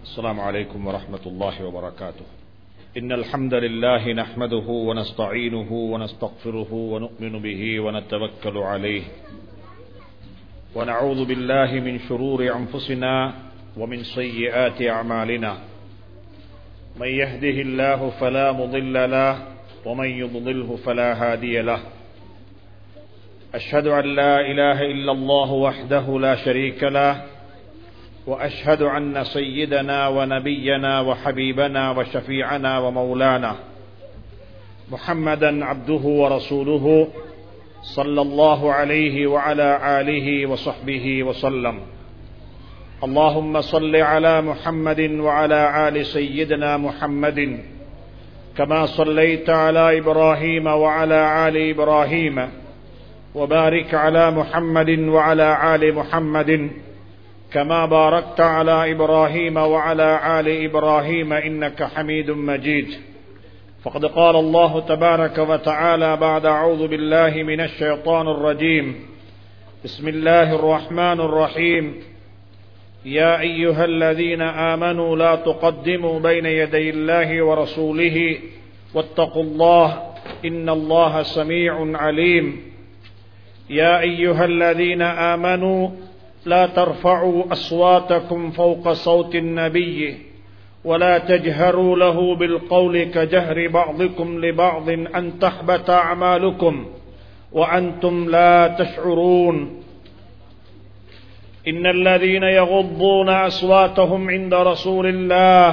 السلام عليكم ورحمة الله وبركاته إن الحمد لله نحمده ونستعينه ونستغفره ونؤمن به ونتوكل عليه ونعوذ بالله من شرور أنفسنا ومن سيئات أعمالنا من يهده الله فلا مضل له ومن يضلله فلا هادي له أشهد أن لا إله إلا الله وحده لا شريك له واشهد ان سيدنا ونبينا وحبيبنا وشفيعنا ومولانا محمدا عبده ورسوله صلى الله عليه وعلى اله وصحبه وسلم اللهم صل على محمد وعلى ال سيدنا محمد كما صليت على ابراهيم وعلى ال ابراهيم وبارك على محمد وعلى ال محمد كما باركت على ابراهيم وعلى ال ابراهيم انك حميد مجيد فقد قال الله تبارك وتعالى بعد اعوذ بالله من الشيطان الرجيم بسم الله الرحمن الرحيم يا ايها الذين امنوا لا تقدموا بين يدي الله ورسوله واتقوا الله ان الله سميع عليم يا ايها الذين امنوا لا ترفعوا اصواتكم فوق صوت النبي ولا تجهروا له بالقول كجهر بعضكم لبعض ان تحبط اعمالكم وانتم لا تشعرون ان الذين يغضون اصواتهم عند رسول الله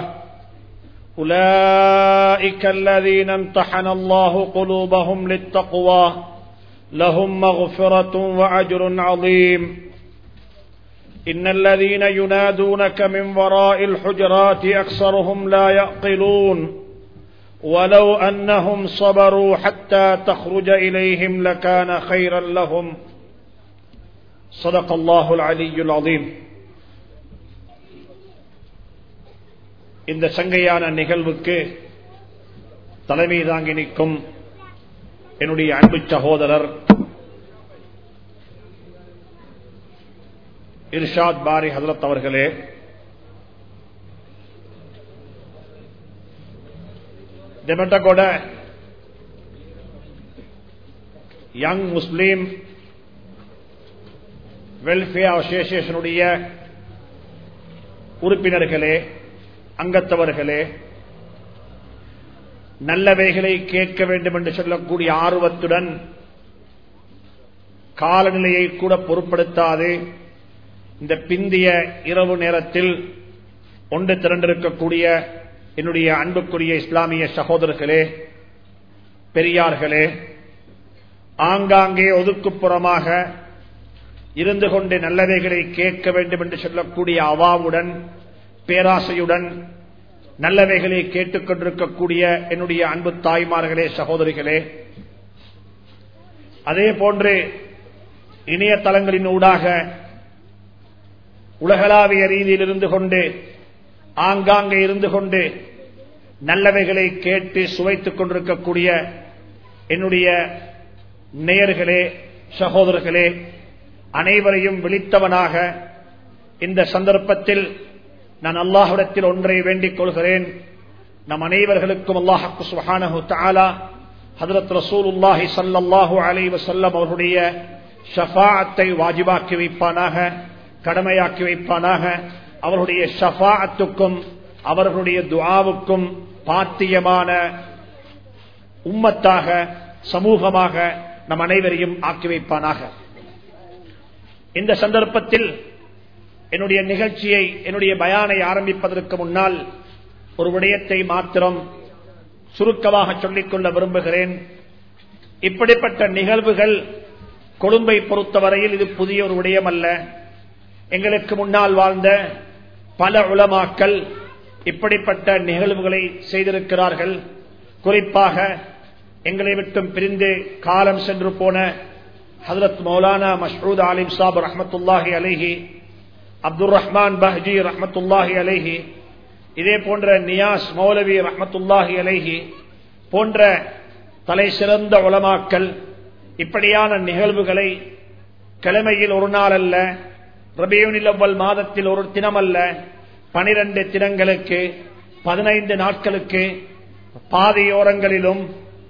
اولئك الذين امتحن الله قلوبهم للتقوى لهم مغفره واجر عظيم إن الذين ينادونك من وراء الحجرات أكثرهم لا يعقلون ولو أنهم صبروا حتى تخرج إليهم لكان خيرا لهم صدق الله العلي العظيم இந்த சங்கையான நிகழ்வுக்கு தலைமை தாங்கி நிற்கும் என்னுடைய அன்பு சகோதரர் இர்ஷாத் பாரி ஹசரத் அவர்களே தெமட்டகோட யங் முஸ்லீம் வெல்ஃபேர் அசோசியேஷனுடைய உறுப்பினர்களே அங்கத்தவர்களே நல்லவைகளை கேட்க வேண்டும் என்று சொல்லக்கூடிய ஆர்வத்துடன் காலநிலையை கூட பொருட்படுத்தாது இந்த பிந்திய இரவு நேரத்தில் ஒன்று திரண்டிருக்கக்கூடிய என்னுடைய அன்புக்குரிய இஸ்லாமிய சகோதரர்களே பெரியார்களே ஆங்காங்கே ஒதுக்குப்புறமாக இருந்து கொண்டு நல்லவைகளை கேட்க வேண்டும் என்று சொல்லக்கூடிய அவாவுடன் பேராசையுடன் நல்லவைகளை கேட்டுக்கொண்டிருக்கக்கூடிய என்னுடைய அன்பு தாய்மார்களே சகோதரிகளே அதே போன்று இணையதளங்களின் ஊடாக உலகளாவிய ரீதியில் இருந்து கொண்டு ஆங்காங்கே இருந்து கொண்டு நல்லவைகளை கேட்டு சுவைத்துக் கொண்டிருக்கக்கூடிய என்னுடைய நேயர்களே சகோதரர்களே அனைவரையும் விழித்தவனாக இந்த சந்தர்ப்பத்தில் நான் அல்லாஹிடத்தில் ஒன்றை வேண்டிக் கொள்கிறேன் நம் அனைவர்களுக்கும் அல்லாஹு சுஹானஹு தாலா ஹதரத் ரசூலுல்லாஹி சல்லாஹூ அலை வசல்லம் அவர்களுடைய ஷஃபாத்தை வாஜிபாக்கி வைப்பானாக கடமையாக்கி வைப்பானாக அவருடைய ஷஃபாத்துக்கும் அவர்களுடைய துவாவுக்கும் பாத்தியமான உம்மத்தாக சமூகமாக நம் அனைவரையும் ஆக்கி வைப்பானாக இந்த சந்தர்ப்பத்தில் என்னுடைய நிகழ்ச்சியை என்னுடைய பயானை ஆரம்பிப்பதற்கு முன்னால் ஒரு விடயத்தை மாத்திரம் சுருக்கமாக சொல்லிக்கொள்ள விரும்புகிறேன் இப்படிப்பட்ட நிகழ்வுகள் கொழும்பை பொறுத்தவரையில் இது புதிய ஒரு விடயம் அல்ல எங்களுக்கு முன்னால் வாழ்ந்த பல உளமாக்கல் இப்படிப்பட்ட நிகழ்வுகளை செய்திருக்கிறார்கள் குறிப்பாக எங்களை விட்டும் பிரிந்து காலம் சென்று போன ஹசரத் மௌலானா மஷ்ரூத் அலிம் சாப் ரஹமத்துல்லாஹி அலிஹி அப்துல் ரஹ்மான் பஹ்ஜி ரஹமத்துல்லாஹி அலிஹி இதே போன்ற நியாஸ் மௌலவி ரஹமத்துல்லாஹி அலிஹி போன்ற தலை சிறந்த உளமாக்கல் இப்படியான நிகழ்வுகளை கிழமையில் ஒரு நாள் அல்ல ரபியூனில் அவ்வல் மாதத்தில் ஒரு தினம் அல்ல பனிரெண்டு தினங்களுக்கு பதினைந்து நாட்களுக்கு பாதையோரங்களிலும்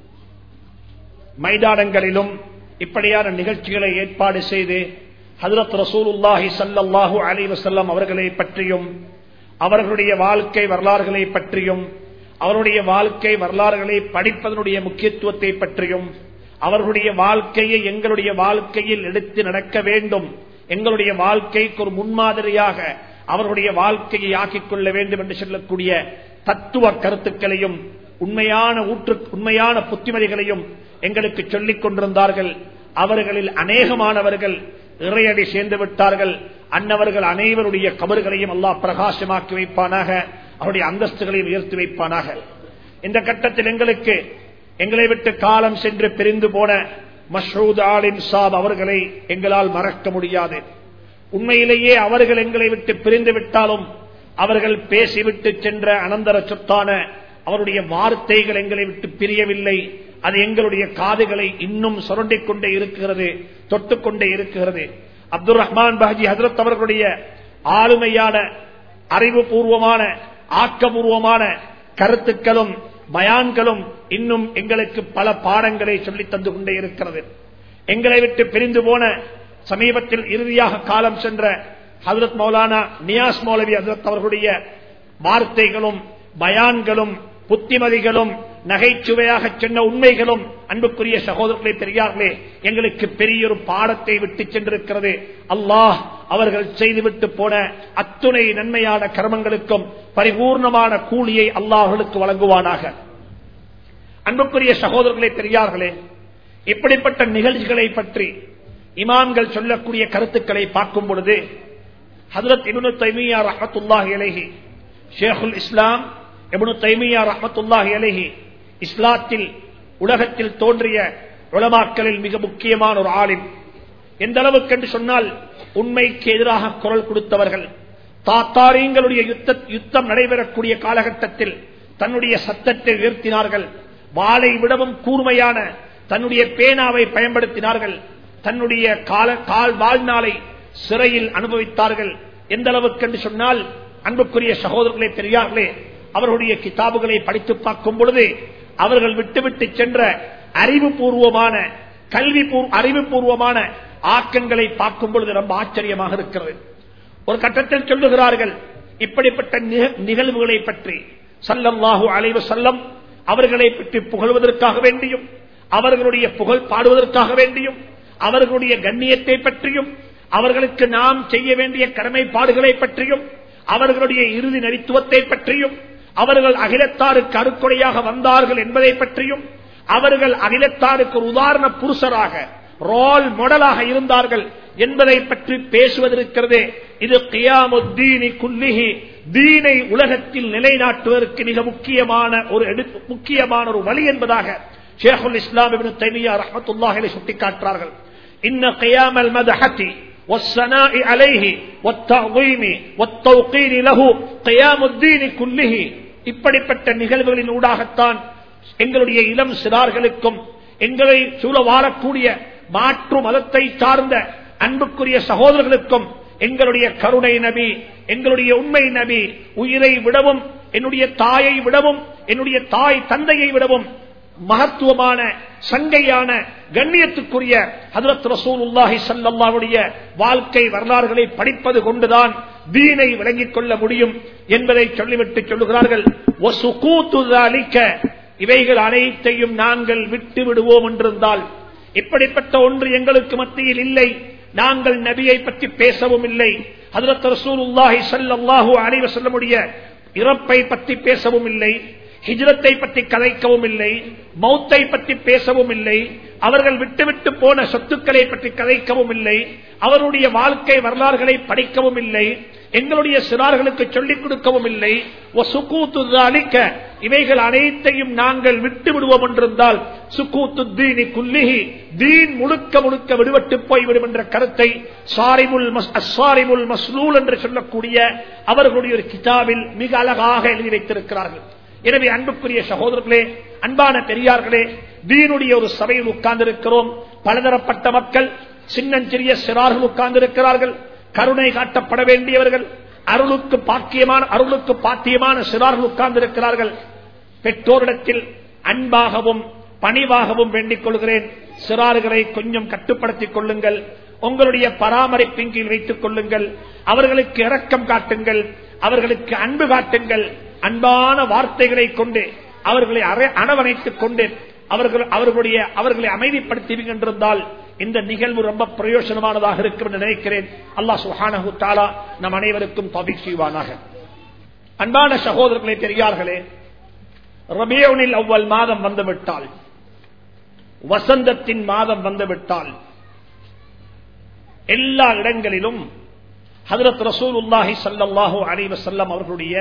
மைதானங்களிலும் இப்படியான நிகழ்ச்சிகளை ஏற்பாடு செய்து ஹதரத் ரசூலுல்லாஹி சல்லாஹூ அலி வசல்லம் அவர்களை பற்றியும் அவர்களுடைய வாழ்க்கை வரலாறுகளை பற்றியும் அவருடைய வாழ்க்கை வரலாறுகளை படிப்பதனுடைய முக்கியத்துவத்தை பற்றியும் அவர்களுடைய வாழ்க்கையை எங்களுடைய வாழ்க்கையில் எடுத்து நடக்க வேண்டும் எங்களுடைய வாழ்க்கைக்கு ஒரு முன்மாதிரியாக அவர்களுடைய வாழ்க்கையை ஆக்கிக் கொள்ள வேண்டும் என்று சொல்லக்கூடிய தத்துவ கருத்துக்களையும் உண்மையான ஊற்று உண்மையான புத்திமதிகளையும் எங்களுக்கு சொல்லிக் கொண்டிருந்தார்கள் அவர்களில் அநேகமானவர்கள் இறையடி சேர்ந்து விட்டார்கள் அன்னவர்கள் அனைவருடைய கபறுகளையும் அல்லாஹ் பிரகாசமாக்கி வைப்பானாக அவருடைய அந்தஸ்துகளையும் உயர்த்தி வைப்பானாக இந்த கட்டத்தில் எங்களுக்கு எங்களை விட்டு காலம் சென்று பிரிந்து போன மஷ்ரூத் ஆலின் சாப் அவர்களை எங்களால் மறக்க முடியாது உண்மையிலேயே அவர்கள் எங்களை விட்டு பிரிந்து விட்டாலும் அவர்கள் பேசிவிட்டு சென்ற அனந்தர சொத்தான அவருடைய வார்த்தைகள் எங்களை விட்டு பிரியவில்லை அது எங்களுடைய காதுகளை இன்னும் சுரண்டிக் கொண்டே இருக்கிறது தொட்டுக்கொண்டே இருக்கிறது அப்துல் ரஹ்மான் பாஜி ஹசரத் அவர்களுடைய ஆளுமையான அறிவுபூர்வமான ஆக்கபூர்வமான கருத்துக்களும் பயான்களும் இன்னும் எங்களுக்கு பல பாடங்களை சொல்லித் தந்து கொண்டே இருக்கிறது எங்களை விட்டு பிரிந்து போன சமீபத்தில் இறுதியாக காலம் சென்ற ஹசரத் மௌலானா நியாஸ் மௌலவி ஹசரத் அவர்களுடைய வார்த்தைகளும் பயான்களும் புத்திமதிகளும் நகைச்சுவையாக சொன்ன உண்மைகளும் அன்புக்குரிய சகோதரர்களே பெரியார்களே எங்களுக்கு பெரிய ஒரு பாடத்தை விட்டு சென்றிருக்கிறது அல்லாஹ் அவர்கள் செய்துவிட்டு போன அத்துணை நன்மையான கர்மங்களுக்கும் பரிபூர்ணமான கூலியை அல்லாஹர்களுக்கு வழங்குவானாக அன்புக்குரிய சகோதரர்களே பெரியார்களே இப்படிப்பட்ட நிகழ்ச்சிகளை பற்றி இமாம்கள் சொல்லக்கூடிய கருத்துக்களை பார்க்கும் பொழுது ஹதரத் இபுனு தைமியா ரஹமத்துல்லாஹி அலஹி ஷேகுல் இஸ்லாம் இபுனு தைமியா ரஹமத்துல்லாஹி அலஹி இஸ்லாத்தில் உலகத்தில் தோன்றிய உலமாக்களில் மிக முக்கியமான ஒரு ஆளின் எந்த அளவுக்கு என்று சொன்னால் உண்மைக்கு எதிராக குரல் கொடுத்தவர்கள் தாத்தாரியங்களுடைய யுத்தம் நடைபெறக்கூடிய காலகட்டத்தில் தன்னுடைய சத்தத்தை உயர்த்தினார்கள் வாளை விடவும் கூர்மையான தன்னுடைய பேனாவை பயன்படுத்தினார்கள் தன்னுடைய கால கால் வாழ்நாளை சிறையில் அனுபவித்தார்கள் எந்த அளவுக்கு என்று சொன்னால் அன்புக்குரிய சகோதரர்களே பெரியார்களே அவர்களுடைய கிதாபுகளை படித்து பார்க்கும் பொழுது அவர்கள் விட்டுவிட்டு சென்ற அறிவுபூர்வமான கல்வி அறிவுபூர்வமான ஆக்கங்களை பார்க்கும் பொழுது ரொம்ப ஆச்சரியமாக இருக்கிறது ஒரு கட்டத்தில் சொல்லுகிறார்கள் இப்படிப்பட்ட நிகழ்வுகளை பற்றி சல்லல்லாஹு அலைவு செல்லம் அவர்களை பற்றி புகழ்வதற்காக வேண்டியும் அவர்களுடைய புகழ் பாடுவதற்காக வேண்டியும் அவர்களுடைய கண்ணியத்தை பற்றியும் அவர்களுக்கு நாம் செய்ய வேண்டிய கடமைப்பாடுகளை பற்றியும் அவர்களுடைய இறுதி நரித்துவத்தை பற்றியும் அவர்கள் அகிலத்தாருக்கு அறுக்குறையாக வந்தார்கள் என்பதை பற்றியும் அவர்கள் அகிலத்தாருக்கு ஒரு உதாரண புருஷராக ரோல் மாடலாக இருந்தார்கள் என்பதை பற்றி பேசுவதற்கிறதே இது கியாமுத்தீனி குல்லிஹி தீனை உலகத்தில் நிலைநாட்டுவதற்கு மிக முக்கியமான ஒரு முக்கியமான ஒரு வழி என்பதாக ஷேகுல் இஸ்லாம் தைமியா ரஹமத்துல்லாஹலை சுட்டிக்காட்டுறார்கள் இன்ன கியாமல் மதஹத்தி والثناء عليه والتعظيم والتوقير له قيام الدين كله இப்படிப்பட்ட நிகழ்வுகளின் ஊடாகத்தான் எங்களுடைய இளம் சிறார்களுக்கும் எங்களை சூழ வாழக்கூடிய மாற்று மதத்தை சார்ந்த அன்புக்குரிய சகோதரர்களுக்கும் எங்களுடைய கருணை நபி எங்களுடைய உண்மை நபி உயிரை விடவும் என்னுடைய தாயை விடவும் என்னுடைய தாய் தந்தையை விடவும் மகத்துவமான சங்கையான கண்ணியத்துக்குரிய ஹதரத் ரசூலுல்லாஹி சல்லாவுடைய வாழ்க்கை வரலாறுகளை படிப்பது கொண்டுதான் தீனை விளங்கிக் கொள்ள முடியும் என்பதை சொல்லிவிட்டு சொல்லுகிறார்கள் இவைகள் அனைத்தையும் நாங்கள் விட்டு விடுவோம் என்றிருந்தால் இப்படிப்பட்ட ஒன்று எங்களுக்கு மத்தியில் இல்லை நாங்கள் நபியை பற்றி பேசவும் இல்லை ஹதரத் ரசூலுல்லாஹி சல்லாஹூ அனைவர் சொல்லமுடிய இறப்பை பற்றி பேசவும் இல்லை ஹிஜ்ரத்தை பற்றி கதைக்கவும் இல்லை மௌத்தை பற்றி பேசவும் இல்லை அவர்கள் விட்டுவிட்டு போன சொத்துக்களை பற்றி கதைக்கவும் இல்லை அவருடைய வாழ்க்கை வரலாறுகளை படிக்கவும் இல்லை எங்களுடைய சிறார்களுக்கு சொல்லிக் கொடுக்கவும் இல்லை அளிக்க இவைகள் அனைத்தையும் நாங்கள் விட்டு விடுவோம் என்றிருந்தால் சுக்கூத்து தீனி குல்லிஹி தீன் முழுக்க முழுக்க விடுபட்டு போய்விடும் என்ற கருத்தை சாரிமுல் அஸ்வாரிமுல் மஸ்லூல் என்று சொல்லக்கூடிய அவர்களுடைய ஒரு கிதாபில் மிக அழகாக எழுதி வைத்திருக்கிறார்கள் எனவே அன்புக்குரிய சகோதரர்களே அன்பான பெரியார்களே தீனுடைய ஒரு சபையில் உட்கார்ந்திருக்கிறோம் பலதரப்பட்ட மக்கள் சின்னஞ்சிறிய சிறார்கள் உட்கார்ந்திருக்கிறார்கள் கருணை காட்டப்பட வேண்டியவர்கள் அருளுக்கு பாக்கியமான அருளுக்கு பாத்தியமான சிறார்கள் உட்கார்ந்து இருக்கிறார்கள் பெற்றோரிடத்தில் அன்பாகவும் பணிவாகவும் வேண்டிக் கொள்கிறேன் சிறார்களை கொஞ்சம் கட்டுப்படுத்திக் கொள்ளுங்கள் உங்களுடைய பராமரிப்பின் கீழ் வைத்துக் கொள்ளுங்கள் அவர்களுக்கு இரக்கம் காட்டுங்கள் அவர்களுக்கு அன்பு காட்டுங்கள் அன்பான வார்த்தைகளை கொண்டு அவர்களை அரை- அரவணைத்துக் கொண்டு அவர்கள் அவர்களுடைய அவர்களை அமைதிப்படுத்தி என்றிருந்தால் இந்த நிகழ்வு ரொம்ப பிரயோஜனமானதாக இருக்கும் என்று நினைக்கிறேன் அல்லாஹ் சுஹானஹு தாலா நம் அனைவருக்கும் தபி செய்வானாக அன்பான சகோதரர்களை பெரியார்களே ரபியோனில் அவ்வள் மாதம் வந்துவிட்டால் வசந்தத்தின் மாதம் வந்துவிட்டால் எல்லா இடங்களிலும் ஹதரத் ரசூல் உல்லாஹி சல்லாஹூ அலைவ செல்லம் அவர்களுடைய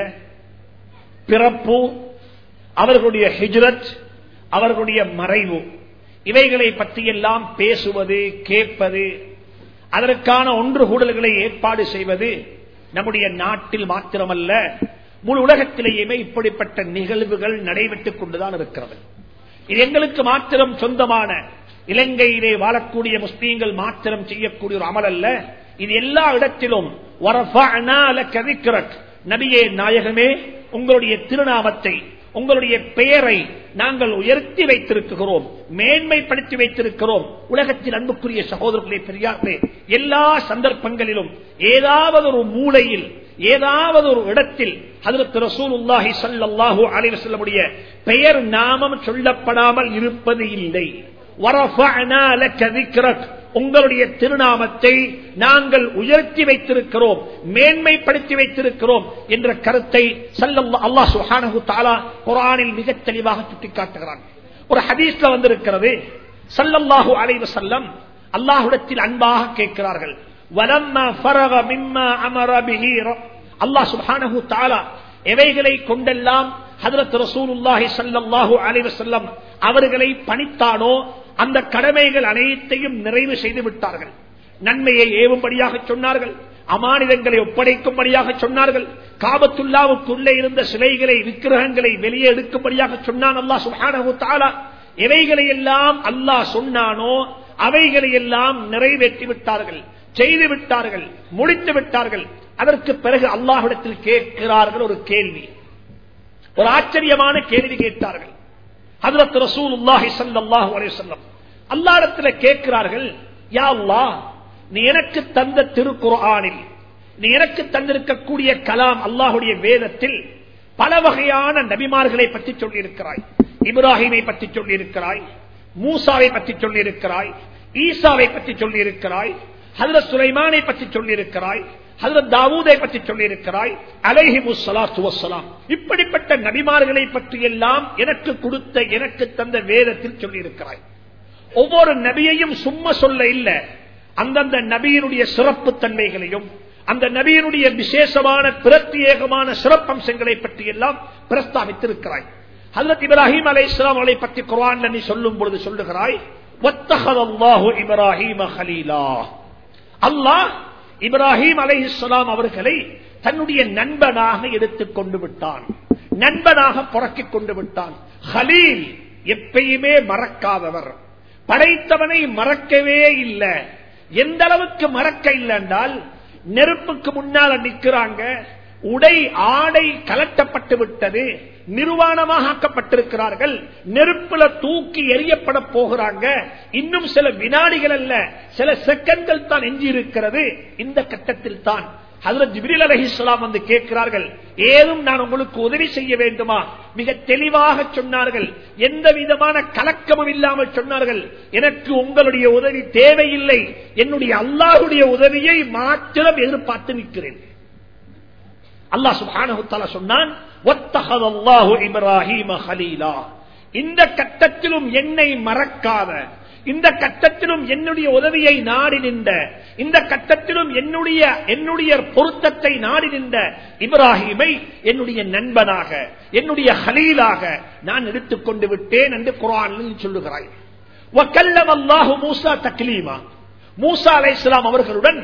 பிறப்பு அவர்களுடைய ஹிஜ்ரத் அவர்களுடைய மறைவு இவைகளை பற்றியெல்லாம் பேசுவது கேட்பது அதற்கான ஒன்று கூடல்களை ஏற்பாடு செய்வது நம்முடைய நாட்டில் மாத்திரமல்ல முழு உலகத்திலேயுமே இப்படிப்பட்ட நிகழ்வுகள் நடைபெற்றுக் கொண்டுதான் இருக்கிறது இது எங்களுக்கு மாத்திரம் சொந்தமான இலங்கையிலே வாழக்கூடிய முஸ்லீம்கள் மாத்திரம் செய்யக்கூடிய ஒரு அமல் அல்ல இது எல்லா இடத்திலும் வரஃபஅனா லக திக்ரக். நபியே நாயகமே உங்களுடைய திருநாமத்தை உங்களுடைய பெயரை நாங்கள் உயர்த்தி வைத்திருக்கிறோம் மேன்மைப்படுத்தி வைத்திருக்கிறோம் உலகத்தில் அன்புக்குரிய சகோதரர்களே பெரியார்களே எல்லா சந்தர்ப்பங்களிலும் ஏதாவது ஒரு மூலையில் ஏதாவது ஒரு இடத்தில் ஹதரத் ரசூலுல்லாஹி ஸல்லல்லாஹு அலைஹி வஸல்லமுடைய பெயர் நாமம் சொல்லப்படாமல் இருப்பது இல்லை வரஃபஅனா லக திக்ரக். உங்களுடைய திருநாமத்தை நாங்கள் உயர்த்தி வைத்திருக்கிறோம் மேன்மைப்படுத்தி வைத்திருக்கிறோம் என்ற கருத்தை சல்லல்லாஹு அல்லாஹ் சுப்ஹானஹு தஆலா குர்ஆனில் மிக தெளிவாக சுட்டிக்காட்டுகிறான் ஒரு ஹதீஸ்ல வந்திருக்கிறது சல்லல்லாஹு அலைஹி வஸல்லம் அல்லாஹ்விடத்தில் அன்பாக கேட்கிறார்கள் வலம்மா ஃபரக மிம்மா அமர பிஹி ர- அல்லாஹ் சுப்ஹானஹு தஆலா எவைகளை கொண்டெல்லாம் ஹதரத் ரசூலுல்லாஹி ஸல்லல்லாஹு அலைஹி வஸல்லம் அவர்களை பணித்தானோ அந்த கடமைகள் அனைத்தையும் நிறைவு செய்து விட்டார்கள் நன்மையை ஏவும்படியாக சொன்னார்கள் அமானிதங்களை ஒப்படைக்கும்படியாக சொன்னார்கள் காபத்துல்லாவுக்குள்ளே இருந்த சிலைகளை விக்கிரகங்களை வெளியே எடுக்கும்படியாக சொன்னான் அல்லாஹ் சுப்ஹானஹு தஆலா எவைகளை எல்லாம் அல்லாஹ் சொன்னானோ அவைகளை எல்லாம் நிறைவேற்றி விட்டார்கள் செய்து விட்டார்கள் முடித்து விட்டார்கள் அதற்கு பிறகு அல்லாஹ்விடத்தில் கேட்கிறார்கள் ஒரு கேள்வி ஒரு ஆச்சரியமான கேள்வி கேட்டார்கள் ஹதரத் ரசூலுல்லாஹி ஸல்லல்லாஹு அலைஹி வஸல்லம் அல்லாஹ்விடத்தில் கேட்கிறார்கள் யா அல்லாஹ் நீ எனக்கு தந்த திருக்குர்ஆனில் நீ எனக்கு தந்திருக்கக்கூடிய கலாம் அல்லாஹ்வுடைய வேதத்தில் பல வகையான நபிமார்களை பற்றி சொல்லி இருக்கிறாய் இப்ராஹிமை பற்றி சொல்லி இருக்கிறாய் மூசாவை பற்றி சொல்லி இருக்கிறாய் ஈசாவை பற்றி சொல்லி இருக்கிறாய் ஹதரத் சுலைமானை பற்றி சொல்லி இருக்கிறாய் ஹதரத் தாவூதை பற்றி சொல்லி இருக்கிறாய் அலைஹி முஸ்ஸலாத்து வஸ்ஸலாம் இப்படிப்பட்ட நபிமார்களை பற்றி எல்லாம் எனக்கு கொடுத்த எனக்கு தந்த வேதத்தில் சொல்லி இருக்கிறாய் ஒவ்வொரு நபியையும் சும்மா சொல்ல இல்ல அந்தந்த நபியினுடைய சிறப்பு தன்மைகளையும் அந்த நபியினுடைய விசேஷமான பிரத்யேகமான சிறப்பம்சங்களை பற்றி எல்லாம் பிரஸ்தாபித்திருக்கிறாய் ஹதரத் இப்ராஹிம் அலை இஸ்லாம் அவளை பற்றி குர்ஆன்ல நீ சொல்லும் பொழுது சொல்லுகிறாய் "வத்தஹதல்லாஹு இப்ராஹீம ஹலீலா." அல்லாஹ் இப்ராஹிம் அலை இஸ்லாம் அவர்களை தன்னுடைய நண்பனாக எடுத்துக் கொண்டு விட்டான் நண்பனாக புறக்கிக் கொண்டு விட்டான் ஹலீல் எப்பயுமே மறக்காதவர் படைத்தவனை மறக்கவே இல்லை எந்த அளவுக்கு மறக்க இல்லை என்றால் நெருப்புக்கு முன்னால நிக்கிறாங்க உடை ஆடை கலட்டப்பட்டு விட்டது நிர்வாணமாக ஆக்கப்பட்டிருக்கிறார்கள் நெருப்புல தூக்கி எரியப்பட போகிறாங்க இன்னும் சில வினாடிகள் அல்ல சில செகண்ட்கள் தான் எஞ்சி இருக்கிறது இந்த கட்டத்தில் தான் ஹதரத் ஜிப்ரீல் அலைஹிஸ்ஸலாம் வந்து கேட்கிறார்கள் ஏதும் நான் உங்களுக்கு உதவி செய்ய வேண்டுமா மிக தெளிவாக சொன்னார்கள் எந்த விதமான கலக்கமும் இல்லாமல் சொன்னார்கள் எனக்கு உங்களுடைய உதவி தேவையில்லை என்னுடைய அல்லாஹுடைய உதவியை மாத்திரம் எதிர்பார்த்து நிற்கிறேன் அல்லாஹ் சுப்ஹானஹு தஆலா சொன்னான் வத்தஹதல்லாஹு இப்ராஹீம ஹலீலா இந்த கட்டத்திலும் என்னை மறக்காத இந்த கட்டத்திலும் என்னுடைய உதவியை நாடி நின்ற இந்த கட்டத்திலும் என்னுடைய என்னுடைய பொருத்தத்தை நாடி நின்ற இப்ராஹிமை என்னுடைய நண்பனாக என்னுடைய ஹலீலாக நான் எடுத்துக்கொண்டு விட்டேன் என்று குரானில் சொல்லுகிறாய் வக்கல்லம் அல்லாஹு மூசா தக்லீமா மூசா அலை அவர்களுடன்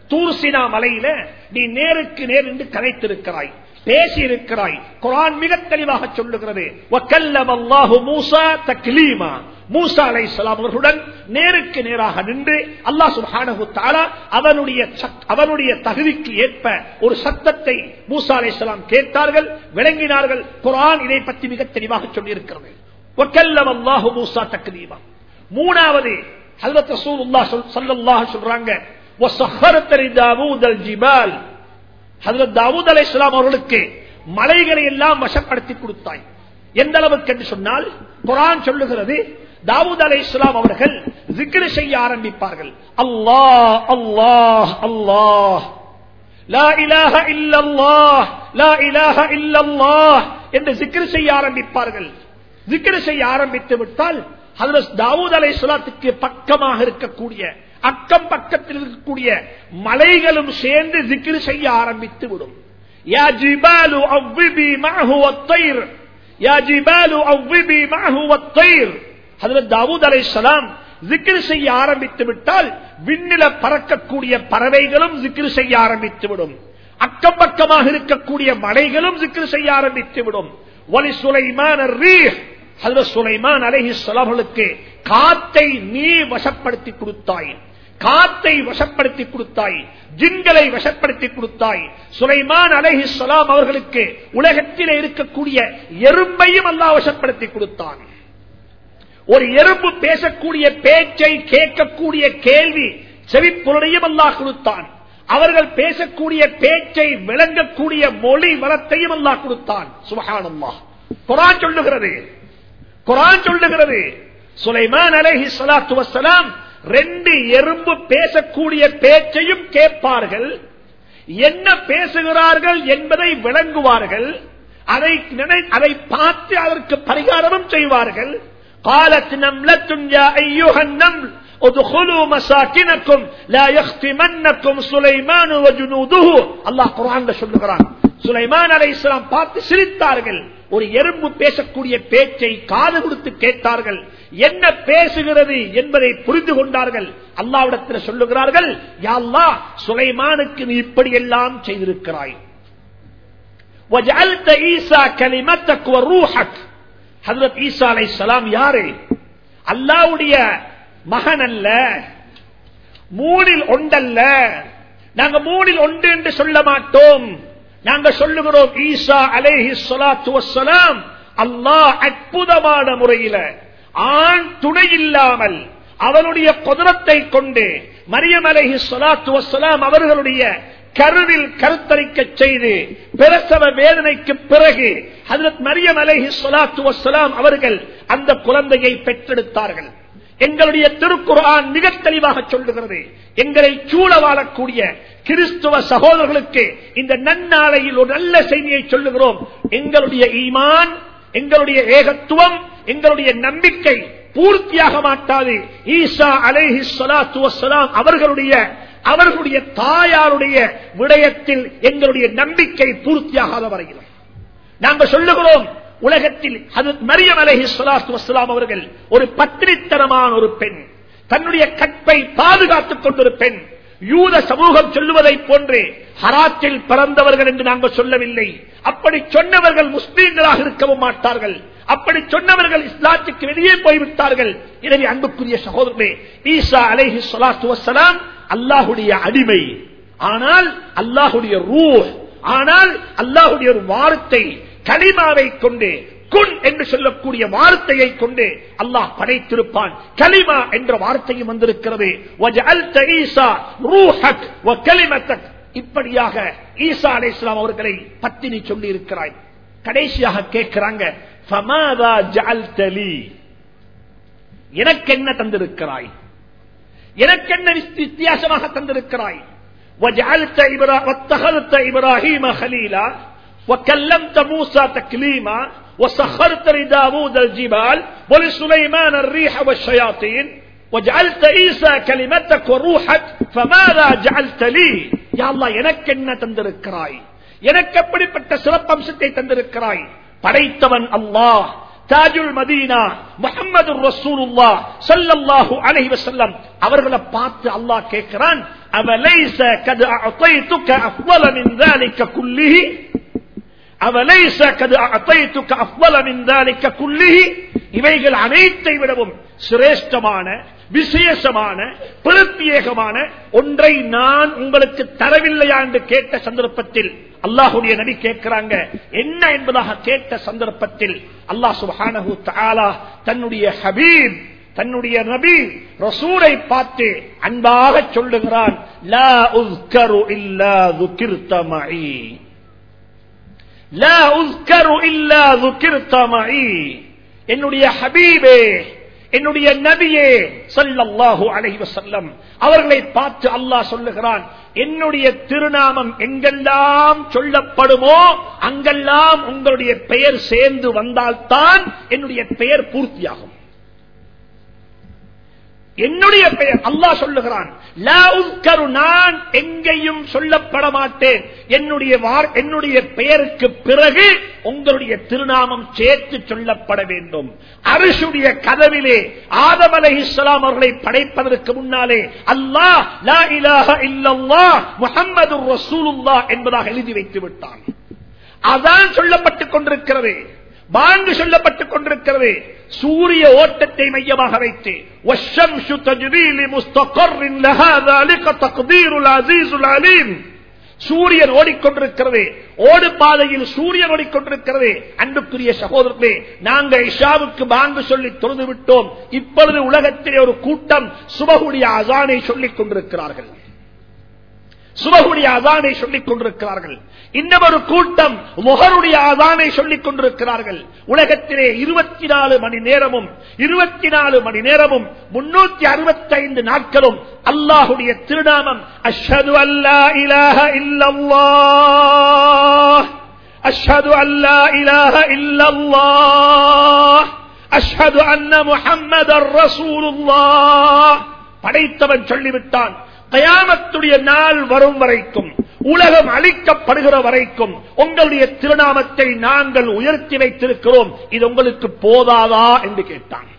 தூர்சினா மலையில நீ நேருக்கு நேர் என்று கதைத்திருக்கிறாய் பேசி இருக்கிறாய் குரான் மிக தெளிவாக சொல்லுகிறது وَكَلَّمَ اللَّهُ مُوسَى تَكْلِيمًا மூசா அலைஹிஸ்ஸலாம் அவர்களுடன் நேருக்கு நேராக நின்று அல்லாஹ் சுப்ஹானஹு தஆலா அவனுடைய சத்- அவனுடைய தகுதிக்கு ஏற்ப ஒரு சத்தத்தை மூசா அலைஹிஸ்ஸலாம் கேட்டார்கள் விளங்கினார்கள் குர்ஆன் இதை பற்றி மிக தெளிவாக சொல்லி இருக்கிறது وَكَلَّمَ اللَّهُ مُوسَى تَكْلِيمًا மூணாவது ஹஜ்ரத் ரசூலுல்லாஹ் ஸல்- ஸல்லல்லாஹு சொல்றாங்க وَسَخَّرْتَ لِدَاوُودَ الْجِبَالَ ஹதரத் தாவூத் அலை இஸ்லாம் அவர்களுக்கு மலைகளை எல்லாம் வசப்படுத்தி கொடுத்தாய் எந்த அளவுக்கு என்று சொன்னால் குரான் சொல்லுகிறது தாவூத் அலை இஸ்லாம் அவர்கள் ஜிக்ரு செய்ய ஆரம்பிப்பார்கள் அல்லாஹ் அல்லாஹ் அல்லாஹ் லா இலாஹ இல்லல்லாஹ் லா இலாஹ இல்லல்லாஹ் என்று ஜிக்ரு செய்ய ஆரம்பிப்பார்கள் ஜிக்ரு செய்ய ஆரம்பித்து விட்டால் ஹதரத் தாவூத் அலை இஸ்லாத்துக்கு பக்கமாக இருக்கக்கூடிய அக்கம் பக்கத்தில் இருக்கக்கூடிய மலைகளும் சேர்ந்து ஜிக்ரு செய்ய ஆரம்பித்து விடும் யா ஜிபாலு அவ்விபி மஅஹு வத்தைர் யா ஜிபாலு அவ்விபி மஅஹு வத்தைர் ஹஜரத் தாவூத் அலைஹிஸ்ஸலாம் ஜிக்ர் செய்ய ஆரம்பித்து விட்டால் விண்ணில பறக்கக்கூடிய பறவைகளும் ஜிக்ர் செய்ய ஆரம்பித்து விடும் அக்கம் பக்கமாக இருக்கக்கூடிய மலைகளும் ஜிக்ர் செய்ய ஆரம்பித்து விடும் ஒலி சுலைமான் ஹஜரத் சுலைமான் அலைஹிஸ்ஸலாம்களுக்கு காத்தை நீ வசப்படுத்தி கொடுத்தாய் காத்தை வசப்படுத்தி கொடுத்தாய் ஜின்களை வசப்படுத்தி கொடுத்தாய் சுலைமான் அலைஹிஸ்ஸலாம் அவர்களுக்கு உலகத்திலே இருக்கக்கூடிய எறும்பையும் அல்லாஹ் வசப்படுத்தி கொடுத்தான் ஒரு எறும்பு பேசக்கூடிய பேச்சை கேட்கக்கூடிய கேள்வி செவிப்புலனையும் அல்லாஹ் கொடுத்தான் அவர்கள் பேசக்கூடிய பேச்சை விளங்கக்கூடிய மொழி வளத்தையும் அல்லாஹ் கொடுத்தான் சுபஹானல்லாஹ் குரான் சொல்லுகிறது குரான் சொல்லுகிறது சுலைமான் அலைஹி ஸலாத்து வஸ்ஸலாம் ரெண்டு எறும்பு பேசக்கூடிய பேச்சையும் கேட்பார்கள் என்ன பேசுகிறார்கள் என்பதை விளங்குவார்கள் அதை நினை அதை பார்த்து அதற்கு பரிகாரமும் செய்வார்கள் قالت نملة يا أيها النمل ادخلوا مساكنكم لا يختمنكم سليمان وجنوده الله قرآن சொல்லுகிறான் சுலைமான் அலை இஸ்லாம் பார்த்து சிரித்தார்கள் ஒரு எறும்பு பேசக்கூடிய பேச்சை காது கொடுத்து கேட்டார்கள் என்ன பேசுகிறது என்பதை புரிந்து கொண்டார்கள் அல்லாவிடத்தில் சொல்லுகிறார்கள் யாழ்லா சுலைமானுக்கு நீ இப்படி எல்லாம் செய்திருக்கிறாய் وجعلت عيسى كلمتك وروحك ஹதரத் ஈசா அலை சலாம் யாரு அல்லாவுடைய மகன் அல்ல மூணில் ஒன்றல்ல நாங்க மூணில் ஒன்று என்று சொல்ல மாட்டோம் நாங்க சொல்லுகிறோம் ஈசா அலேஹி சலாத்து வசலாம் அல்லாஹ் அற்புதமான முறையில ஆண் துணை இல்லாமல் அவனுடைய குதிரத்தை கொண்டு மரியம் அலேஹி சலாத்து வசலாம் அவர்களுடைய கருவில் கருத்தரிக்க செய்து பிரசவ வேதனைக்கு பிறகு ஹதரத் மரியம் அலேஹி சலாத்து வசலாம் அவர்கள் அந்த குழந்தையை பெற்றெடுத்தார்கள் எங்களுடைய திருக்குர்ஆன் மிக தெளிவாக சொல்லுகிறது எங்களை சூழ வாழக்கூடிய கிறிஸ்துவ சகோதரர்களுக்கு இந்த நன்னாளையில் ஒரு நல்ல செய்தியை சொல்லுகிறோம் எங்களுடைய ஈமான் எங்களுடைய ஏகத்துவம் எங்களுடைய நம்பிக்கை பூர்த்தியாக மாட்டாது ஈசா அலேஹி சலாத்து வசலாம் அவர்களுடைய அவர்களுடைய தாயாருடைய விடயத்தில் எங்களுடைய நம்பிக்கை பூர்த்தியாகாத வரையிலும் நாங்கள் சொல்லுகிறோம் உலகத்தில் மரியம் அலஹி சலாத்து வசலாம் அவர்கள் ஒரு பத்திரித்தனமான ஒரு பெண் தன்னுடைய கற்பை பாதுகாத்துக் கொண்டொரு பெண் யூத சமூகம் சொல்லுவதை போன்று ஹராத்தில் பிறந்தவர்கள் என்று நாங்கள் சொல்லவில்லை அப்படி சொன்னவர்கள் முஸ்லீம்களாக இருக்கவும் மாட்டார்கள் அப்படி சொன்னவர்கள் இஸ்லாத்துக்கு வெளியே போய்விட்டார்கள் எனவே அன்புக்குரிய சகோதரர்களே ஈசா அலைஹி சலாத்து வசலாம் அல்லாஹுடைய அடிமை ஆனால் அல்லாஹுடைய ரூ ஆனால் அல்லாஹுடைய ஒரு வார்த்தை கலிமாவை கொண்டு குன் என்று சொல்லக்கூடிய வார்த்தையை கொண்டு அல்லாஹ் படைத்திருப்பான் கலிமா என்ற வார்த்தையும் வந்திருக்கிறது இப்படியாக ஈசா அலை இஸ்லாம் அவர்களை பத்தினி சொல்லி இருக்கிறாய் கடைசியாக கேட்கிறாங்க எனக்கு என்ன தந்திருக்கிறாய் எனக்கு என்ன வித்தியாசமாக தந்திருக்கிறாய் واتخذت ابراهيم خليلا وكلمت موسى تكليما وسخرت لداود الجبال ولسليمان الريح والشياطين وجعلت عيسى كلمتك وروحك فماذا جعلت لي يا الله எனக்கு என்ன தந்திருக்கிறாய் எனக்கு எப்படிப்பட்ட சிறப்பம்சத்தை தந்திருக்கிறாய் படைத்தவன் அல்லாஹ் தாஜுல் மதீனா முகமது ரசூலுல்லா ஸல்லல்லாஹு அலைஹி வஸல்லம் அவர்களை பார்த்து அல்லாஹ் கேட்கிறான் அவலைஸ கத் அஅதைதுக அஃضل من ذلك كله அவலைஸ கத் அஅதைதுக அஃضل من ذلك كله இவைகள் அனைத்தை விடவும் சிரேஷ்டமான விசேஷமான பிரத்யேகமான ஒன்றை நான் உங்களுக்கு தரவில்லையா என்று கேட்ட சந்தர்ப்பத்தில் அல்லாஹுடைய நபி கேட்கிறாங்க என்ன என்பதாக கேட்ட சந்தர்ப்பத்தில் அல்லாஹ் சுப்ஹானஹு தஆலா தன்னுடைய ஹபீப் தன்னுடைய நபி ரசூலை பார்த்து அன்பாக சொல்லுகிறான் லா உஸ்கரு இல்லா ذكرت معي லா உஸ்கரு இல்லா ذكرت معي என்னுடைய ஹபீபே என்னுடைய நபியே சல்லல்லாஹு அலைஹி வஸல்லம் அவர்களை பார்த்து அல்லாஹ் சொல்லுகிறான் என்னுடைய திருநாமம் எங்கெல்லாம் சொல்லப்படுமோ அங்கெல்லாம் உங்களுடைய பெயர் சேர்ந்து வந்தால்தான் என்னுடைய பெயர் பூர்த்தியாகும் என்னுடைய பெயர் அல்லாஹ் சொல்லுகிறான் லா உஸ்கரு நான் எங்கேயும் சொல்லப்பட மாட்டேன் என்னுடைய வார்- என்னுடைய பெயருக்கு பிறகு உங்களுடைய திருநாமம் சேர்த்து சொல்லப்பட வேண்டும் அரிசுடைய கதவிலே ஆதம் அலைஹிஸ்ஸலாம் அவர்களை படைப்பதற்கு முன்னாலே அல்லாஹ் லா இலாஹ இல்லல்லாஹ் முஹம்மது ரசூலுல்லாஹ் என்பதாக எழுதி வைத்து விட்டான் அதான் சொல்லப்பட்டுக் கொண்டிருக்கிறது பாங்கு சொல்லப்பட்டுக் கொண்டிருக்கிறது சூரிய ஓட்டத்தை மையமாக வைத்து والشمس تجري لمستقر لها ذلك تقدير العزيز العليم சூரியன் ஓடிக்கொண்டிருக்கிறது ஓடு பாதையில் சூரியன் ஓடிக்கொண்டிருக்கிறது அன்புக்குரிய சகோதரர்களே நாங்க இஷாவுக்கு பாங்கு சொல்லி தொழுது விட்டோம் இப்பொழுது உலகத்திலே ஒரு கூட்டம் சுபகுடைய அசானை சொல்லிக் கொண்டிருக்கிறார்கள் சுபகுடைய அதானை சொல்லிக் கொண்டிருக்கிறார்கள் இன்னும் ஒரு கூட்டம் முகருடைய அதானை சொல்லிக் கொண்டிருக்கிறார்கள் உலகத்திலே இருபத்தி நாலு மணி நேரமும் இருபத்தி நாலு மணி நேரமும் முன்னூத்தி அறுபத்தி ஐந்து நாட்களும் அல்லாஹுடைய திருநாமம் அஷ்ஹது அல்லா இலாஹ இல்லல்லாஹ் அஷ்ஹது அல்லா இலாஹ இல்லல்லாஹ் அஷ்ஹது அன்ன முஹம்மதர் ரசூலுல்லாஹ் படைத்தவன் சொல்லிவிட்டான் கயாமத்துடைய நாள் வரும் வரைக்கும் உலகம் அழிக்கப்படுகிற வரைக்கும் உங்களுடைய திருநாமத்தை நாங்கள் உயர்த்தி வைத்திருக்கிறோம் இது உங்களுக்கு போதாதா என்று கேட்டான்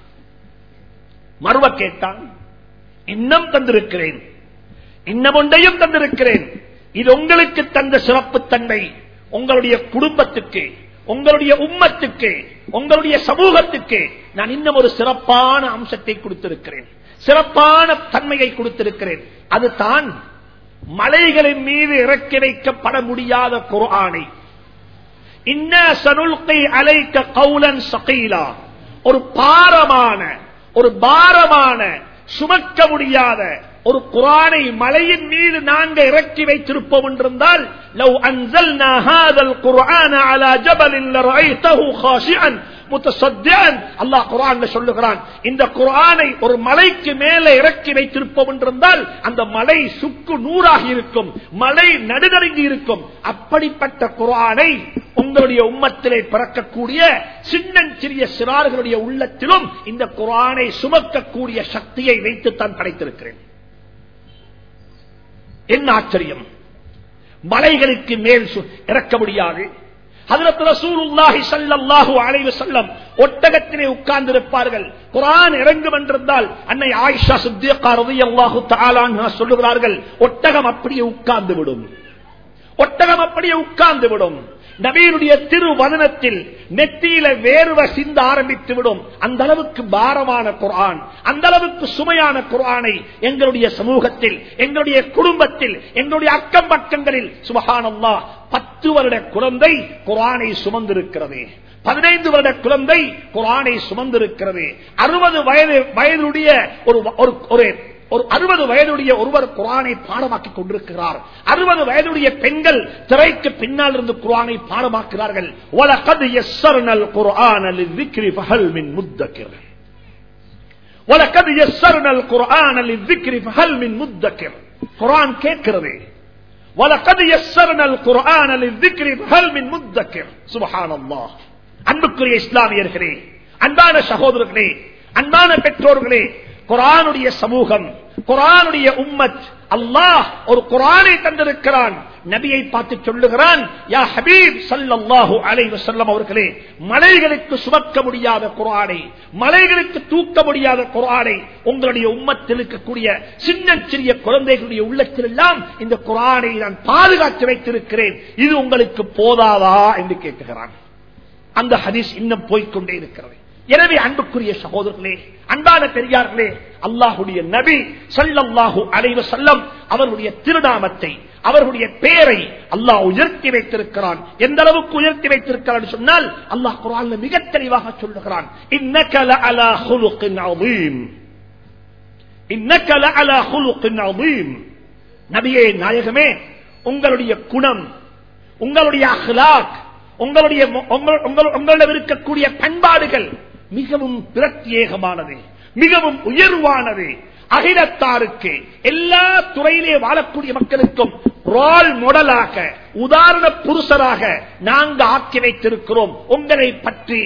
மறுவ கேட்டான் இன்னும் தந்திருக்கிறேன் இன்னும் ஒன்றையும் தந்திருக்கிறேன் இது உங்களுக்கு தந்த சிறப்பு தன்மை உங்களுடைய குடும்பத்துக்கு உங்களுடைய உம்மத்துக்கு உங்களுடைய சமூகத்துக்கு நான் இன்னும் ஒரு சிறப்பான அம்சத்தை கொடுத்திருக்கிறேன் சிறப்பான தன்மையை கொடுத்திருக்கிறேன் அதுதான் மலைகளின் மீது இறக்கி வைக்கப்பட முடியாத குர்ஆனை இன்ன சனுல்கை அலைக்க கவுலன் சகைலா ஒரு பாரமான ஒரு பாரமான சுமக்க முடியாத ஒரு குரானை மலையின் மீது நாங்க இறக்கி வைத்திருப்போம் என்றிருந்தால் லவ் அன்சல்னா ஹாதல் குர்ஆன அலா ஜபலின் லரஐதஹு காஷிஅன் முத்தசத்தியன் அல்லாஹ் குரான் சொல்லுகிறான் இந்த குரானை ஒரு மலைக்கு மேலே இறக்கி வைத்திருப்போம் என்றிருந்தால் அந்த மலை சுக்கு நூறாகி இருக்கும் மலை நடுநடுங்கி இருக்கும் அப்படிப்பட்ட குரானை உங்களுடைய உம்மத்திலே பிறக்கக்கூடிய சின்னஞ்சிறிய சிறார்களுடைய உள்ளத்திலும் இந்த குரானை சுமக்கக்கூடிய சக்தியை வைத்து தான் படைத்திருக்கிறேன் என்ன ஆச்சரியம் மலைகளுக்கு மேல் சு- இறக்க முடியாது ஹதரத் ரசூலுல்லாஹி ஸல்லல்லாஹு அலைஹி வஸல்லம் ஒட்டகத்திலே உட்கார்ந்திருப்பார்கள் குர்ஆன் இறங்கும் என்றிருந்தால் அன்னை ஆயிஷா சித்திகா ரலியல்லாஹு தஆலா அன்ஹா சொல்லுகிறார்கள் ஒட்டகம் அப்படியே உட்கார்ந்து விடும் ஒட்டகம் அப்படியே உட்கார்ந்து விடும் நபீனுடைய திருவதனத்தில் நெத்தியில வேர்வ சிந்த ஆரம்பித்து விடும் அந்த அளவுக்கு பாரமான குர்ஆன் அந்த அளவுக்கு சுமையான குர்ஆனை எங்களுடைய சமூகத்தில் எங்களுடைய குடும்பத்தில் எங்களுடைய அக்கம் பக்கங்களில் சுபஹானல்லா பத்து வருட குழந்தை குர்ஆனை சுமந்திருக்கிறது பதினைந்து வருட குழந்தை குர்ஆனை சுமந்திருக்கிறது அறுபது வயது வயதுடைய ஒரு ஒரு ஒரு ஒரு அறுபது வயதுடைய ஒருவர் குரானை பாடமாக்கிக் கொண்டிருக்கிறார் அறுபது வயதுடைய பெண்கள் திரைக்கு பின்னால் இருந்து குரானை பாடமாக்குகிறார்கள் وَلَقَدْ يَسَّرْنَا الْقُرْآنَ لِلذِّكْرِ فَهَلْ مِن مُدَّكِرٍ وَلَقَدْ يَسَّرْنَا الْقُرْآنَ لِلذِّكْرِ فَهَلْ مِن مُدَّكِرٍ குரான் கேட்கிறது وَلَقَدْ يَسَّرْنَا الْقُرْآنَ لِلذِّكْرِ فَهَلْ مِن مُدَّكِرٍ سبحان الله அன்புக்குரிய இஸ்லாமியர்களே அன்பான சகோதரர்களே அன்பான பெற்றோர்களே குரானுடைய சமூகம் குரானுடைய உம்மத் அல்லாஹ் ஒரு குரானை தந்திருக்கிறான் நபியை பார்த்து சொல்லுகிறான் யா ஹபீப் சல்லல்லாஹு அலைஹி வஸல்லம் அவர்களே மலைகளுக்கு சுமக்க முடியாத குர்ஆனை மலைகளுக்கு தூக்க முடியாத குர்ஆனை உங்களுடைய உம்மத்தில் இருக்கக்கூடிய சின்ன சிறிய குழந்தைகளுடைய உள்ளத்தில் எல்லாம் இந்த குர்ஆனை நான் பாதுகாத்து வைத்திருக்கிறேன் இது உங்களுக்கு போதாதா என்று கேட்கிறான் அந்த ஹதீஸ் இன்னும் போய்க்கொண்டே இருக்கிறது எனவே அன்புக்குரிய சகோதரர்களே அன்பான பெரியார்களே அல்லாஹுடைய நபி சல்லல்லாஹு அலைவ செல்லம் அவருடைய திருநாமத்தை அவர்களுடைய பெயரை அல்லாஹ் உயர்த்தி வைத்திருக்கிறான் எந்த அளவுக்கு உயர்த்தி வைத்திருக்கிறான் சொன்னால் அல்லாஹ் குரான் மிக தெளிவாக சொல்லுகிறான் இன்னக்கல அலா ஹுலுக்கின் அவீம் இன்னக்கல அலா ஹுலுக்கின் அவீம் நபியே நாயகமே உங்களுடைய குணம் உங்களுடைய அஹ்லாக் உங்களுடைய உங்களிடம் இருக்கக்கூடிய பண்பாடுகள் மிகவும் பிரத்யேகமானது மிகவும் உயர்வானது அகிலத்தாருக்கு எல்லா துறையிலே வாழக்கூடிய மக்களுக்கும் ரோல் மாடலாக உதாரண புருஷராக நாங்கள் ஆக்கி வைத்திருக்கிறோம் உங்களை பற்றி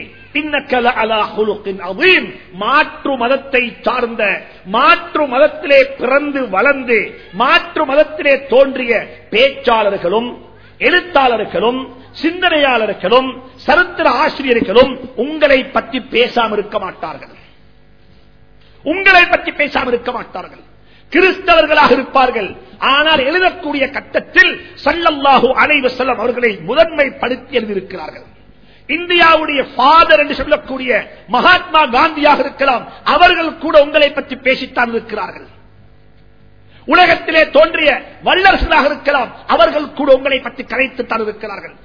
மாற்று மதத்தை சார்ந்த மாற்று மதத்திலே பிறந்து வளர்ந்து மாற்று மதத்திலே தோன்றிய பேச்சாளர்களும் எழுத்தாளர்களும் சிந்தனையாளர்களும் சரித்திர ஆசிரியர்களும் உங்களை பற்றி பேசாமல் இருக்க மாட்டார்கள் உங்களை பற்றி பேசாமல் இருக்க மாட்டார்கள் கிறிஸ்தவர்களாக இருப்பார்கள் ஆனால் எழுதக்கூடிய கட்டத்தில் சல்லல்லாஹு அலைவ செல்லம் அவர்களை முதன்மைப்படுத்தி எழுதியிருக்கிறார்கள் இந்தியாவுடைய ஃபாதர் என்று சொல்லக்கூடிய மகாத்மா காந்தியாக இருக்கலாம் அவர்கள் கூட உங்களை பற்றி பேசித்தான் இருக்கிறார்கள் உலகத்திலே தோன்றிய வல்லரசனாக இருக்கலாம் அவர்கள் கூட உங்களை பற்றி கரைத்து தருவிக்கிறார்கள்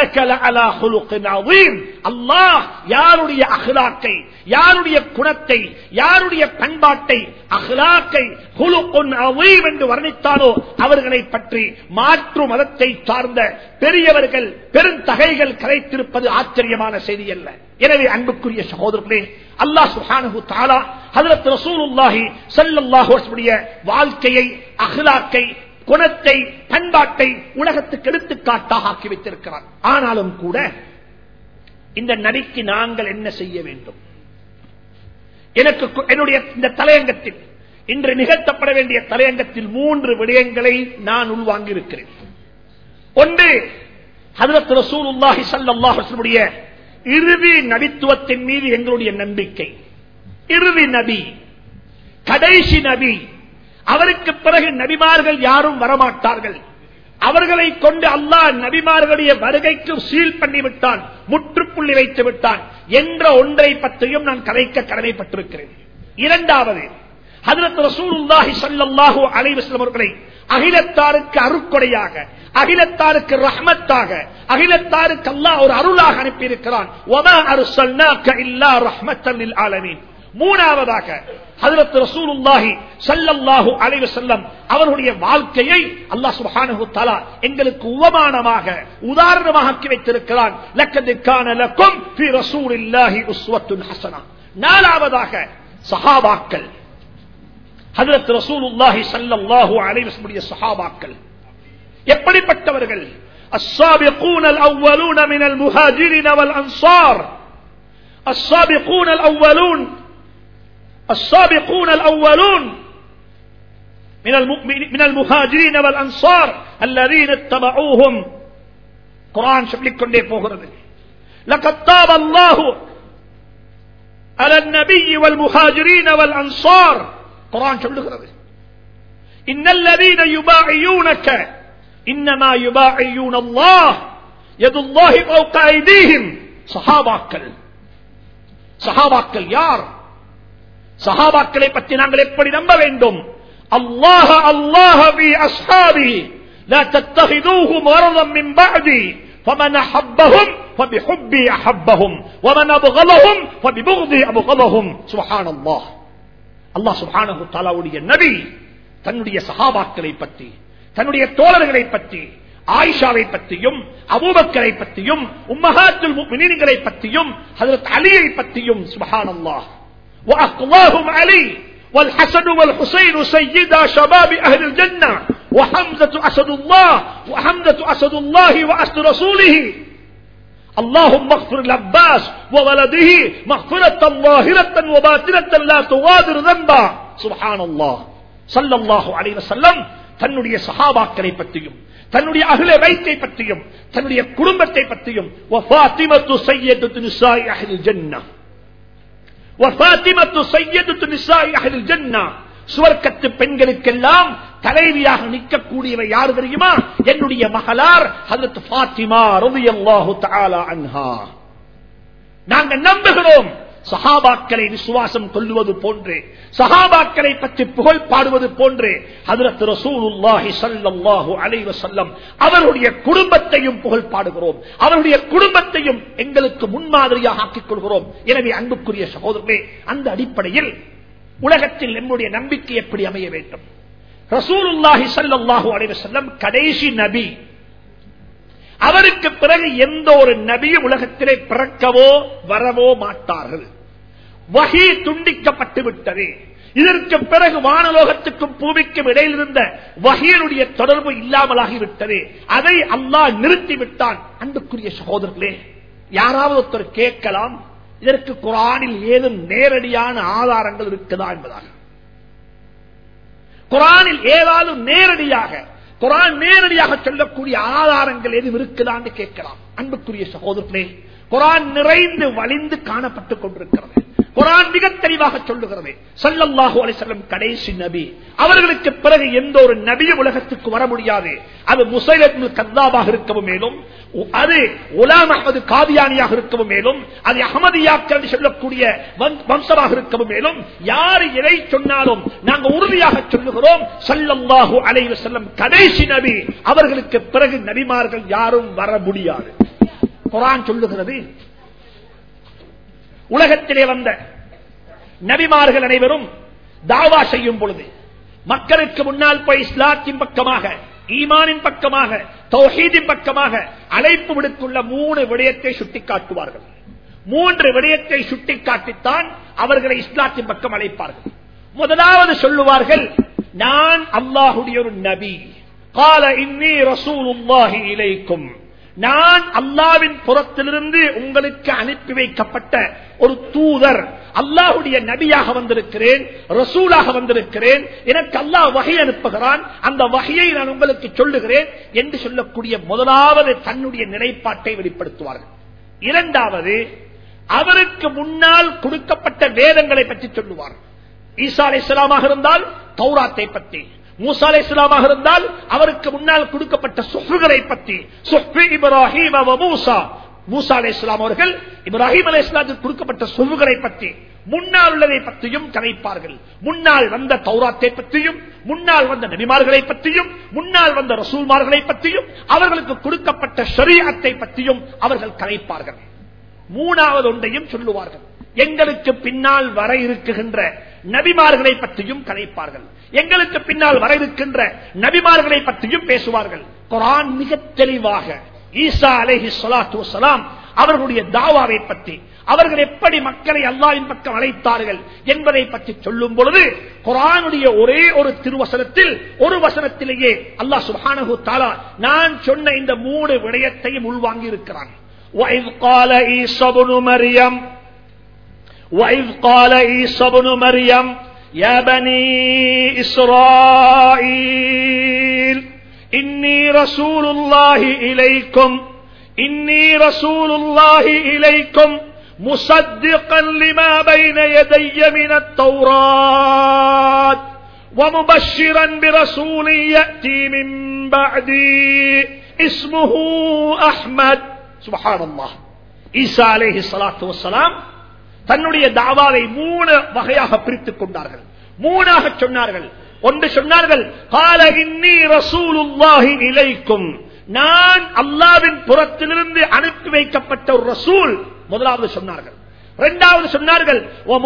அல்லாஹ் யாருடைய அகலாக்கை யாருடைய குணத்தை யாருடைய பண்பாட்டை அகலாக்கை என்று வர்ணித்தானோ அவர்களை பற்றி மாற்று மதத்தை சார்ந்த பெரியவர்கள் பெருந்தகைகள் கரைத்திருப்பது ஆச்சரியமான செய்தி அல்ல எனவே அன்புக்குரிய சகோதரர்களே அல்லாஹ் சுஹானு தாலா ஹதரத் ரசூலுல்லாஹி ஸல்லல்லாஹு அலைஹி வாழ்க்கையை அஹ்லாக்கை குணத்தை பண்பாட்டை உலகத்துக்கு எடுத்துக்காட்டாக ஆக்கி வைத்திருக்கிறார் ஆனாலும் கூட இந்த நபிக்கு நாங்கள் என்ன செய்ய வேண்டும் எனக்கு என்னுடைய இந்த தலையங்கத்தில் இன்று நிகழ்த்தப்பட வேண்டிய தலையங்கத்தில் மூன்று விடயங்களை நான் உள்வாங்கி இருக்கிறேன் ஒன்று ஹதரத் ரசூலுல்லாஹி ஸல்லல்லாஹு அலைஹி இறுதி நபித்துவத்தின் மீது எங்களுடைய நம்பிக்கை இறுதி நபி கடைசி நபி அவருக்கு பிறகு நபிமார்கள் யாரும் வரமாட்டார்கள் அவர்களை கொண்டு அல்லாஹ் நபிமார்களுடைய வருகைக்கு சீல் பண்ணிவிட்டான் முற்றுப்புள்ளி வைத்து விட்டான் என்ற ஒன்றை பற்றியும் நான் கதைக்க கடமைப்பட்டிருக்கிறேன் இரண்டாவது ஹதரத் ரசூலுல்லாஹி ஸல்லல்லாஹு அலைஹி வஸல்லம் அவர்களை அகிலத்தாருக்கு அருக்கொடையாக அகிலத்தாருக்கு ரஹ்மத்தாக அகிலத்தாருக்கு அல்லாஹ் ஒரு அருளாக அனுப்பி இருக்கிறான் வமா அர்சல்னாக இல்லா ரஹ்மத்தல் லில் ஆலமீன் மூணாவதாக ஹதரத் ரசூலுல்லாஹி ஸல்லல்லாஹு அலைஹி வஸல்லம் அவருடைய வாழ்க்கையை அல்லாஹ் சுப்ஹானஹு தஆலா எங்களுக்கு உபமானமாக உதாரணமாக ஆக்கி வைத்திருக்கிறான் லக்கத் கான லக்கும் ஃபீ ரசூலில்லாஹி உஸ்வத்துன் ஹஸனா நாலாவதாக சஹாபாக்கள் ஹதரத் ரசூலுல்லாஹி ஸல்லல்லாஹு அலைஹி வஸல்லம் சஹாபாக்கள் எப்படிப்பட்டவர்கள் السابقون الأولون من المهاجرين والأنصار السابقون الأولون السابقون الأولون من المؤمنين من المهاجرين والأنصار الذين اتبعوهم قرآن شبلك كنده போகிறது لقد تاب الله على النبي والمهاجرين والأنصار قرآن சொல்லுகிறது إن الذين يباعيونك إنما يباعيون الله يد الله فوق أيديهم சஹாபாக்கள் சஹாபாக்கள் யார் சஹாபாக்களை பற்றி நாங்கள் எப்படி நம்ப வேண்டும் அல்லாஹ அல்லாஹ பி அஸ்ஹாபி لا تتخذوه مرضا من بعدي فمن أحبهم فبحبي أحبهم ومن أبغضهم فببغضي أبغضهم سبحان الله الله سبحانه وتعالى உடைய நபி தன்னுடைய சஹாபாக்களை பற்றி தன்னுடைய தோழர்களை பற்றி ஆயிஷாவை பற்றியும் அபூபக்கரை பற்றியும் உம்மஹாத்துல் முஃமினீன்களை பற்றியும் ஹஜரத் அலியை பற்றியும் சுப்ஹானல்லாஹ் وأقواهم علي والحسن والحسين سيدا شباب أهل الجنة وحمزة أسد الله وحمزة أسد الله وأسد رسوله اللهم اغفر العباس وولده مغفرة ظاهرة وباطنة لا تغادر ذنبا سبحان الله صلى الله عليه وسلم தன்னுடைய சஹாபாக்களை பற்றியும் தன்னுடைய அகில வைத்தை பற்றியும் தன்னுடைய குடும்பத்தை பற்றியும் வஃபாத்திமத்து சையதுத்து நிசாஇ அஹ்லில் ஜன்னah வஃபாத்திமத்து சையதுத்து நிசாஇ அஹ்லில் ஜன்னah சுவர்க்கத்து பெண்களுக்கெல்லாம் தலைவியாக நிற்கக்கூடியவை யார் தெரியுமா என்னுடைய மகளார் ஹதரத் ஃபாத்திமா ரலியல்லாஹு தஆலா அன்ஹா நாங்கள் நம்புகிறோம் சஹாபாக்களை விசுவாசம் கொள்ளுவது போன்று சஹாபாக்களை பற்றி புகழ் பாடுவது போன்று ஹதரத் ரசூலுல்லாஹி ஸல்லல்லாஹு அலைஹி வஸல்லம் அவருடைய குடும்பத்தையும் புகழ் பாடுகிறோம் அவருடைய குடும்பத்தையும் எங்களுக்கு முன்மாதிரியாக ஆக்கிக் கொள்கிறோம் எனவே அன்புக்குரிய சகோதரர்களே அந்த அடிப்படையில் உலகத்தில் நம்முடைய நம்பிக்கை எப்படி அமைய வேண்டும் ரசூலுல்லாஹி ஸல்லல்லாஹு அலைஹி வஸல்லம் கடைசி நபி அவருக்கு பிறகு எந்த ஒரு நபியும் உலகத்திலே பிறக்கவோ வரவோ மாட்டார்கள் வகி துண்டிக்கப்பட்டு விட்டது இதற்கு பிறகு வானலோகத்துக்கும் பூமிக்கும் இடையில் இருந்த வகையினுடைய தொடர்பு இல்லாமலாகிவிட்டது அதை அல்லாஹ் நிறுத்திவிட்டான் அன்புக்குரிய சகோதரர்களே யாராவது ஒருத்தர் கேட்கலாம் இதற்கு குரானில் ஏதும் நேரடியான ஆதாரங்கள் இருக்குதா என்பதாக குரானில் ஏதாவது நேரடியாக குரான் நேரடியாக சொல்லக்கூடிய ஆதாரங்கள் எதுவும் இருக்குதான்னு கேட்கலாம் அன்புக்குரிய சகோதரர்களே குரான் நிறைந்து வலிந்து காணப்பட்டுக் கொண்டிருக்கிறது குரான் மிக தெளிவாக சொல்லுகிறது சல்லல்லாஹு அலிசல்லம் கடைசி நபி அவர்களுக்கு பிறகு எந்த ஒரு நபியும் உலகத்துக்கு வர முடியாது அது முசைலத் கத்தாபாக இருக்கவும் மேலும் அது உலாம் அகமது காதியானியாக இருக்கவும் மேலும் அது அகமதியாக்கள் சொல்லக்கூடிய வம்சமாக இருக்கவும் மேலும் யார் எதை சொன்னாலும் நாங்கள் உறுதியாக சொல்லுகிறோம் சல்லல்லாஹு அலைவ செல்லம் கடைசி நபி அவர்களுக்கு பிறகு நபிமார்கள் யாரும் வர முடியாது குரான் சொல்லுகிறது உலகத்திலே வந்த நபிமார்கள் அனைவரும் தாவா செய்யும் பொழுது மக்களுக்கு முன்னால் போய் இஸ்லாத்தின் பக்கமாக ஈமானின் பக்கமாக தௌஹீதின் பக்கமாக அழைப்பு விடுத்துள்ள மூணு விடயத்தை சுட்டிக்காட்டுவார்கள் மூன்று விடயத்தை சுட்டிக்காட்டித்தான் அவர்களை இஸ்லாத்தின் பக்கம் அழைப்பார்கள் முதலாவது சொல்லுவார்கள் நான் அல்லாஹுடைய ஒரு நபி கால இன்னி ரசூலுல்லாஹி இலைக்கும் நான் அல்லாவின் புறத்திலிருந்து உங்களுக்கு அனுப்பி வைக்கப்பட்ட ஒரு தூதர் அல்லாஹுடைய நபியாக வந்திருக்கிறேன் ரசூலாக வந்திருக்கிறேன் எனக்கு அல்லாஹ் வகை அனுப்புகிறான் அந்த வகையை நான் உங்களுக்கு சொல்லுகிறேன் என்று சொல்லக்கூடிய முதலாவது தன்னுடைய நிலைப்பாட்டை வெளிப்படுத்துவார்கள் இரண்டாவது அவருக்கு முன்னால் கொடுக்கப்பட்ட வேதங்களை பற்றி சொல்லுவார் ஈசா அலை இஸ்லாமாக இருந்தால் தௌராத்தை பற்றி மூசா அலை இஸ்லாமாக இருந்தால் அவருக்கு முன்னால் கொடுக்கப்பட்ட சுஹுகளை பற்றி சுஹ்பி இப்ராஹிம் மூசா மூசா அலை இஸ்லாம் அவர்கள் இப்ராஹிம் அலை இஸ்லாத்துக்கு கொடுக்கப்பட்ட சொகுகளை பற்றி முன்னால் உள்ளதை பற்றியும் கதைப்பார்கள் முன்னால் வந்த தௌராத்தை பற்றியும் முன்னால் வந்த நபிமார்களை பற்றியும் முன்னால் வந்த ரசூல்மார்களை பற்றியும் அவர்களுக்கு கொடுக்கப்பட்ட ஷரீஅத்தை பற்றியும் அவர்கள் கதைப்பார்கள் மூணாவது ஒன்றையும் சொல்லுவார்கள் எங்களுக்கு பின்னால் வர இருக்குகின்ற நபிமார்களை பற்றியும் கதைப்பார்கள் எங்களுக்கு பின்னால் வர இருக்கின்ற நபிமார்களை பற்றியும் பேசுவார்கள் குரான் மிக தெளிவாக ஈசா அலேஹி சொலாத்து வலாம் அவர்களுடைய தாவாவை பற்றி அவர்கள் எப்படி மக்களை அல்லாவின் பக்கம் அழைத்தார்கள் என்பதை பற்றி சொல்லும் பொழுது குரானுடைய ஒரே ஒரு திருவசனத்தில் ஒரு வசனத்திலேயே அல்லாஹ் சுபானு தாலா நான் சொன்ன இந்த மூணு விடயத்தையும் உள்வாங்கி இருக்கிறான் وَإِذْ قَالَ عِيسَى ابْنُ مَرْيَمَ وَإِذْ قَالَ عِيسَى ابْنُ مَرْيَمَ يَا بَنِي إِسْرَائِيلَ إِنِّي رَسُولُ اللَّهِ إِلَيْكُمْ إِنِّي رَسُولُ اللَّهِ إِلَيْكُمْ مُصَدِّقًا لِمَا بَيْنَ يَدَيَّ مِنَ التَّوْرَاةِ وَمُبَشِّرًا بِرَسُولٍ يَأْتِي مِن بَعْدِي اسمه أحمد சுபஹானல்லாஹ் ஈசா அலேஹி சலாத்து வசலாம் தன்னுடைய தாவாவை மூணு வகையாக பிரித்துக் கொண்டார்கள் மூணாக சொன்னார்கள் ஒன்று சொன்னார்கள் கால இன்னி ரசூலுல்லாஹி இலைக்கும் நான் அல்லாவின் புறத்திலிருந்து அனுப்பி வைக்கப்பட்ட ஒரு ரசூல் முதலாவது சொன்னார்கள் இரண்டாவது சொன்னார்கள்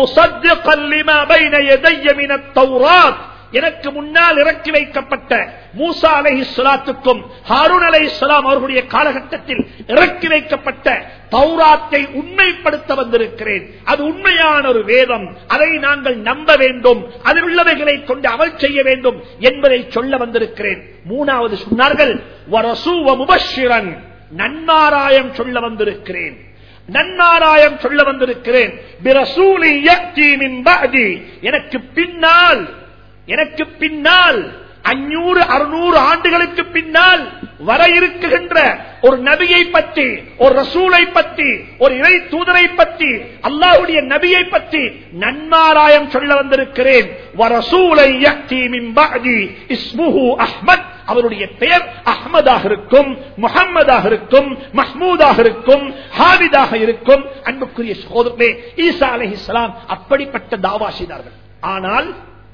எனக்கு முன்னால் இறக்கி வைக்கப்பட்ட மூசா அலை இஸ்லாத்துக்கும் ஹாரூன் அலை இஸ்லாம் அவர்களுடைய காலகட்டத்தில் இறக்கி வைக்கப்பட்ட தௌராத்தை உண்மைப்படுத்த வந்திருக்கிறேன் அது உண்மையான ஒரு வேதம் அதை நாங்கள் நம்ப வேண்டும் அதில் உள்ளவைகளை கொண்டு அமல் செய்ய வேண்டும் என்பதை சொல்ல வந்திருக்கிறேன் மூணாவது சொன்னார்கள் முபஷிரன் நன்மாராயம் சொல்ல வந்திருக்கிறேன் நன்மாராயம் சொல்ல வந்திருக்கிறேன் எனக்கு பின்னால் எனக்கு பின்னால் அஞ்சூறு அறுநூறு ஆண்டுகளுக்கு பின்னால் வர இருக்குகின்ற ஒரு நபியை பற்றி ஒரு ரசூலை பற்றி ஒரு இறை தூதரை பற்றி அல்லாஹுடைய நபியை பற்றி நன்மாராயம் சொல்ல வந்திருக்கிறேன் வரசூலை யக்தி மின் பஅதி இஸ்முஹு அஹ்மத் அவருடைய பெயர் அஹ்மதாக இருக்கும் முகம்மதாக இருக்கும் மஹ்மூதாக இருக்கும் ஹாவிதாக இருக்கும் அன்புக்குரிய சகோதரே ஈசா அலைஹிஸ்ஸலாம் அப்படிப்பட்ட தாவா செய்தார்கள் ஆனால்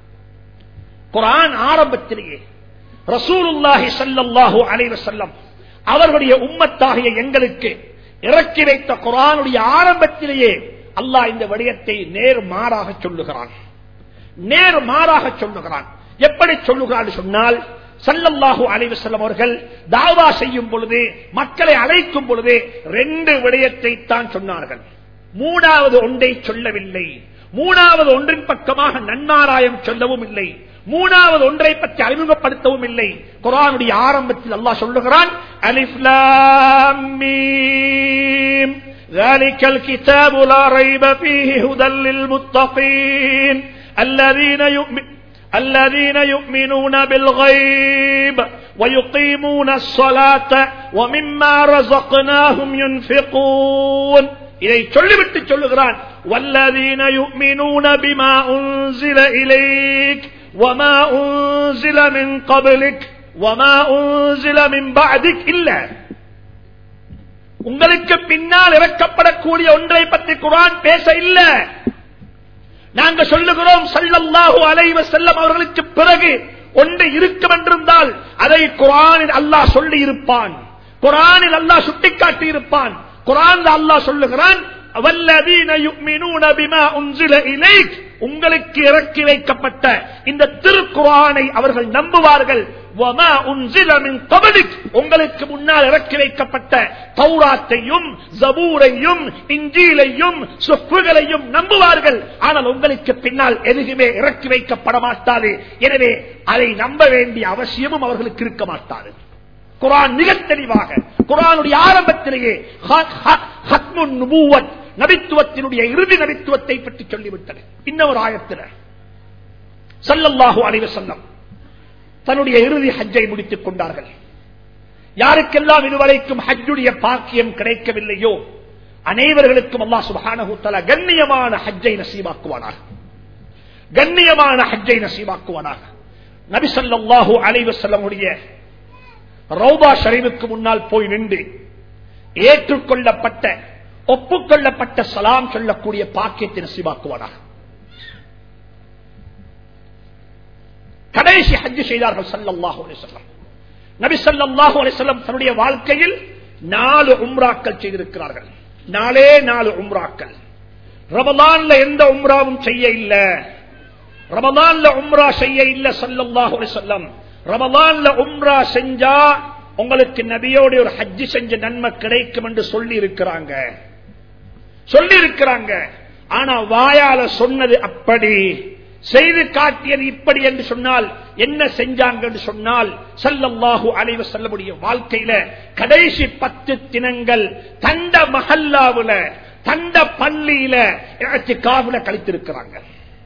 குரான் ஆரம்பத்திலேயே ரசூலுல்லாஹி ஸல்லல்லாஹு அலைஹி வஸல்லம் அவர்களுடைய உம்மத்தாகிய எங்களுக்கு இறக்கி வைத்த குரானுடைய ஆரம்பத்திலேயே அல்லாஹ் இந்த விடயத்தை நேர் மாறாக சொல்லுகிறான் நேர் மாறாக சொல்லுகிறான் எப்படி சொல்லுகிறான் சொன்னால் சல்லல்லாஹு அலைஹி வஸல்லம் அவர்கள் தாவா செய்யும் பொழுது மக்களை அழைக்கும் பொழுது ரெண்டு விடயத்தை தான் சொன்னார்கள் மூணாவது ஒன்றை சொல்லவில்லை மூணாவது ஒன்றின் பக்கமாக நன்மாராயம் சொல்லவும் இல்லை மூணாவது ஒன்றை பற்றி அறிமுகப்படுத்தவும் இல்லை குரானுடைய ஆரம்பத்தில் அல்லாஹ் சொல்லுகிறான் அலிஃப் லாம் மீம் ذلك الكتاب لا ريب فيه هدى للمتقين الذين يؤمن الذين يؤمنون بالغيب ويقيمون الصلاة ومما رزقناهم ينفقون இதை சொல்லிவிட்டு சொல்லுகிறான் والذين يؤمنون بما أنزل إليك وما أنزل من قبلك وما أنزل من بعدك إلا உங்களுக்கு பின்னால் இறக்கப்படக்கூடிய ஒன்றை பற்றி குரான் பேச இல்ல நாங்க சொல்லுகிறோம் சல்லல்லாஹு அலைவ செல்லம் அவர்களுக்கு பிறகு ஒன்று இருக்கும் என்றிருந்தால் அதை குரானில் அல்லாஹ் சொல்லி இருப்பான் குரானில் அல்லாஹ் சுட்டிக்காட்டி இருப்பான் குரான் அல்லாஹ் சொல்லுகிறான் வல்லதீன யுக்மினூன பிமா உன்சில இலைக் உங்களுக்கு இறக்கி வைக்கப்பட்ட இந்த திருக்குரானை அவர்கள் நம்புவார்கள் வமா உன்சில மின் கபலிக் உங்களுக்கு முன்னால் இறக்கி வைக்கப்பட்ட தௌராத்தையும் ஜபூரையும் இஞ்சீலையும் சொப்புகளையும் நம்புவார்கள் ஆனால் உங்களுக்கு பின்னால் எதுவுமே இறக்கி வைக்கப்பட மாட்டாது எனவே அதை நம்ப வேண்டிய அவசியமும் அவர்களுக்கு இருக்க மாட்டாது குரான் மிக தெளிவாக குரானுடைய ஆரம்பத்திலேயே நபித்துவத்தினுடைய இறுதி நபித்துவத்தை பற்றி சொல்லிவிட்டது இன்னொரு ஆயத்தில் சல்லல்லாஹு அலைவ செல்லம் தன்னுடைய இறுதி ஹஜ்ஜை முடித்துக் கொண்டார்கள் யாருக்கெல்லாம் இதுவரைக்கும் ஹஜ்ஜுடைய பாக்கியம் கிடைக்கவில்லையோ அனைவர்களுக்கும் அல்லா சுபானகுத்தல கண்ணியமான ஹஜ்ஜை நசீவாக்குவானாக கண்ணியமான ஹஜ்ஜை நசீவாக்குவானாக நபி சல்லாஹூ அலைவசல்லமுடைய ரவுபா ஷரீஃபுக்கு முன்னால் போய் நின்று ஏற்றுக்கொள்ளப்பட்ட ஒப்புக்கொள்ளப்பட்ட சலாம் சொல்லக்கூடிய பாக்கியத்தை நசிவாக்குவானாக கடைசி ஹஜ் செய்தார்கள் சல்லல்லாஹு அலிசல்லம் நபி சல்லாஹூ அலிசல்லம் தன்னுடைய வாழ்க்கையில் நாலு உம்ராக்கள் செய்திருக்கிறார்கள் நாலே நாலு உம்ராக்கள் ரமதான்ல எந்த உம்ராவும் செய்ய இல்ல ரமதான்ல உம்ரா செய்ய இல்ல சல்லல்லாஹு அலிசல்லம் ரமலான்ல உம்ரா செஞ்சா உங்களுக்கு நபியோட ஒரு ஹஜ்ஜி செஞ்ச நன்மை கிடைக்கும் என்று சொல்லி இருக்கிறாங்க சொல்லி இருக்கிறாங்க ஆனா வாயால சொன்னது அப்படி செய்து காட்டியது இப்படி என்று சொன்னால் என்ன செஞ்சாங்க என்று சொன்னால் சல்லல்லாஹு அலைவ செல்லமுடைய வாழ்க்கையில கடைசி பத்து தினங்கள் தண்ட மஹல்லாவுல தண்ட பள்ளியில காவுல கழித்திருக்கிறாங்க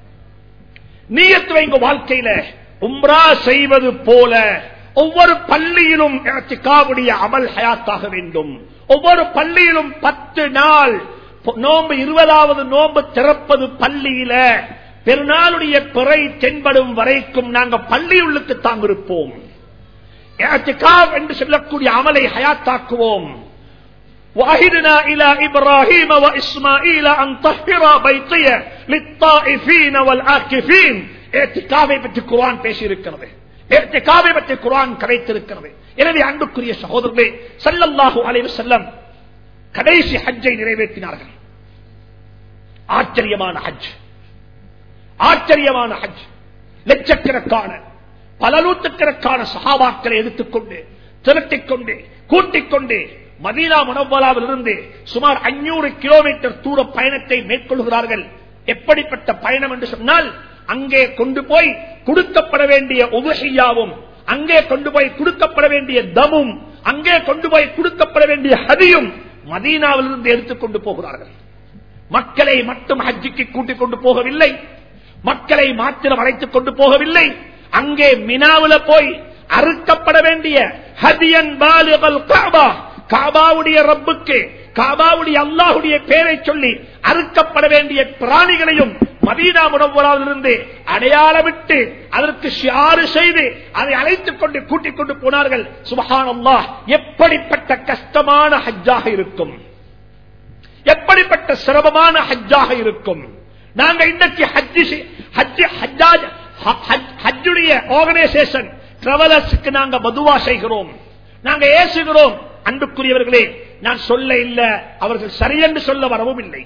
நீயத்து வைங்க வாழ்க்கையில உம்ரா செய்வது போல ஒவ்வொரு பள்ளியிலும் காவுடைய அமல் ஹயாத்தாக வேண்டும் ஒவ்வொரு பள்ளியிலும் பத்து நாள் நோம்பு இருபதாவது நோம்பு திறப்பது பள்ளியில பெருநாளுடைய பிறை தென்படும் வரைக்கும் நாங்க பள்ளியுள்ளுக்கு தாங்கிருப்போம் என்று சொல்லக்கூடிய அமலை ஹயாத்தாக்குவோம் وعهدنا إلى إبراهيم وإسماعيل أن طهر بيتي للطائفين والعاكفين ஏத்திகாவை பற்றி குரான் பேசியிருக்கிறது ஏத்திகாவை பற்றி குரான் கரைத்திருக்கிறது எனவே அன்புக்குரிய சகோதரர்களே சல்லல்லாஹு அலைவு செல்லம் கடைசி ஹஜ்ஜை நிறைவேற்றினார்கள் ஆச்சரியமான ஹஜ் ஆச்சரியமான ஹஜ் லட்சக்கணக்கான பல நூற்றுக்கணக்கான சகாபாக்களை எடுத்துக்கொண்டு திரட்டிக் கொண்டு கூட்டிக் கொண்டு மதீனா முனவலாவில் இருந்து சுமார் அஞ்சூறு கிலோமீட்டர் தூர பயணத்தை மேற்கொள்கிறார்கள் எப்படிப்பட்ட பயணம் என்று சொன்னால் அங்கே கொண்டு போய் கொடுக்கப்பட வேண்டிய உபசியாவும் அங்கே கொண்டு போய் கொடுக்கப்பட வேண்டிய தமும் அங்கே கொண்டு போய் கொடுக்கப்பட வேண்டிய ஹதியும் மதீனாவிலிருந்து எடுத்துக்கொண்டு போகிறார்கள் மக்களை மட்டும் ஹஜ்ஜிக்கு கூட்டிக் கொண்டு போகவில்லை மக்களை மாத்திரம் அழைத்துக் கொண்டு போகவில்லை அங்கே மினாவுல போய் அறுக்கப்பட வேண்டிய ஹதியன் பாலிகல் காபா காபாவுடைய ரப்புக்கு காபாவுடைய அல்லாஹுடைய பெயரை சொல்லி அறுக்கப்பட வேண்டிய பிராணிகளையும் மதீனா முனவராவிலிருந்து அடையாளமிட்டு அதற்கு ஷியாறு செய்து அதை அழைத்துக் கொண்டு கூட்டிக் கொண்டு போனார்கள் சுபஹான் அல்லாஹ் எப்படிப்பட்ட கஷ்டமான ஹஜ்ஜாக இருக்கும் எப்படிப்பட்ட சிரமமான ஹஜ்ஜாக இருக்கும் நாங்க இன்றைக்கு ஹஜ்ஜி செய்- ஹஜ்ஜி ஹஜ்ஜாஜ் ஹ- ஹஜ்- ஹஜ்ஜுடைய ஆர்கனைசேஷன் டிராவலர்ஸுக்கு நாங்க மதுவா செய்கிறோம் நாங்க ஏசுகிறோம் அன்புக்குரியவர்களே நான் சொல்ல இல்ல அவர்கள் சரியென்று சொல்ல வரவும் இல்லை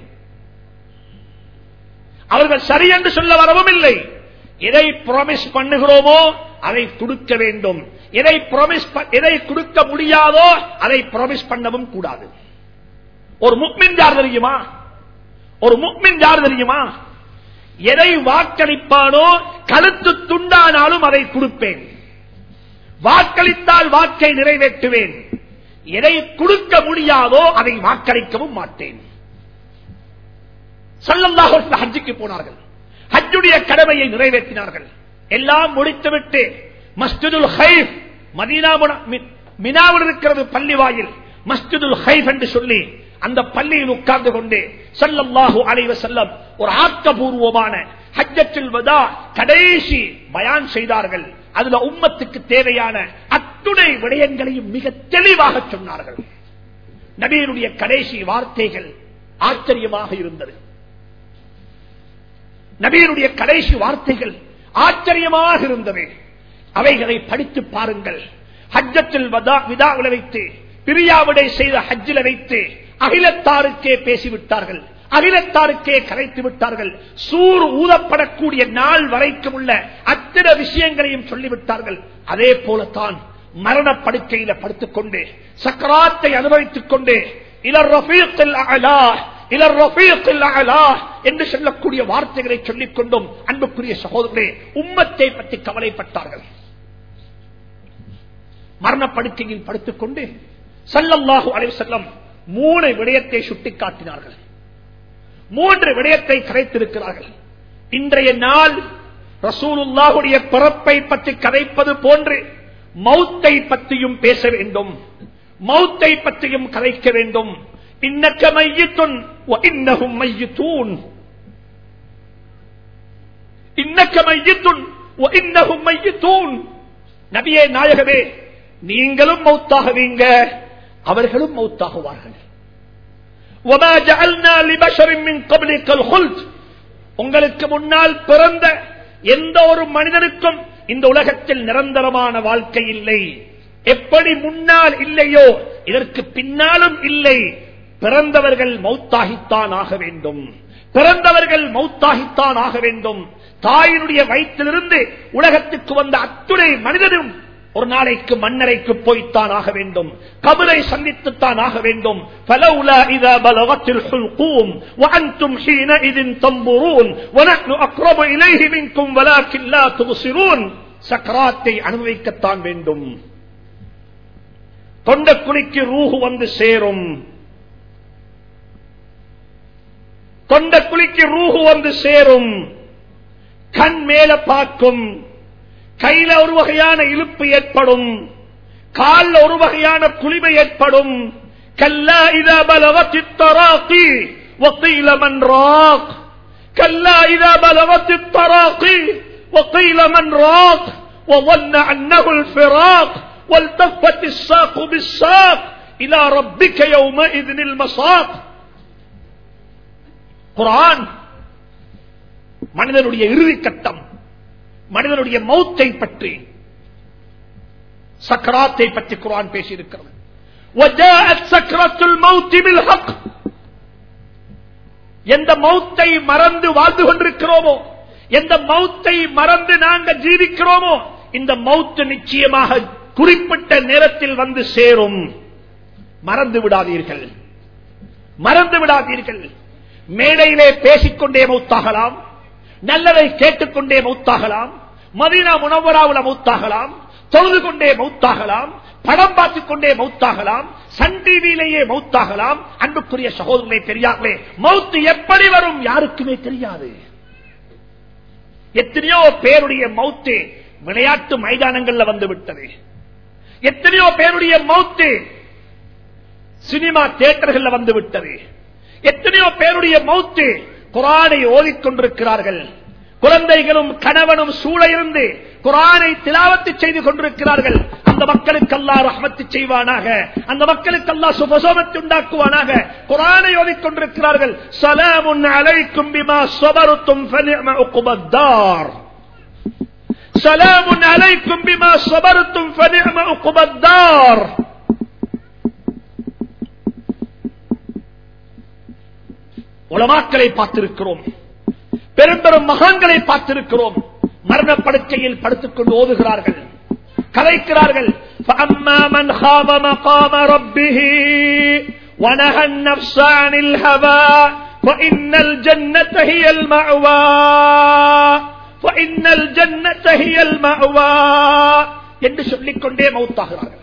அவர்கள் சரி என்று சொல்ல வரவும் இல்லை எதை ப்ராமிஸ் பண்ணுகிறோமோ அதை கொடுக்க வேண்டும் எதை ப்ராமிஸ் எதை கொடுக்க முடியாதோ அதை ப்ராமிஸ் பண்ணவும் கூடாது ஒரு முக்மின் யார் தெரியுமா ஒரு முக்மின் யார் தெரியுமா எதை வாக்களிப்பானோ கழுத்து துண்டானாலும் அதை கொடுப்பேன் வாக்களித்தால் வாக்கை நிறைவேற்றுவேன் எதை கொடுக்க முடியாதோ அதை வாக்களிக்கவும் மாட்டேன் சல்லல்லாஹு அலைஹி வஸல்லம் ஹஜ்ஜுக்கு போனார்கள் ஹஜ்ஜுடைய கடமையை நிறைவேற்றினார்கள் எல்லாம் முடித்துவிட்டு மஸ்ஜிதுல் ஹைஃப் மதீனா முன- மி- மினாவில் இருக்கிறது பள்ளி வாயில் மஸ்ஜிதுல் ஹைஃப் என்று சொல்லி அந்த பள்ளியில் உட்கார்ந்து கொண்டு ஸல்லல்லாஹு அலைஹி வஸல்லம் ஒரு ஆக்கபூர்வமான ஹஜ்ஜத்துல் வதா கடைசி பயான் செய்தார்கள் அதுல உம்மத்துக்கு தேவையான அத்துணை விடயங்களையும் மிக தெளிவாக சொன்னார்கள் நபியினுடைய கடைசி வார்த்தைகள் ஆச்சரியமாக இருந்தது நபியனுடைய கடைசி வார்த்தைகள் ஆச்சரியமாக இருந்தது அவைகளை படித்து பாருங்கள் ஹஜ்ஜத்தில் வதா- விதாவில வைத்து பிரியாவிடை செய்த ஹஜ்ஜில வைத்து அகிலத்தாருக்கே பேசிவிட்டார்கள் அகிலத்தாருக்கே கரைத்து விட்டார்கள் சூர் ஊதப்படக்கூடிய நாள் வரைக்கும் உள்ள அத்தனை விஷயங்களையும் சொல்லிவிட்டார்கள் அதே போலத்தான் மரண படுக்கையில படுத்துக் கொண்டு சக்கராத்தை அனுபவித்துக் கொண்டு இலர் ரஃபீக்கில் அலா இலர் ரஃபீக்கில் அலா என்று சொல்லக்கூடிய வார்த்தைகளை சொல்லிக் கொண்டும் அன்புக்குரிய சகோதரர்களே உம்மத்தை பற்றி கவலைப்பட்டார்கள் மரணப்படுக்கையில் படுத்துக் கொண்டு சல்லல்லாஹு அலைஹி வஸல்லம் மூணு விடயத்தை சுட்டிக்காட்டினார்கள் மூன்று விடயத்தை கரைத்திருக்கிறார்கள் இன்றைய நாள் ரசூலுல்லாஹுடைய பிறப்பை பற்றி கதைப்பது போன்று மௌத்தை பற்றியும் பேச வேண்டும் மௌத்தை பற்றியும் கதைக்க வேண்டும் இன்னக்க மையத்துன் இன்னகும் மையத்தூன் இன்னக்க மையத்துன் இன்னகும் மையத்தூன் நபியே நாயகமே நீங்களும் மௌத்தாகுவீங்க அவர்களும் மௌத்தாகுவார்கள் وَمَا جَعَلْنَا لِبَشَرٍ مِّن قَبْلِكَ الْخُلْدَ உங்களுக்கு முன்னால் பிறந்த எந்த ஒரு மனிதனுக்கும் இந்த உலகத்தில் நிரந்தரமான வாழ்க்கை இல்லை எப்படி முன்னால் இல்லையோ இதற்கு பின்னாலும் இல்லை பிறந்தவர்கள் மௌத்தாகித்தான் ஆக வேண்டும் பிறந்தவர்கள் மௌத்தாகித்தான் ஆக வேண்டும் தாயினுடைய வயிற்றிலிருந்து உலகத்துக்கு வந்த அத்துணை மனிதனும் ஒரு நாளைக்கு மண்ணறைக்கு போய்த்தான் ஆக வேண்டும் கபரை சந்தித்துத்தான் ஆக வேண்டும் فلولا إذا بلغت الحلقوم وأنتم حينئذ تنظرون ونحن أقرب إليه منكم ولكن لا تبصرون சக்கராத்தை அனுபவிக்கத்தான் வேண்டும் தொண்டக்குழிக்கு ரூஹு வந்து சேரும் தொண்டக்குழிக்கு ரூஹு வந்து சேரும் கண் மேல பார்க்கும் கையில ஒரு வகையான இழுப்பு ஏற்படும் கால்ல ஒரு வகையான குளிமை ஏற்படும் கல்லா இதா பலவத் التراقي وقيل من راق كلا إذا بلغت التراقي وقيل من راق وظن أنه الفراق والتفت الساق بالساق إلى ربك يومئذ المساق குரான் மனிதனுடைய இறுதி கட்டம் மனிதனுடைய மௌத்தை பற்றி சக்கராத்தை பற்றி குரான் பேசியிருக்கிறது وجاءت سكرة الموت بالحق எந்த மௌத்தை மறந்து வாழ்ந்து கொண்டிருக்கிறோமோ எந்த மௌத்தை மறந்து நாங்கள் ஜீவிக்கிறோமோ இந்த மௌத்து நிச்சயமாக குறிப்பிட்ட நேரத்தில் வந்து சேரும் மறந்து விடாதீர்கள் மறந்து விடாதீர்கள் மேடையிலே பேசிக்கொண்டே மௌத்தாகலாம் நல்லதை கேட்டுக்கொண்டே மௌத்தாகலாம் மதீனா முனவராவுல மௌத்தாகலாம் தொழுது கொண்டே மௌத்தாகலாம் படம் பார்த்துக் கொண்டே மௌத்தாகலாம் சன் டிவியிலேயே மௌத்தாகலாம் அன்புக்குரிய சகோதரனை தெரியாமலே மௌத்து எப்படி வரும் யாருக்குமே தெரியாது எத்தனையோ பேருடைய மௌத்து விளையாட்டு மைதானங்கள்ல வந்து விட்டது எத்தனையோ பேருடைய மௌத்து சினிமா தியேட்டர்கள்ல வந்து விட்டது எத்தனையோ பேருடைய மௌத்து குரானை ஓதிக்கொண்டிருக்கிறார்கள் குழந்தைகளும் கணவனும் சூழ இருந்து குரானை திலாவத்து செய்து கொண்டிருக்கிறார்கள் அந்த மக்களுக்கு அல்லா ரஹமத்து செய்வானாக அந்த மக்களுக்கு அல்லா சுபசோபத்தை உண்டாக்குவானாக குரானை ஓதிக்கொண்டிருக்கிறார்கள் சலாமுன் அலைக்கும் பிமா சொபருத்தும் உக்குபத்தார் சலாமுன் அலைக்கும் பிமா சொபருத்தும் உக்குபத்தார் உலமாக்களை பார்த்திருக்கிறோம் பெரும் பெரும் மகான்களை பார்த்திருக்கிறோம் மரணப்படுக்கையில் படுத்துக் கொண்டு ஓதுகிறார்கள் கலைக்கிறார்கள் فَأَمَّا مَنْ خَافَ مَقَامَ رَبِّهِ وَنَهَى النَّفْسَ عَنِ الْهَوَى فَإِنَّ الْجَنَّةَ هِيَ الْمَأْوَى فَإِنَّ الْجَنَّةَ هِيَ الْمَأْوَى என்று சொல்லிக்கொண்டே மௌத்தாகிறார்கள்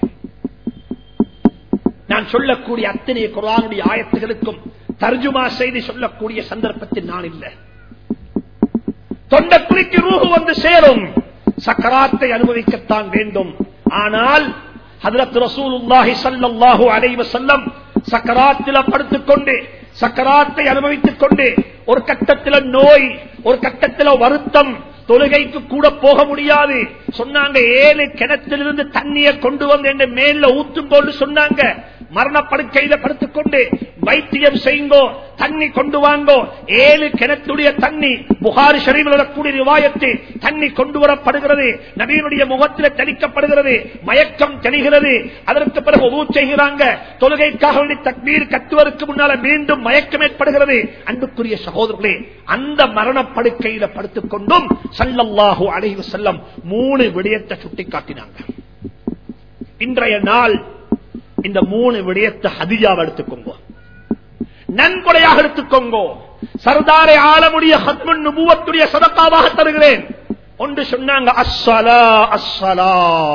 நான் சொல்லக்கூடிய அத்தனை குரானுடைய ஆயத்துகளுக்கும் தர்ஜுமா செய்து சொல்லக்கூடிய சந்தர்ப்பத்தில் நான் இல்லை தொண்டக்குழிக்கு ரூஹு வந்து சேரும் சக்கராத்தை அனுபவிக்கத்தான் வேண்டும் ஆனால் ஹதரத் ரசூலுல்லாஹி ஸல்லல்லாஹு அலைஹி வஸல்லம் சக்கராத்தில படுத்துக் கொண்டு சக்கராத்தை அனுபவித்துக் கொண்டு ஒரு கட்டத்தில நோய் ஒரு கட்டத்தில வருத்தம் தொழுகைக்கு கூட போக முடியாது சொன்னாங்க ஏழு கிணத்திலிருந்து தண்ணியை கொண்டு வந்து என்று மேல ஊத்தும் போது சொன்னாங்க மரணப்படுக்கையில படுத்துக்கொண்டு வைத்தியம் செய்யுங்கோ தண்ணி கொண்டு வாங்கோ ஏழு கிணத்துடைய தண்ணி புகாரி ஷரீஃபில் வரக்கூடிய ரிவாயத்து தண்ணி கொண்டு வரப்படுகிறது நபியினுடைய முகத்தில் தெளிக்கப்படுகிறது மயக்கம் தெளிகிறது அதற்கு பிறகு உதவு செய்கிறாங்க தொழுகைக்காக வேண்டி தக்மீர் கத்துவதற்கு முன்னால மீண்டும் மயக்கம் ஏற்படுகிறது அன்புக்குரிய சகோதரர்களே அந்த மரணப்படுக்கையில படுத்துக் கொண்டும் சல்லல்லாஹு அலைஹி செல்லம் மூணு விடயத்தை சுட்டிக்காட்டினாங்க இன்றைய நாள் இந்த மூணு விடயத்தை ஹதிஜாவை எடுத்துக்கோங்க நன்கொடையாக எடுத்துக்கோங்கோ சர்தாரை ஆளமுடைய ஹத்மன் நுபுவத்துடைய சதக்காவாக தருகிறேன் ஒன்று சொன்னாங்க அஸ்ஸலா அஸ்ஸலா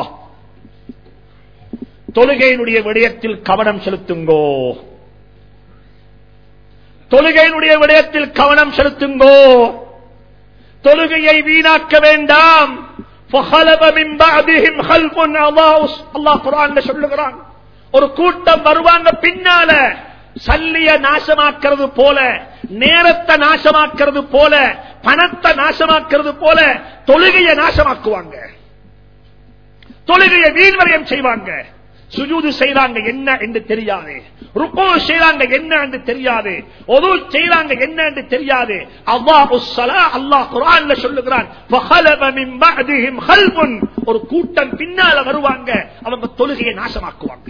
தொழுகையினுடைய விடயத்தில் கவனம் செலுத்துங்கோ தொழுகையினுடைய விடயத்தில் கவனம் செலுத்துங்கோ தொழுகையை வீணாக்க வேண்டாம் சொல்லுகிறான் ஒரு கூட்டம் வருவாங்க பின்னால சல்லிய நாசமாக்கிறது போல நேரத்தை நாசமாக்கிறது போல பணத்தை நாசமாக்கிறது போல தொழுகையை நாசமாக்குவாங்க தொழுகையை வீண்வரையம் செய்வாங்க சுஜூது செய்றாங்க என்ன என்று தெரியாது ருக்கோ செய்றாங்க என்ன என்று தெரியாது ஒது செய்றாங்க என்ன என்று தெரியாது அல்லாஹு அல்லாஹ் குரான்ல சொல்லுகிறான் ஒரு கூட்டம் பின்னால வருவாங்க அவங்க தொழுகையை நாசமாக்குவாங்க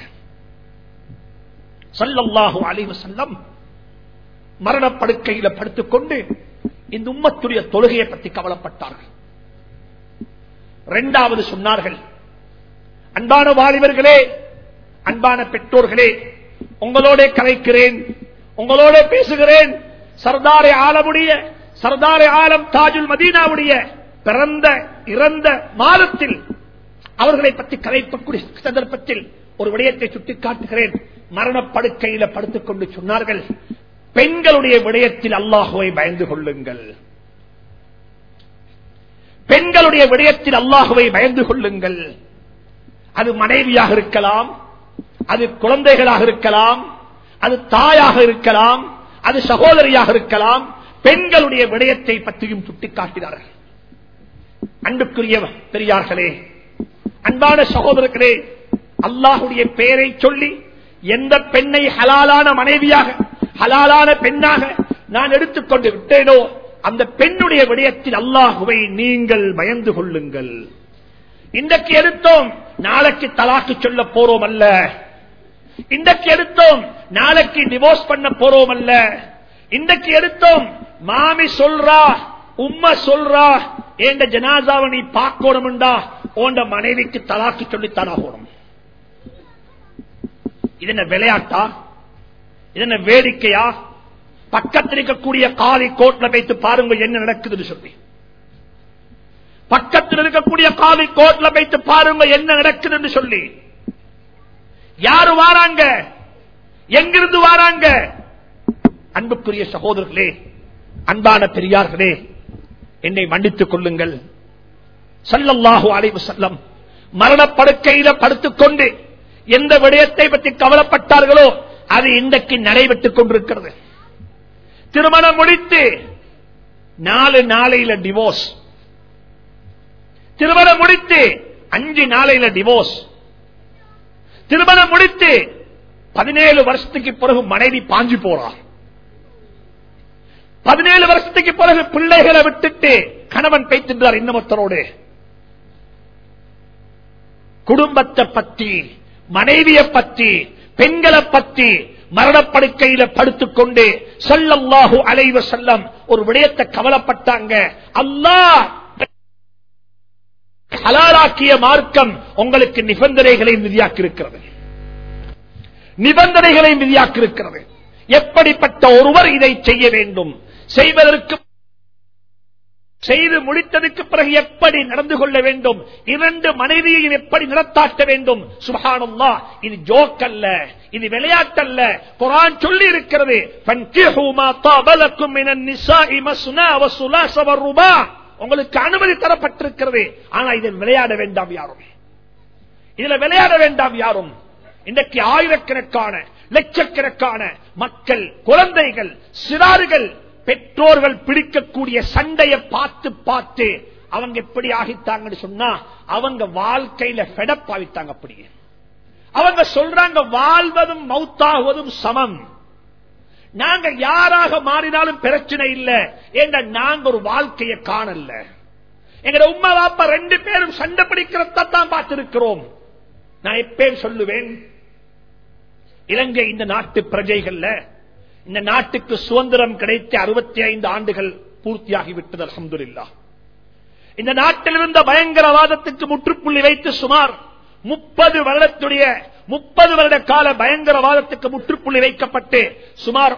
சல்லல்லாஹு அலைஹி வஸல்லம் மரணப்படுக்கையில படுத்துக்கொண்டு இந்த உம்மத்துடைய தொழுகையை பற்றி கவலைப்பட்டார்கள் இரண்டாவது சொன்னார்கள் அன்பான வாலிபர்களே அன்பான பெற்றோர்களே உங்களோட கலைக்கிறேன் உங்களோட பேசுகிறேன் சர்தாரே ஆலமுடைய சர்தாரே ஆலம் தாஜுல் மதீனாவுடைய பிறந்த இறந்த மாதத்தில் அவர்களை பற்றி கலைப்பக்கூடிய சந்தர்ப்பத்தில் ஒரு விடயத்தை சுட்டிக்காட்டுகிறேன் மரணப்படுக்கையில படுத்துக் கொண்டு சொன்னார்கள் பெண்களுடைய விடயத்தில் அல்லாஹுவை பயந்து கொள்ளுங்கள் பெண்களுடைய விடயத்தில் அல்லாஹுவை பயந்து கொள்ளுங்கள் அது மனைவியாக இருக்கலாம் அது குழந்தைகளாக இருக்கலாம் அது தாயாக இருக்கலாம் அது சகோதரியாக இருக்கலாம் பெண்களுடைய விடயத்தை பற்றியும் சுட்டிக்காட்டினார்கள் அன்புக்குரிய பெரியார்களே அன்பான சகோதரர்களே அல்லாஹுடைய பெயரை சொல்லி எந்த பெண்ணை ஹலாலான மனைவியாக ஹலாலான பெண்ணாக நான் எடுத்துக்கொண்டு விட்டேனோ அந்த பெண்ணுடைய விடயத்தில் அல்லாஹுவை நீங்கள் பயந்து கொள்ளுங்கள் இன்றைக்கு எடுத்தோம் நாளைக்கு தலாக்கு சொல்ல போறோம் அல்ல இன்றைக்கு எடுத்தோம் நாளைக்கு டிவோர்ஸ் பண்ண போறோம் அல்ல இன்றைக்கு எடுத்தோம் மாமி சொல்றா உம்மா சொல்றா என்ற ஜனாதாவை நீ பார்க்கணும்டா உண்ட மனைவிக்கு தலாக்கு சொல்லித்தான் ஆகணும் இது என்ன விளையாட்டா இது என்ன வேடிக்கையா பக்கத்தில் இருக்கக்கூடிய காலி கோட்ல வைத்து பாருங்க என்ன நடக்குதுன்னு சொல்லி பக்கத்தில் இருக்கக்கூடிய காவி கோட்ல வைத்து பாருங்க என்ன நடக்குதுன்னு சொல்லி யாரு வாராங்க எங்கிருந்து வாராங்க அன்புக்குரிய சகோதரர்களே அன்பான பெரியார்களே என்னை மன்னித்துக் கொள்ளுங்கள் சல்லல்லாஹு அலைவு செல்லம் மரணப்படுக்கையில படுத்துக்கொண்டு எந்த விடயத்தை பற்றி கவலைப்பட்டார்களோ அது இன்றைக்கு நடைபெற்றுக் கொண்டிருக்கிறது திருமணம் முடித்து நாலு நாளையில டிவோர்ஸ் திருமணம் முடித்து அஞ்சு நாளையில டிவோர்ஸ் திருமணம் முடித்து பதினேழு வருஷத்துக்கு பிறகு மனைவி பாஞ்சு போறார் பதினேழு வருஷத்துக்கு பிறகு பிள்ளைகளை விட்டுட்டு கணவன் பேய்த்தின்றார் இன்னமொத்தரோடு குடும்பத்தை பற்றி மனைவியை பற்றி பெண்களை பற்றி மரணப்படுக்கையில படுத்துக்கொண்டு சொல்லல்லாஹு அலைவ செல்லம் ஒரு விடயத்தை கவலைப்பட்டாங்க அல்லாஹ் ஹலாலாக்கிய மார்க்கம் உங்களுக்கு நிபந்தனைகளை விதியாக்கி இருக்கிறது நிபந்தனைகளை விதியாக்கி இருக்கிறது எப்படிப்பட்ட ஒருவர் இதை செய்ய வேண்டும் செய்வதற்கு செய்து முடித்ததுக்கு பிறகு எப்படி நடந்து கொள்ள வேண்டும் இரண்டு மனைவியையும் எப்படி நடத்தாட்ட வேண்டும் சுபஹானல்லா இது ஜோக் அல்ல இது விளையாட்டல்ல குரான் சொல்லி இருக்கிறது உங்களுக்கு அனுமதி தரப்பட்டிருக்கிறது ஆனா இதில் விளையாட வேண்டாம் யாரும் இதுல விளையாட வேண்டாம் யாரும் இன்றைக்கு ஆயிரக்கணக்கான லட்சக்கணக்கான மக்கள் குழந்தைகள் சிறார்கள் பெற்றோர்கள் பிடிக்கக்கூடிய சண்டையை பார்த்து பார்த்து அவங்க எப்படி ஆகித்தாங்கன்னு சொன்னா அவங்க வாழ்க்கையில ஃபெடப் ஆகித்தாங்க அப்படியே அவங்க சொல்றாங்க வாழ்வதும் மௌத்தாகுவதும் சமம் நாங்க யாராக மாறினாலும் பிரச்சனை இல்லை ஏன்னா நாங்க ஒரு வாழ்க்கையை காணல எங்க உமா பாப்பா ரெண்டு பேரும் சண்டை பிடிக்கிறதான் பார்த்திருக்கிறோம் நான் எப்பயும் சொல்லுவேன் இலங்கை இந்த நாட்டு பிரஜைகள்ல இந்த நாட்டுக்கு சுதந்திரம் கிடைத்த அறுபத்தி ஐந்து ஆண்டுகள் பூர்த்தியாகிவிட்டது அலமதுல்லா இந்த நாட்டில் இருந்த பயங்கரவாதத்துக்கு முற்றுப்புள்ளி வைத்து சுமார் முப்பது வருடத்துடைய முப்பது வருட கால பயங்கரவாதத்துக்கு முற்றுப்புள்ளி வைக்கப்பட்டு சுமார்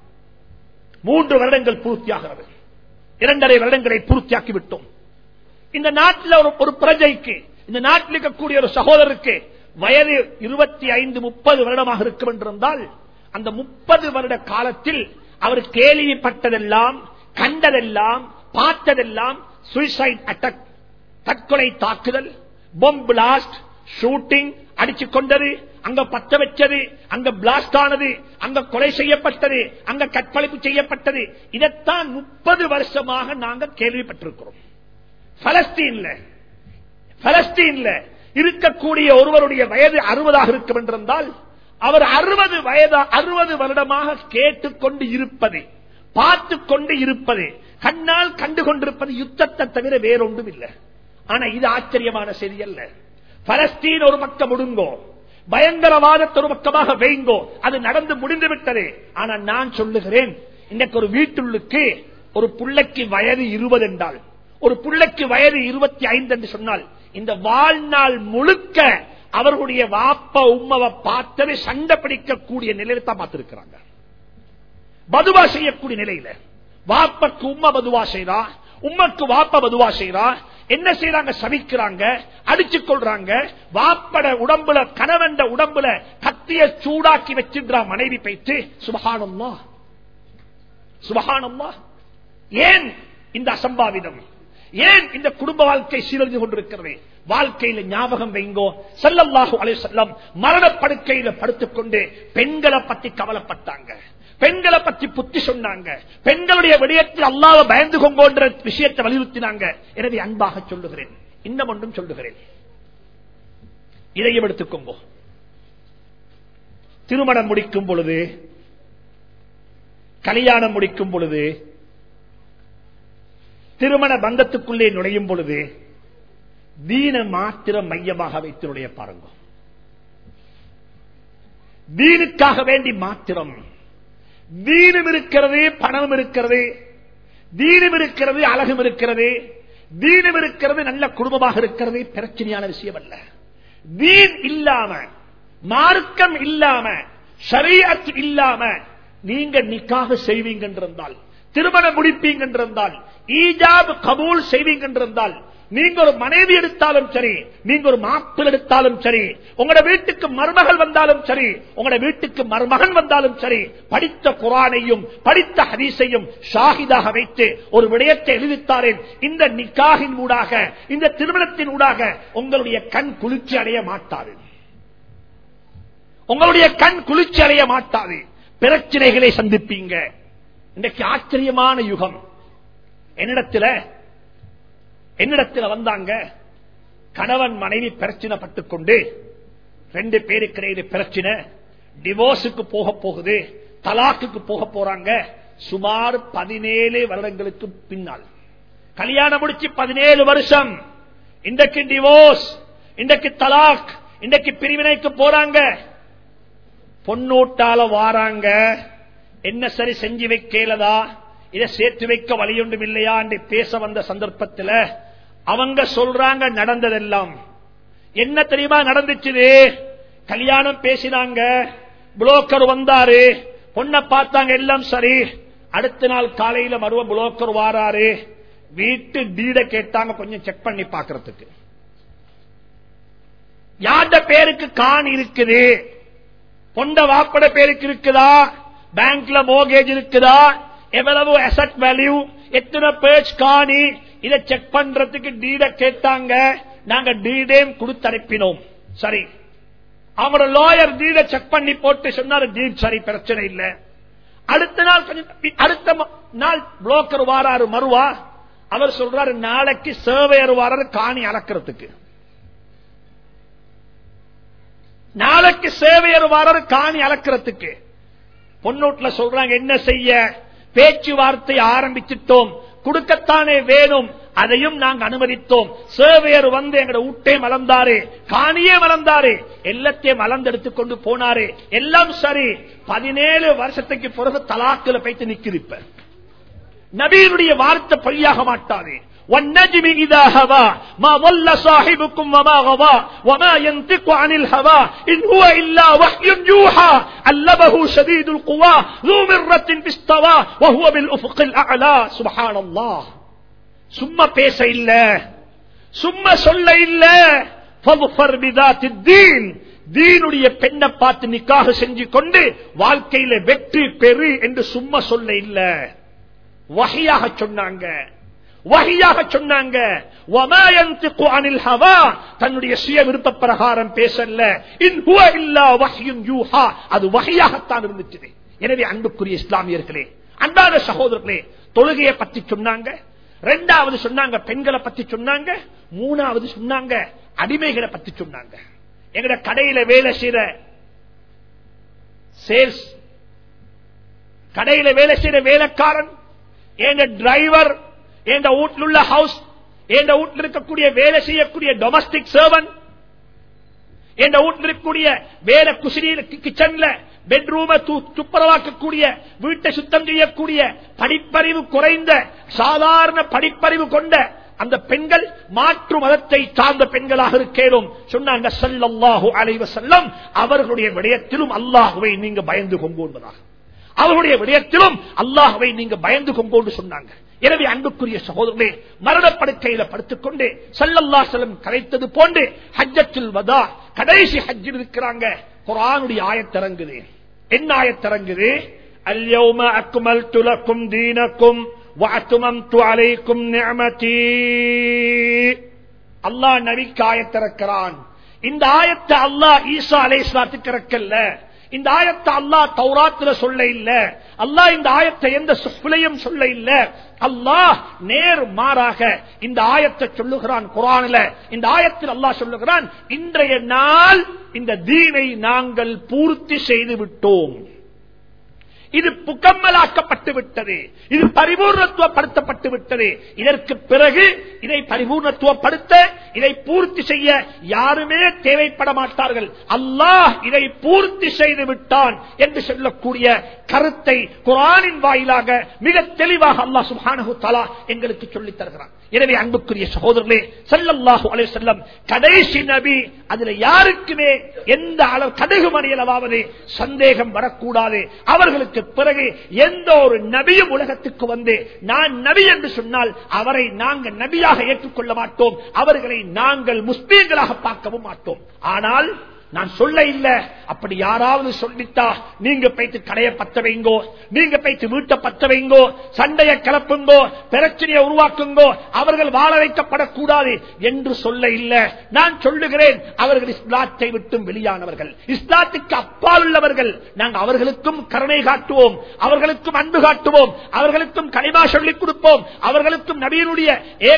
மூன்று வருடங்கள் பூர்த்தியாகிறது இரண்டரை வருடங்களை பூர்த்தியாக்கி விட்டோம் இந்த நாட்டில் ஒரு ஒரு பிரஜைக்கு இந்த நாட்டில் இருக்கக்கூடிய ஒரு சகோதரருக்கு வயது இருபத்தி ஐந்து முப்பது வருடமாக இருக்கும் என்றிருந்தால் அந்த முப்பது வருட காலத்தில் அவர் கேள்விப்பட்டதெல்லாம் கண்டதெல்லாம் பார்த்ததெல்லாம் சுயசைட் அட்டாக் தற்கொலை தாக்குதல் பொம் பிளாஸ்ட் ஷூட்டிங் அடிச்சு கொண்டது அங்க பத்த வச்சது அங்க பிளாஸ்ட் ஆனது அங்க கொலை செய்யப்பட்டது அங்க கற்பழிப்பு செய்யப்பட்டது இதைத்தான் முப்பது வருஷமாக நாங்க கேள்விப்பட்டிருக்கிறோம் பலஸ்தீன்ல பலஸ்தீன்ல இருக்கக்கூடிய ஒருவருடைய வயது அறுபதாக இருக்கும் என்றிருந்தால் அவர் அறுபது வயதா அறுபது வருடமாக கேட்டுக்கொண்டு இருப்பது பார்த்து கொண்டு இருப்பது கண்ணால் கண்டு கொண்டிருப்பது யுத்தத்தை தவிர வேறொன்றும் இல்லை ஆனா இது ஆச்சரியமான செய்தி அல்ல பலஸ்தீன் ஒரு பக்கம் முடுங்கோ பயங்கரவாதத்தை ஒரு பக்கமாக வைங்கோ அது நடந்து முடிந்து விட்டது ஆனா நான் சொல்லுகிறேன் இன்னைக்கு ஒரு வீட்டுள்ளுக்கு ஒரு புள்ளைக்கு வயது இருபது என்றால் ஒரு புள்ளைக்கு வயது இருபத்தி ஐந்து என்று சொன்னால் இந்த வாழ்நாள் முழுக்க அவர்களுடைய வாப்ப உம்மவை பார்த்தது சண்டை பிடிக்கக்கூடிய நிலையில தான் பார்த்திருக்கிறாங்க பதுவா செய்யக்கூடிய நிலையில வாப்பக்கு உம்ம பதுவா செய்றா உம்மக்கு வாப்ப பதுவா செய்றா என்ன செய்யறாங்க சபிக்கிறாங்க அடிச்சு கொள்றாங்க வாப்பட உடம்புல கணவன் உடம்புல கத்திய சூடாக்கி வச்சிருந்தா மனைவி பைத்து சுபகானம்மா சுபகானம்மா ஏன் இந்த அசம்பாவிதம் ஏன் இந்த குடும்ப வாழ்க்கை சீரழிந்து கொண்டிருக்கிறது வாழ்க்கையில ஞாபகம் வைங்கோ செல்லல்லாஹு அலை செல்லம் மரணப்படுக்கையில படுத்துக்கொண்டு பெண்களை பத்தி கவலைப்பட்டாங்க பெண்களை பற்றி புத்தி சொன்னாங்க பெண்களுடைய விடயத்தில் அல்லாத பயந்து கொங்கோன்ற விஷயத்தை வலியுறுத்தினாங்க எனவே அன்பாக சொல்லுகிறேன் இன்னும் ஒன்றும் சொல்லுகிறேன் இதையும் எடுத்துக்கோங்கோ திருமணம் முடிக்கும் பொழுது கல்யாணம் முடிக்கும் பொழுது திருமண பந்தத்துக்குள்ளே நுழையும் பொழுது தீன மாத்திரம் மையமாக வைத்தினுடைய பாருங்க தீனுக்காக வேண்டி மாத்திரம் தீனும் இருக்கிறது பணமும் இருக்கிறது தீனும் இருக்கிறது அழகும் இருக்கிறது தீனும் இருக்கிறது நல்ல குடும்பமாக இருக்கிறது பிரச்சனையான விஷயம் அல்ல தீன் இல்லாம மார்க்கம் இல்லாம ஷரியத் இல்லாம நீங்க நிக்காக செய்வீங்க என்றிருந்தால் திருமணம் முடிப்பீங்க என்றிருந்தால் ஈஜாப் கபூல் செய்வீங்க என்றிருந்தால் நீங்க ஒரு மனைவி எடுத்தாலும் சரி நீங்க ஒரு மாப்பிள் எடுத்தாலும் சரி உங்களோட வீட்டுக்கு மருமகள் வந்தாலும் சரி உங்களோட வீட்டுக்கு மருமகன் வந்தாலும் சரி படித்த குரானையும் படித்த ஹதீஸையும் ஷாஹிதாக வைத்து ஒரு விடயத்தை எழுதித்தாரேன் இந்த நிக்காகின் ஊடாக இந்த திருமணத்தின் ஊடாக உங்களுடைய கண் குளிர்ச்சி அடைய மாட்டாது உங்களுடைய கண் குளிர்ச்சி அடைய மாட்டாது பிரச்சனைகளை சந்திப்பீங்க இன்றைக்கு ஆச்சரியமான யுகம் என்னிடத்துல என்னிடத்துல வந்தாங்க கணவன் மனைவி பிரச்சனை பட்டுக் கொண்டு ரெண்டு பேருக்கு இடையில பிரச்சனை டிவோர்ஸுக்கு போக போகுது தலாக்குக்கு போக போறாங்க சுமார் பதினேழு வருடங்களுக்கு பின்னால் கல்யாணம் முடிச்சு பதினேழு வருஷம் இன்றைக்கு டிவோர்ஸ் இன்றைக்கு தலாக் இன்றைக்கு பிரிவினைக்கு போறாங்க பொன்னூட்டால வாராங்க என்ன சரி செஞ்சு வைக்கலதா இதை சேர்த்து வைக்க வழியொன்றும் இல்லையா என்று பேச வந்த சந்தர்ப்பத்தில் அவங்க சொல்றாங்க நடந்ததெல்லாம் என்ன தெரியுமா நடந்துச்சு கல்யாணம் பேசினாங்க புரோக்கர் வந்தாரு பொண்ணை பார்த்தாங்க எல்லாம் சரி அடுத்த நாள் காலையில மறுவ புரோக்கர் வாராரு வீட்டு டீட கேட்டாங்க கொஞ்சம் செக் பண்ணி பாக்குறதுக்கு யார்ட பேருக்கு கான் இருக்குது பொண்ட வாப்பட பேருக்கு இருக்குதா பேங்க்ல மோகேஜ் இருக்குதா எவ்வளவு அசட் வேல்யூ எத்தனை பேஜ் காணி இதை செக் பண்றதுக்கு டீட கேட்டாங்க நாங்க டீடையும் கொடுத்து அனுப்பினோம் சரி அவங்களோட லாயர் டீட செக் பண்ணி போட்டு சொன்னாரு டீட் சரி பிரச்சனை இல்ல அடுத்த நாள் கொஞ்சம் அடுத்த நாள் புரோக்கர் வாராரு மறுவா அவர் சொல்றாரு நாளைக்கு சேவையர் வாராரு காணி அளக்கிறதுக்கு நாளைக்கு சேவையர் வாராரு காணி அளக்கிறதுக்கு பொன்னூட்ல சொல்றாங்க என்ன செய்ய பேச்சுவார்த்தை ஆரம்பிச்சிட்டோம் கொடுக்கத்தானே வேணும் அதையும் நாங்க அனுமதித்தோம் சேவையர் வந்து எங்கட ஊட்டே மலர்ந்தாரு காணியே மலர்ந்தாரு எல்லாத்தையும் மலர்ந்தெடுத்து கொண்டு போனாரு எல்லாம் சரி பதினேழு வருஷத்துக்கு பிறகு தலாக்கில் போய்த்து நிக்கிறப்ப நபீனுடைய வார்த்தை பொய்யாக மாட்டாது والنجم إذا هوى ما ضل صاحبكم وما غضى وما ينطق عن الهوى إن هو إلا وحي يوحى علمه شديد القوى ذو مرة باستوى وهو بالأفق الأعلى سبحان الله சும்மா பேச இல்ல சும்மா சொல்ல இல்ல தீனுடைய பெண்ணை பார்த்து நிக்காக செஞ்சு கொண்டு வாழ்க்கையில வெற்றி பெறு என்று சும்மா சொல்ல இல்ல வகையாக சொன்னாங்க வகையாக சொன்னாங்க தன்னுடைய சுய விருப்ப பிரகாரம் பேசல அது வகையாகத்தான் இருந்துச்சு எனவே அன்புக்குரிய இஸ்லாமியர்களே அன்பான சகோதரர்களே தொழுகையை பற்றி சொன்னாங்க ரெண்டாவது சொன்னாங்க பெண்களை பத்தி சொன்னாங்க மூணாவது சொன்னாங்க அடிமைகளை பத்தி சொன்னாங்க எங்கட கடையில வேலை செய்யற சேல்ஸ் கடையில வேலை செய்யற வேலைக்காரன் எங்க டிரைவர் எங்க வீட்டில் உள்ள ஹவுஸ் எங்க வீட்டில் இருக்கக்கூடிய வேலை செய்யக்கூடிய டொமஸ்டிக் சர்வன் எங்க வீட்டில் இருக்கக்கூடிய வேலை குசினி கிச்சன்ல பெட்ரூம துப்புரவாக்கக்கூடிய வீட்டை சுத்தம் செய்யக்கூடிய படிப்பறிவு குறைந்த சாதாரண படிப்பறிவு கொண்ட அந்த பெண்கள் மாற்று மதத்தை சார்ந்த பெண்களாக இருக்கேனும் சொன்னாங்க சல்லல்லாஹு அலைவ செல்லம் அவர்களுடைய விடயத்திலும் அல்லாஹுவை நீங்க பயந்து கொண்டு என்பதாக அவர்களுடைய விடயத்திலும் அல்லாஹுவை நீங்க பயந்து கொண்டு சொன்னாங்க எனவே அன்புக்குரிய சகோதரர்களே மரணப்படுக்கையில படுத்துக்கொண்டு சல்லல்லா செல்லம் கரைத்தது போன்று ஹஜ்ஜத்தில் வதா கடைசி ஹஜ்ஜில் இருக்கிறாங்க குரானுடைய ஆயத்திறங்குது என்ன ஆயத்திறங்குது اليوم أكملت لكم دينكم وأتممت عليكم نعمتي அல்லாஹ் நபிக்கு ஆயத்திறக்கிறான் இந்த ஆயத்தை அல்லாஹ் ஈசா அலை இஸ்லாத்துக்கு இறக்கல்ல இந்த ஆயத்தை அல்லாஹ் தௌராத்துல சொல்ல இல்ல அல்லாஹ் இந்த ஆயத்தை எந்த சுப்பிலையும் சொல்ல இல்ல அல்லாஹ் நேர் மாறாக இந்த ஆயத்தை சொல்லுகிறான் குரானில இந்த ஆயத்தில் அல்லாஹ் சொல்லுகிறான் இன்றைய நாள் இந்த தீனை நாங்கள் பூர்த்தி செய்து விட்டோம் இது புக்கம்மலாக்கப்பட்டு விட்டது இது பரிபூர்ணத்துவப்படுத்தப்பட்டு விட்டது இதற்கு பிறகு இதை பரிபூர்ணத்துவப்படுத்த இதை பூர்த்தி செய்ய யாருமே தேவைப்பட மாட்டார்கள் அல்லாஹ் இதை பூர்த்தி செய்து விட்டான் என்று சொல்லக்கூடிய கருத்தை குரானின் வாயிலாக மிக தெளிவாக அல்லாஹ் சுஹானு தலா எங்களுக்கு சொல்லித் தருகிறான் எனவே அன்புக்குரிய சகோதரர்களே சல்லல்லாஹு அலே செல்லம் கடைசி நபி அதுல யாருக்குமே எந்த அளவு கடுகு மணியளவாவது சந்தேகம் வரக்கூடாது அவர்களுக்கு பிறகு எந்த ஒரு நபியும் உலகத்துக்கு வந்து நான் நபி என்று சொன்னால் அவரை நாங்கள் நபியாக ஏற்றுக்கொள்ள மாட்டோம் அவர்களை நாங்கள் முஸ்லீம்களாக பார்க்கவும் மாட்டோம் ஆனால் நான் சொல்ல இல்ல அப்படி யாராவது சொல்லிட்டா நீங்க போயிட்டு கடையை பத்த வைங்கோ நீங்க போயிட்டு வீட்டை பத்த வைங்கோ சண்டையை கிளப்புங்கோ பிரச்சனையை உருவாக்குங்கோ அவர்கள் வாழ வைக்கப்படக்கூடாது என்று சொல்ல இல்ல நான் சொல்லுகிறேன் அவர்கள் இஸ்லாத்தை விட்டும் வெளியானவர்கள் இஸ்லாத்துக்கு அப்பால் உள்ளவர்கள் நாங்கள் அவர்களுக்கும் கருணை காட்டுவோம் அவர்களுக்கும் அன்பு காட்டுவோம் அவர்களுக்கும் கனிமா சொல்லிக் கொடுப்போம் அவர்களுக்கும் நபியினுடைய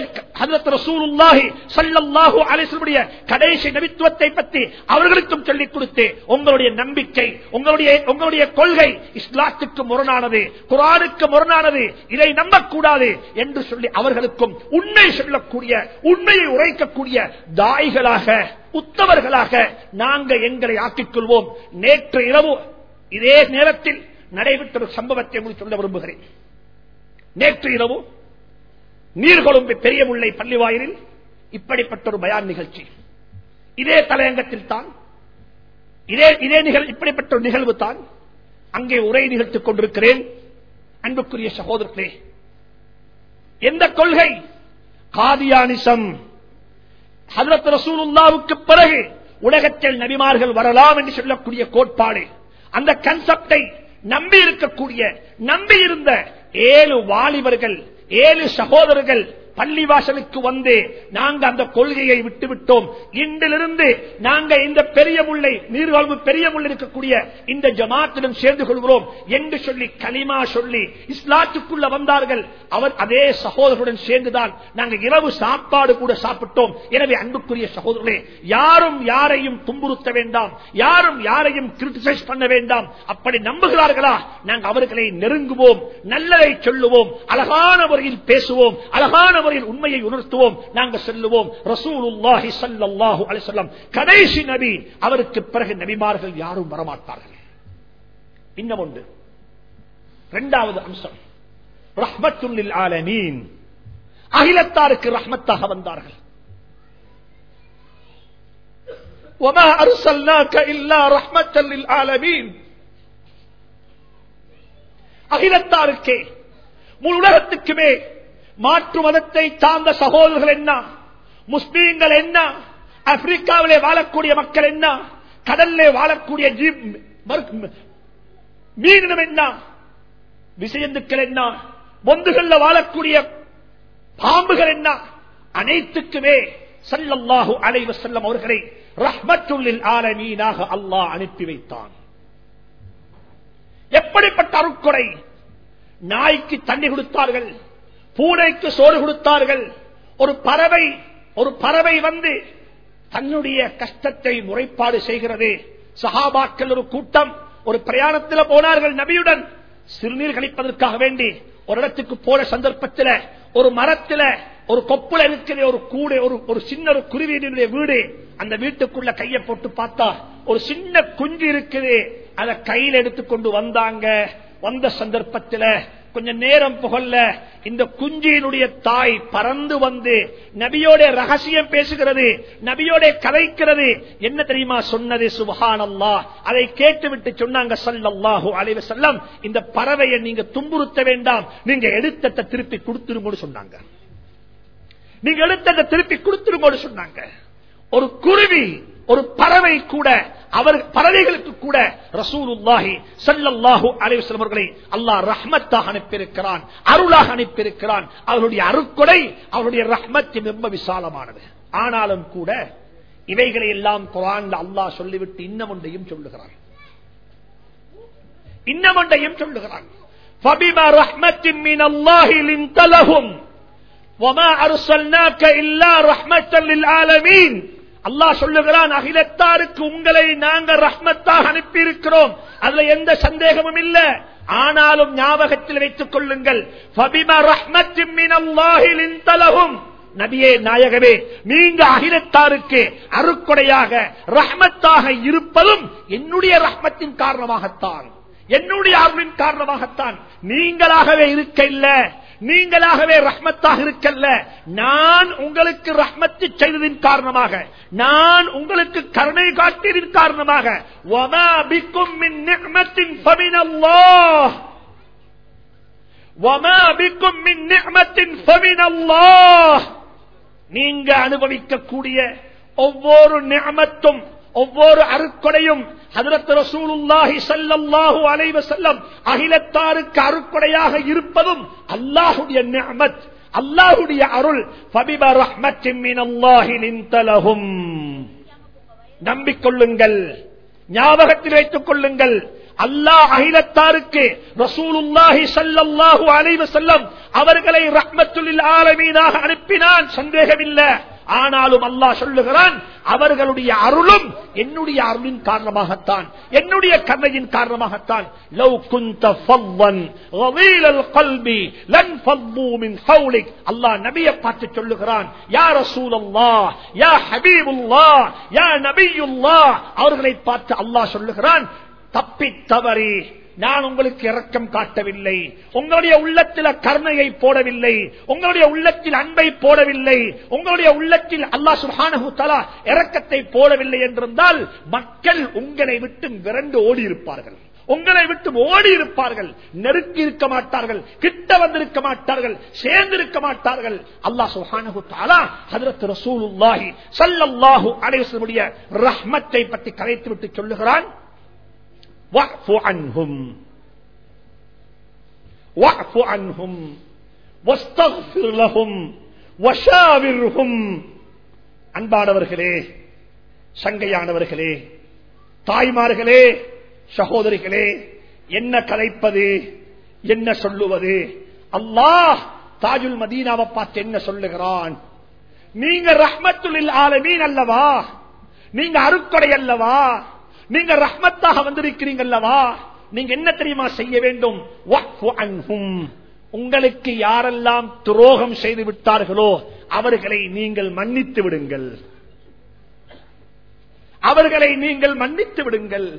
கடைசி நபித்துவத்தை பற்றி அவர்களுக்கும் சொல்லிக் கொடுத்து உங்களுடைய நம்பிக்கை உங்களுடைய உங்களுடைய கொள்கை இஸ்லாத்துக்கு முரணானது குரானுக்கு முரணானது இதை நம்பக்கூடாது என்று சொல்லி அவர்களுக்கும் உண்மை சொல்லக்கூடிய உண்மையை உரைக்கக்கூடிய தாய்களாக உத்தவர்களாக நாங்கள் எங்களை ஆக்கிக் கொள்வோம் நேற்று இரவு இதே நேரத்தில் நடைபெற்ற ஒரு சம்பவத்தை உங்களுக்கு சொல்ல விரும்புகிறேன் நேற்று இரவு நீர்கொழும்பு பெரிய முல்லை பள்ளிவாயிலில் இப்படிப்பட்ட ஒரு பயான் நிகழ்ச்சி இதே தலையங்கத்தில் தான் இதே இதே நிகழ் இப்படிப்பட்ட ஒரு நிகழ்வு தான் அங்கே உரை நிகழ்த்திக் கொண்டிருக்கிறேன் அன்புக்குரிய சகோதரர்களே எந்த கொள்கை காதியானிசம் ஹதரத் ரசூலுல்லாவுக்கு பிறகு உலகத்தில் நபிமார்கள் வரலாம் என்று சொல்லக்கூடிய கோட்பாடு அந்த கன்செப்டை நம்பி இருக்கக்கூடிய நம்பி இருந்த ஏழு வாலிபர்கள் ஏழு சகோதரர்கள் பள்ளிவாசலுக்கு வந்து நாங்க அந்த கொள்கையை விட்டுவிட்டோம் இன்றிலிருந்து நாங்க இந்த பெரிய முல்லை நீர்வாழ்வு பெரிய முல்லை இருக்கக்கூடிய இந்த ஜமாத்திடம் சேர்ந்து கொள்கிறோம் என்று சொல்லி களிமா சொல்லி இஸ்லாத்துக்குள்ள வந்தார்கள் அவர் அதே சகோதரருடன் சேர்ந்துதான் நாங்க இரவு சாப்பாடு கூட சாப்பிட்டோம் எனவே அன்புக்குரிய சகோதரர்களே யாரும் யாரையும் துன்புறுத்த வேண்டாம் யாரும் யாரையும் கிரிட்டிசைஸ் பண்ண வேண்டாம் அப்படி நம்புகிறார்களா நாங்கள் அவர்களை நெருங்குவோம் நல்லதை சொல்லுவோம் அழகான முறையில் பேசுவோம் அழகான முறையில் உண்மையை உணர்த்துவோம் நாங்கள் சொல்லுவோம் ரசூலுல்லாஹி ஸல்லல்லாஹு அலைஹி வஸல்லம் கடைசி நபி அவருக்கு பிறகு நபிமார்கள் யாரும் வரமாட்டார்கள் இன்னும் ஒன்று இரண்டாவது அம்சம் ரஹ்மத்துல்லில் ஆலமீன் அகிலத்தாருக்கு ரஹ்மத்தாக வந்தார்கள் وما أرسلناك إلا رحمة للعالمين அகிலத்தாருக்கே முழு உலகத்துக்குமே மாற்று மதத்தை சார்ந்த சகோதரர்கள் என்ன முஸ்லீம்கள் என்ன ஆப்பிரிக்காவிலே வாழக்கூடிய மக்கள் என்ன கடல்லே வாழக்கூடிய மீனினம் என்ன விசையந்துக்கள் என்ன பொந்துகள்ல வாழக்கூடிய பாம்புகள் என்ன அனைத்துக்குமே சல்லல்லாஹு அலைவ செல்லம் அவர்களை ரஹ்மத்துள்ளில் ஆலமீனாக அல்லாஹ் அனுப்பி வைத்தான் எப்படிப்பட்ட அருட்கொடை நாய்க்கு தண்ணி கொடுத்தார்கள் பூனைக்கு சோறு கொடுத்தார்கள் ஒரு பறவை ஒரு பறவை வந்து தன்னுடைய கஷ்டத்தை முறைப்பாடு செய்கிறது சஹாபாக்கள் ஒரு கூட்டம் ஒரு பிரயாணத்தில் போனார்கள் நபியுடன் சிறுநீர் கழிப்பதற்காக வேண்டி ஒரு இடத்துக்கு போன சந்தர்ப்பத்தில் ஒரு மரத்துல ஒரு கொப்புல இருக்கிற ஒரு கூடை ஒரு ஒரு சின்ன ஒரு குருவியினுடைய வீடு அந்த வீட்டுக்குள்ள கைய போட்டு பார்த்தா ஒரு சின்ன குஞ்சு இருக்குது அதை கையில் எடுத்துக்கொண்டு வந்தாங்க வந்த சந்தர்ப்பத்தில் கொஞ்ச நேரம் புகழ்ல இந்த குஞ்சியினுடைய தாய் பறந்து வந்து நபியோட ரகசியம் பேசுகிறது நபியோட கதைக்கிறது என்ன தெரியுமா சொன்னது சுபஹான் அல்லா அதை கேட்டுவிட்டு சொன்னாங்க சல்லல்லாஹு அலைவ செல்லம் இந்த பறவையை நீங்க துன்புறுத்த வேண்டாம் நீங்க எடுத்தத்தை திருப்பி கொடுத்துருங்கோடு சொன்னாங்க நீங்க எடுத்ததை திருப்பி கொடுத்துருங்கோடு சொன்னாங்க ஒரு குருவி ஒரு பறவை கூட அவர் பறவைகளுக்கு கூட ரசூலுல்லாஹி சல்லல்லாஹு அலைவசம் அவர்களை அல்லாஹ் ரஹ்மத்தாக அனுப்பியிருக்கிறான் அருளாக அனுப்பியிருக்கிறான் அவருடைய அருக்கொடை அவருடைய ரஹ்மத்தின் ரொம்ப விசாலமானது ஆனாலும் கூட இவைகளை எல்லாம் குரான் அல்லாஹ் சொல்லிவிட்டு இன்னும் ஒன்றையும் சொல்லுகிறான் இன்னும் ஒன்றையும் சொல்லுகிறான் فبما رحمة من الله لنت لهم وما أرسلناك إلا رحمة للعالمين அல்லாஹ் சொல்லுகிறான் அகிலத்தாருக்கு உங்களை நாங்க ரஹ்மத்தாக அனுப்பி இருக்கிறோம் அதுல எந்த சந்தேகமும் இல்ல ஆனாலும் ஞாபகத்தில் வைத்துக் கொள்ளுங்கள் நபியே நாயகவே நீங்க அகிலத்தாருக்கு அருக்கொடையாக ரஹ்மத்தாக இருப்பதும் என்னுடைய ரஹ்மத்தின் காரணமாகத்தான் என்னுடைய அருளின் காரணமாகத்தான் நீங்களாகவே இருக்க இல்ல நீங்களாகவே ரஹ்மத்தாக இருக்கல்ல நான் உங்களுக்கு ரஹ்மத்து செய்ததின் காரணமாக நான் உங்களுக்கு கருணை காட்டியதின் காரணமாக وَمَا بِكُم مِّن نِّعْمَةٍ فَمِنَ اللَّهِ وَمَا بِكُم مِّن نِّعْمَةٍ فَمِنَ اللَّهِ நீங்க அனுபவிக்கக்கூடிய ஒவ்வொரு நியமத்தும் ஒவ்வொரு அருக்கொடையும் ஹதரத் ரசூலுல்லாஹி ஸல்லல்லாஹு அலைஹி வஸல்லம் அகிலத்தாருக்கு அருக்கொடையாக இருப்பதும் அல்லாஹ்வுடைய நிஅமத் அல்லாஹ்வுடைய அருள் ஃபபிப ரஹ்மத்தின் மினல்லாஹி லின்தலஹும் நம்பிக்கொள்ளுங்கள் ஞாபகத்தில் வைத்துக் கொள்ளுங்கள் அல்லாஹ் அகிலத்தாருக்கு ரசூலுல்லாஹி ஸல்லல்லாஹு அலைஹி வஸல்லம் அவர்களை ரஹ்மத்துல் ஆலமீனாக அனுப்பினான் சந்தேகமில்லை ஆனாலும் அல்லாஹ் சொல்லுகிறான் அவர்களுடைய அருளும் என்னுடைய அருளின் காரணமாகத்தான் என்னுடைய கருணையின் காரணமாகத்தான் லவ் குந்த ஃபவ்வன் கலீலல் கல்பி லன் ஃபல்லு மின் ஹவுலிக் அல்லாஹ் நபியை பார்த்து சொல்லுகிறான் யா ரசூலல்லாஹ் யா ஹபீபுல்லாஹ் யா நபியுல்லாஹ் அவர்களை பார்த்து அல்லாஹ் சொல்லுகிறான் தப்பி தவறி நான் உங்களுக்கு இரக்கம் காட்டவில்லை உங்களுடைய உள்ளத்தில் கருணையை போடவில்லை உங்களுடைய உள்ளத்தில் அன்பை போடவில்லை உங்களுடைய உள்ளத்தில் அல்லாஹ் சுஹானு தலா இரக்கத்தை போடவில்லை என்றிருந்தால் மக்கள் உங்களை விட்டு விரண்டு ஓடி இருப்பார்கள் உங்களை விட்டு ஓடி இருப்பார்கள் நெருக்கி இருக்க மாட்டார்கள் கிட்ட வந்திருக்க மாட்டார்கள் சேர்ந்திருக்க மாட்டார்கள் அல்லாஹ் சுஹானு தாலா ஹதரத் ரசூலுல்லாஹி ஸல்லல்லாஹு அலைஹி வஸல்லம் ரஹ்மத்தை பற்றி கரைத்து விட்டு சொல்லுகிறான் واعف عنهم واعف عنهم واستغفر لهم وشاورهم அன்பானவர்களே சங்கையானவர்களே தாய்மார்களே சகோதரிகளே என்ன கலைப்பது என்ன சொல்லுவது அல்லாஹ் தாஜுல் மதீனாவை பார்த்து என்ன சொல்லுகிறான் நீங்க ரஹ்மத்துல் ஆலமீன் அல்லவா நீங்க அருக்கொடை அல்லவா நீங்க ரஹ்மத்தாக வந்திருக்கிறீங்க அல்லவா நீங்க என்ன தெரியுமா செய்ய வேண்டும் வக்ஃபு அன்ஹும். உங்களுக்கு யாரெல்லாம் துரோகம் செய்து விட்டார்களோ அவர்களை நீங்கள் மன்னித்து விடுங்கள் அவர்களை நீங்கள் மன்னித்து விடுங்கள்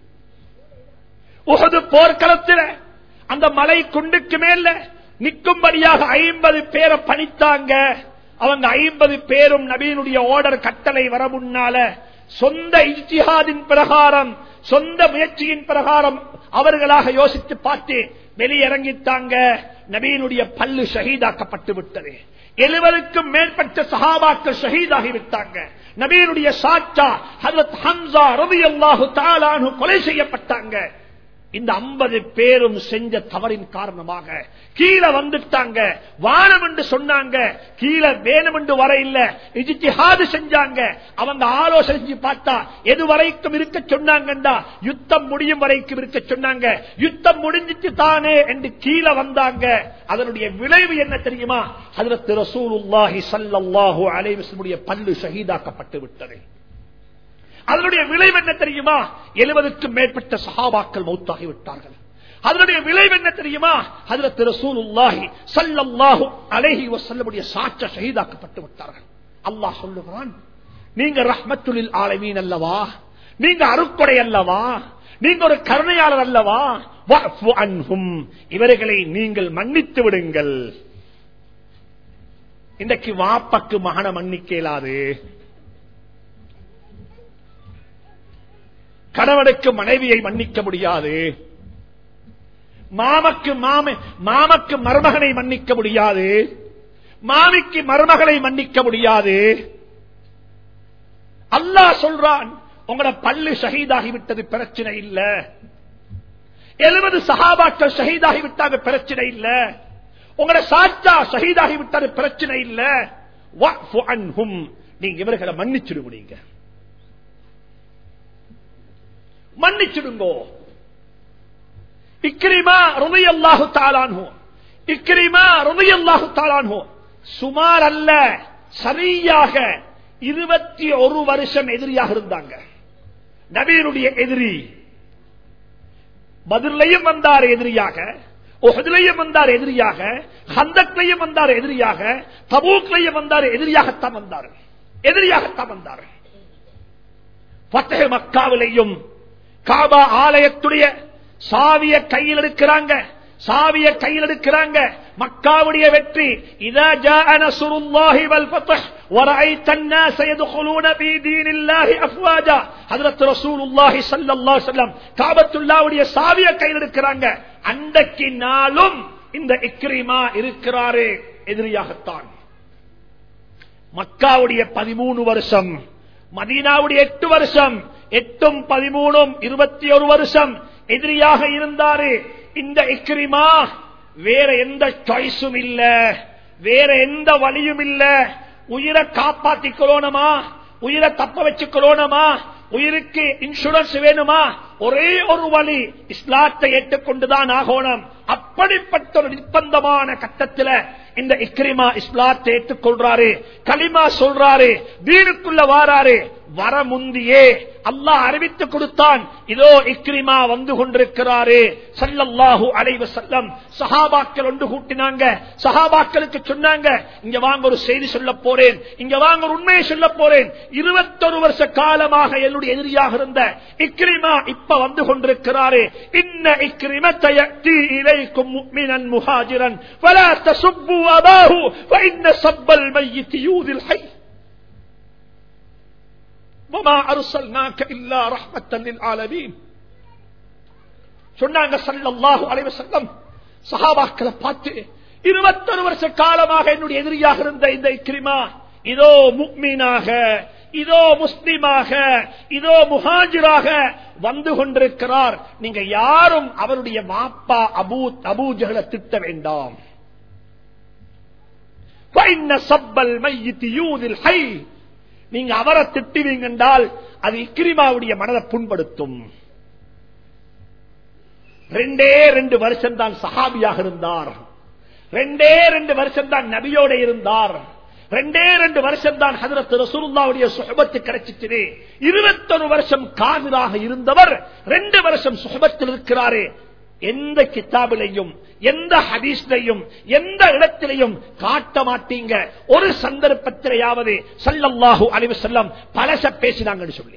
உகது போர்க்களத்தில் அந்த மலை குண்டுக்கு மேல நிற்கும்படியாக ஐம்பது பேரை பணித்தாங்க அவங்க ஐம்பது பேரும் நபீனுடைய ஓர்டர் கட்டளை வர முன்னால சொந்த இஜ்திஹாதின் பிரகாரம் சொந்த முயற்சியின் பிரகாரம் அவர்களாக யோசித்து பார்த்து வெளியிறங்கித்தாங்க நபீனுடைய பல்லு ஷஹீதாக்கப்பட்டு விட்டது எழுபதுக்கும் மேற்பட்ட சஹாபாக்கள் ஷஹீதாகி விட்டாங்க நபீனுடைய சாச்சா ஹதரத் ஹம்சா ரவி அல்லாஹு தாலானு கொலை செய்யப்பட்டாங்க இந்த ஐம்பது பேரும் செஞ்ச தவறின் காரணமாக கீழே வந்துட்டாங்க வானம் என்று சொன்னாங்க கீழே வேணும் என்று வர இல்ல இஜித்திஹாது செஞ்சாங்க அவங்க ஆலோசனை செஞ்சு பார்த்தா எது வரைக்கும் இருக்க சொன்னாங்கண்டா யுத்தம் முடியும் வரைக்கும் இருக்க சொன்னாங்க யுத்தம் முடிஞ்சிட்டு தானே என்று கீழே வந்தாங்க அதனுடைய விளைவு என்ன தெரியுமா அதுல ரசூலுல்லாஹி ஸல்லல்லாஹு அலைஹி வஸல்லம் பல்லு ஷஹீதாக்கப்பட்டு விட்டது அதனுடைய விளைவு என்ன தெரியுமா எழுபதுக்கும் மேற்பட்ட சஹாபாக்கள் மௌத்தாகி விட்டார்கள் அதனுடைய விளைவு என்ன தெரியுமா அதுல திருசூலுல்லாஹி சல்லல்லாஹு அலைஹி வஸல்லமுடைய சாட்ச ஷஹீதாக்கப்பட்டு விட்டார்கள் அல்லாஹ் சொல்லுகிறான் நீங்க ரஹ்மத்துலில் ஆலமீன் அல்லவா நீங்க அருக்கொடை அல்லவா நீங்க ஒரு கருணையாளர் அல்லவா வஅஃபு அன்ஹும் இவர்களை நீங்கள் மன்னித்து விடுங்கள் இன்றைக்கு வாப்பக்கு மகன மன்னிக்க இயலாது கணவனுக்கு மனைவியை மன்னிக்க முடியாது மாமக்கு மாம மாமக்கு மருமகனை மன்னிக்க முடியாது மாமிக்கு மருமகளை மன்னிக்க முடியாது அல்லாஹ் சொல்றான் உங்களோட பள்ளு ஷஹீதாகிவிட்டது பிரச்சனை இல்ல எழுபது சகாபாக்கள் ஷஹீதாகி விட்டாங்க பிரச்சனை இல்ல உங்களோட சாச்சா ஷஹீதாகி விட்டது பிரச்சனை இல்ல வஅஃபு அன்ஹும். நீங்க இவர்களை மன்னிச்சிடுங்க மன்னிச்சிடுங்கோ இக்ரிமா ருமையல்லாஹு தாலான்ஹோ இக்ரிமா ருமையல்லாஹு தாலான்ஹோ சுமார் அல்ல சரியாக இருபத்தி ஒரு வருஷம் எதிரியாக இருந்தாங்க நபீனுடைய எதிரி பதிலையும் வந்தார் எதிரியாக உஹதிலையும் வந்தார் எதிரியாக ஹந்தக்லையும் வந்தார் எதிரியாக தபூக்லையும் வந்தார் எதிரியாகத்தான் வந்தார் எதிரியாகத்தான் வந்தார் பத்தக மக்காவிலையும் காபா ஆலயத்துடைய சாவிய கையில் இருக்கிறாங்க சாவிய கையில் எடுக்கிறாங்க மக்காவுடைய வெற்றி இதா ஜாஅ நஸ்ருல்லாஹி வல் ஃபத்ஹ் ورأيت الناس يدخلون في دين الله أفواجا حضرت رسول الله صلى الله عليه وسلم காபத்துல்லாவுடைய சாவிய கையில் எடுக்கிறாங்க அன்றைக்கு நாளும் இந்த இக்ரிமா இருக்கிறாரே எதிரியாகத்தான் மக்காவுடைய பதிமூணு வருஷம் மதீனாவுடைய எட்டு வருஷம் எட்டும் பதிமூணும் இருபத்தி ஒரு வருஷம் எதிரியாக இருந்தாரு இந்த இக்ரிமா வேற எந்த சாய்ஸும் இல்ல வேற எந்த வழியும் இல்ல உயிரை காப்பாத்திக்கொள்ளணுமா உயிரை தப்ப வச்சுக்கொள்ளணுமா உயிருக்கு இன்சூரன்ஸ் வேணுமா ஒரே ஒரு வழி இஸ்லாத்தை ஏற்றுக்கொண்டுதான் ஆகணும் அப்படிப்பட்ட ஒரு நிர்பந்தமான கட்டத்தில் இந்த இக்ரிமா இஸ்லாத்தை ஏற்றுக்கொள்றாரு களிமா சொல்றாரு வீடுக்குள்ள வாராரு வர முந்தியே அல்லாஹ் அறிவித்து கொடுத்தான் இதோ இக்ரிமா வந்து கொண்டிருக்கிறாரு சல்லல்லாஹு அலைவ செல்லம் சஹாபாக்கள் ஒன்று கூட்டினாங்க சஹாபாக்களுக்கு சொன்னாங்க இங்க வாங்க ஒரு செய்தி சொல்ல போறேன் இங்க வாங்க ஒரு உண்மையை சொல்ல போறேன் இருபத்தொரு வருஷ காலமாக என்னுடைய எதிரியாக இருந்த இக்ரிமா இப்ப வந்து கொண்டிருக்கிறாரு இன்ன இக்ரிமத்தை இலைக்கும் முக்மினன் முஹாஜிரன் فلا تسبوا أباه فإن سب الميت يؤذي الحي وما أرسلناك إلا رحمة للعالمين சொன்னாங்க சல்லல்லாஹு அலைஹி வஸல்லம் சஹாபாக்களை பார்த்து இருபத்தொரு வருஷ காலமாக என்னுடைய எதிரியாக இருந்த இந்த இக்ரிமா இதோ முக்மீனாக இதோ முஸ்லிமாக இதோ முஹாஜிராக வந்து கொண்டிருக்கிறார் நீங்க யாரும் அவருடைய மாப்பா அபூ அபூஜகளை திட்ட வேண்டாம் சப்பல் மையித்தியூதில் ஹை நீங்க அவரை திட்டுவீங்க என்றால் அது இக்ரிமாவுடைய மனதை புண்படுத்தும் ரெண்டே ரெண்டு வருஷம் தான் சஹாபியாக இருந்தார் ரெண்டே ரெண்டு வருஷம் தான் நபியோட இருந்தார் ரெண்டே ரெண்டு வருஷம் தான் ஹதரத் ரசூலுல்லாவுடைய சுகபத்து கிடைச்சிச்சு இருபத்தொரு வருஷம் காவிராக இருந்தவர் ரெண்டு வருஷம் சுகபத்தில் இருக்கிறாரே எந்த கிதாபிலையும் எந்த ஹதீஸ்லையும் எந்த இடத்திலையும் காட்ட மாட்டீங்க ஒரு சந்தர்ப்பத்திலேயாவது சல்லல்லாஹு அலைவு செல்லம் பலச பேசினாங்கன்னு சொல்லி